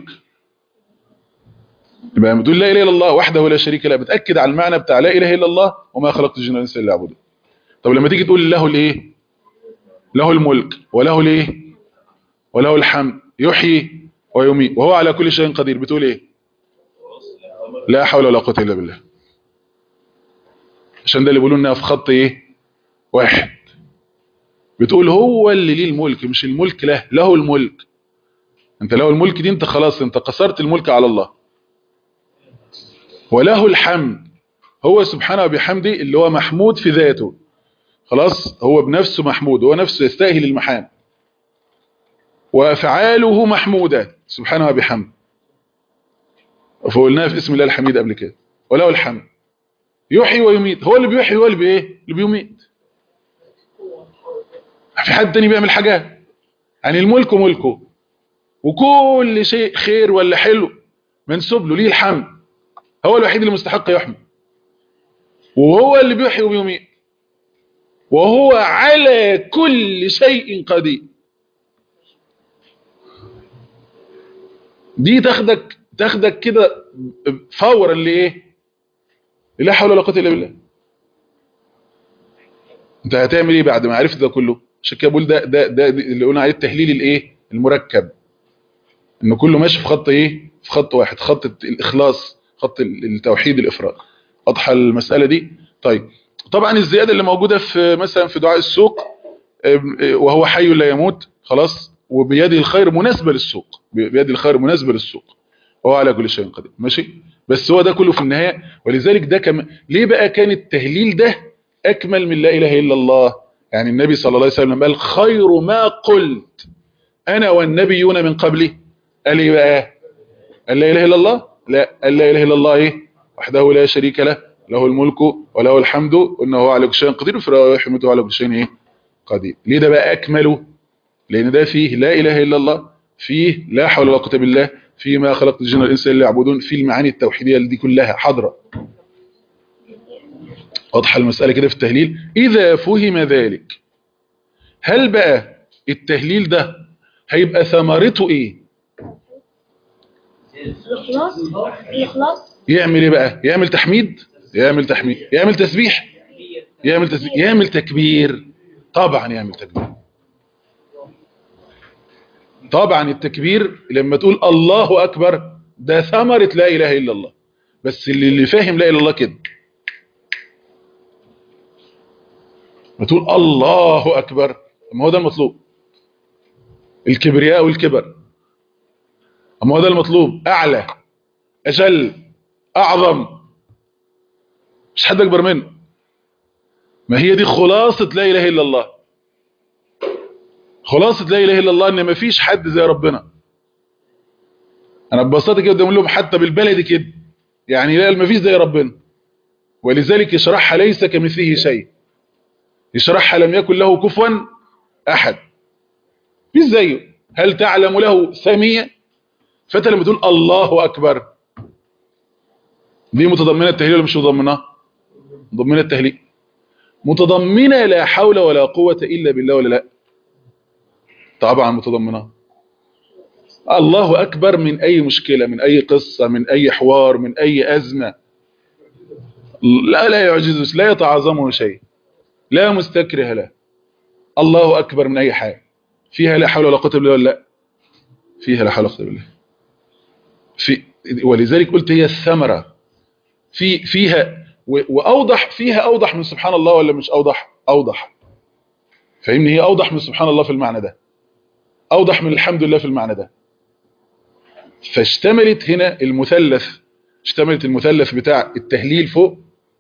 يبقى بتقول لا اله الا الله وحده لا شريك له بتاكد على المعنى بتاع لا اله الا الله وما خلقت الجن والانس الا ليعبدون طب لما تيجي تقول له الايه له الملك وله الايه وله الحمد يحيي ويميت وهو على كل شيء قدير بتقول ايه لا حول ولا قوه الا بالله عشان ده اللي بيقولوا انها في خط ايه واحد بتقول هو اللي ليه الملك مش الملك له له الملك انت له الملك دي انت خلاص انت قصرت الملك على الله وله الحمد هو سبحانه وبحمده اللي هو محمود في ذاته خلاص هو بنفسه محمود هو نفسه يستاهل المحام وافعاله محمودة سبحانه وبحمده فقلناها في اسم الله الحميد قبل كده وله الحمد يحيي ويميت هو اللي بيحيي هو اللي بايه اللي بيميت في حد تاني بيعمل حاجة يعني الملك ملكه وكل شيء خير ولا حلو منسوب له ليه الحمد هو الوحيد اللي مستحق يحمد وهو اللي بيحيي وبيميت وهو على كل شيء قدير دي تاخدك تاخدك كده فورا لايه لا حول ولا قوه الا بالله انت هتعمل ايه بعد ما عرفت ده كله عشان كده بقول ده ده ده اللي قلنا عليه التحليل الايه المركب ان كله ماشي في خط ايه في خط واحد خط الاخلاص خط التوحيد الافراد واضحه المساله دي طيب طبعا الزياده اللي موجوده في مثلا في دعاء السوق وهو حي لا يموت خلاص وبيده الخير مناسبه للسوق بيد الخير مناسبه للسوق وهو على كل شيء قدير ماشي بس هو ده كله في النهايه ولذلك ده كم ليه بقى كان التهليل ده اكمل من لا اله الا الله يعني النبي صلى الله عليه وسلم قال خير ما قلت انا والنبيون من قبلي قال ايه بقى قال لا اله الا الله لا قال لا اله الا الله ايه وحده لا شريك له له الملك وله الحمد انه هو على كل شيء قدير فهو يحمده على كل شيء ايه قدير ليه ده بقى اكمله لان ده فيه لا اله الا الله فيه لا حول ولا قوه بالله فيه ما خلقت الجن والانس الا يعبدون في المعاني التوحيديه دي كلها حاضره واضحه المساله كده في التهليل اذا فهم ذلك هل بقى التهليل ده هيبقى ثمرته ايه الإخلاص الإخلاص يعمل ايه بقى يعمل تحميد يعمل تحميد يعمل تسبيح يعمل تسبيح يعمل تكبير طبعا يعمل تكبير طبعا التكبير لما تقول الله اكبر ده ثمرة لا اله الا الله بس اللي, اللي فاهم لا اله الا الله كده بتقول الله اكبر ما هو ده المطلوب الكبرياء والكبر اما هو ده المطلوب اعلى اجل اعظم مش حد اكبر منه ما هي دي خلاصة لا اله الا الله خلاصة لا اله الا الله ان ما فيش حد زي ربنا انا ببساطه كده قدام لهم حتى بالبلدي كده يعني لا ما فيش زي ربنا ولذلك يشرحها ليس كمثله شيء يشرحها لم يكن له كفوا احد مش زيه هل تعلم له سمية فانت لما تقول الله اكبر دي متضمنه التهليل ولا مش متضمنه متضمنه التهليل متضمنه لا حول ولا قوه الا بالله ولا لا طبعا متضمنه الله اكبر من اي مشكله من اي قصه من اي حوار من اي ازمه لا لا يعجزه لا يتعاظمه شيء لا مستكره له الله اكبر من اي حاجه فيها لا حول ولا قوه الا بالله ولا لا فيها لا حول ولا قوه الا بالله في ولذلك قلت هي الثمره في فيها واوضح فيها اوضح من سبحان الله ولا مش اوضح اوضح فاهمني هي اوضح من سبحان الله في المعنى ده اوضح من الحمد لله في المعنى ده فاشتملت هنا المثلث اشتملت المثلث بتاع التهليل فوق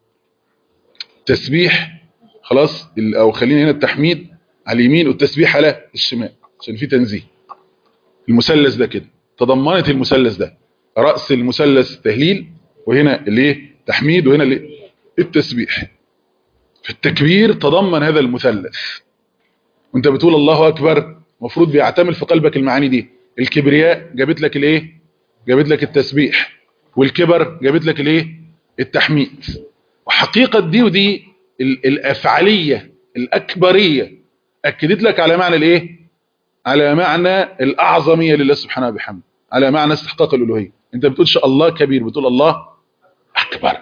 تسبيح خلاص او خلينا هنا التحميد على اليمين والتسبيح على الشمال عشان في تنزيه المثلث ده كده تضمنت المثلث ده رأس المثلث تهليل وهنا الايه تحميد وهنا الايه التسبيح فالتكبير تضمن هذا المثلث وانت بتقول الله اكبر المفروض بيعتمل في قلبك المعاني دي الكبرياء جابت لك الايه جابت لك التسبيح والكبر جابت لك الايه التحميد وحقيقة دي ودي الافعالية الاكبرية اكدت لك على معنى الايه على معنى الاعظمية لله سبحانه وبحمده على معنى استحقاق الالوهية انت بتقولش الله كبير بتقول الله اكبر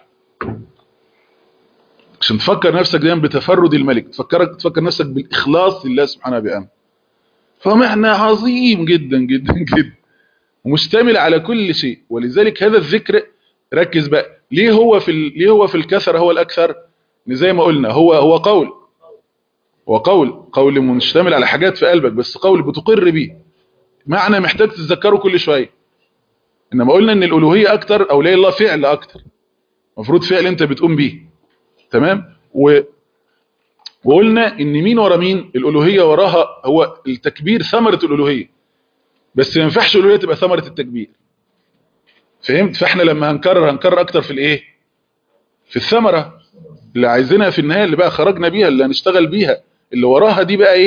عشان تفكر نفسك دايما بتفرد الملك تفكرك تفكر نفسك بالاخلاص لله سبحانه وبحمده فمعنى عظيم جدا جدا جدا ومشتمل على كل شيء ولذلك هذا الذكر ركز بقى ليه هو في ال... ليه هو في الكثر هو الاكثر زي ما قلنا هو هو قول هو قول قول مشتمل على حاجات في قلبك بس قول بتقر بيه معنى محتاج تتذكره كل شويه انما قلنا ان الالوهيه اكتر او لا الله فعل اكتر المفروض فعل انت بتقوم بيه تمام و وقلنا ان مين ورا مين الالوهيه وراها هو التكبير ثمره الالوهيه بس ما ينفعش الالوهيه تبقى ثمره التكبير فهمت فاحنا لما هنكرر هنكرر اكتر في الايه في الثمره اللي عايزينها في النهايه اللي بقى خرجنا بيها اللي هنشتغل بيها اللي وراها دي بقى ايه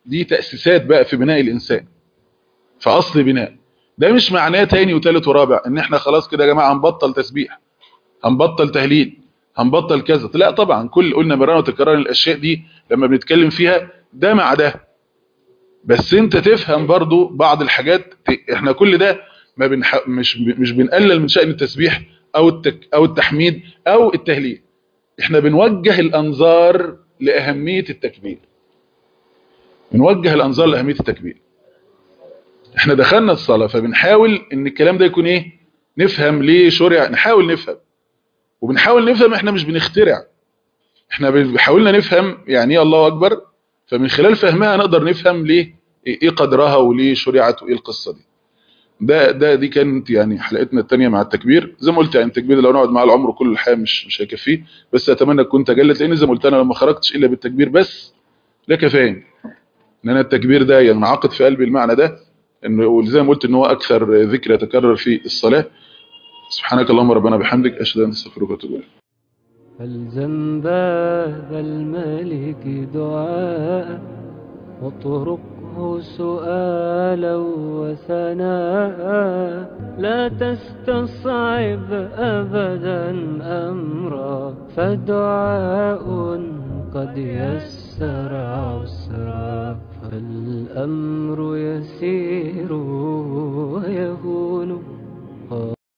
دي تأسيسات بقى في بناء الإنسان في أصل بناء ده مش معناه تاني وتالت ورابع ان احنا خلاص كده يا جماعة هنبطل تسبيح هنبطل تهليل هنبطل كذا لا طبعا كل قلنا مرارا وتكرارا الاشياء دي لما بنتكلم فيها ده مع ده بس انت تفهم برضو بعض الحاجات ت- احنا كل ده ما بنح... مش مش بنقلل من شأن التسبيح او التك... او التحميد او التهليل احنا بنوجه الانظار لاهمية التكبير بنوجه الانظار لاهمية التكبير احنا دخلنا الصلاة فبنحاول ان الكلام ده يكون ايه نفهم ليه شرع نحاول نفهم وبنحاول نفهم احنا مش بنخترع احنا بنحاولنا نفهم يعني ايه الله اكبر فمن خلال فهمها نقدر نفهم ليه ايه قدرها وليه شرعت وايه القصة دي ده ده دي كانت يعني حلقتنا الثانيه مع التكبير زي ما قلت يعني التكبير ده لو نقعد معاه العمر كل الحياه مش مش هيكفيه بس اتمنى تكون تجلت لان زي ما قلت انا لما خرجتش الا بالتكبير بس ده كفايه ان انا التكبير ده يعني معقد في قلبي المعنى ده انه وزي ما قلت ان هو اكثر ذكر يتكرر في الصلاه سبحانك اللهم ربنا بحمدك اشهد ان لا اله الا انت استغفرك واتوب اليك فالزم باب الملك دعاء واطرقه سؤالا وثناء لا تستصعب أبدا أمرا فدعاء قد يسر عسرا فالأمر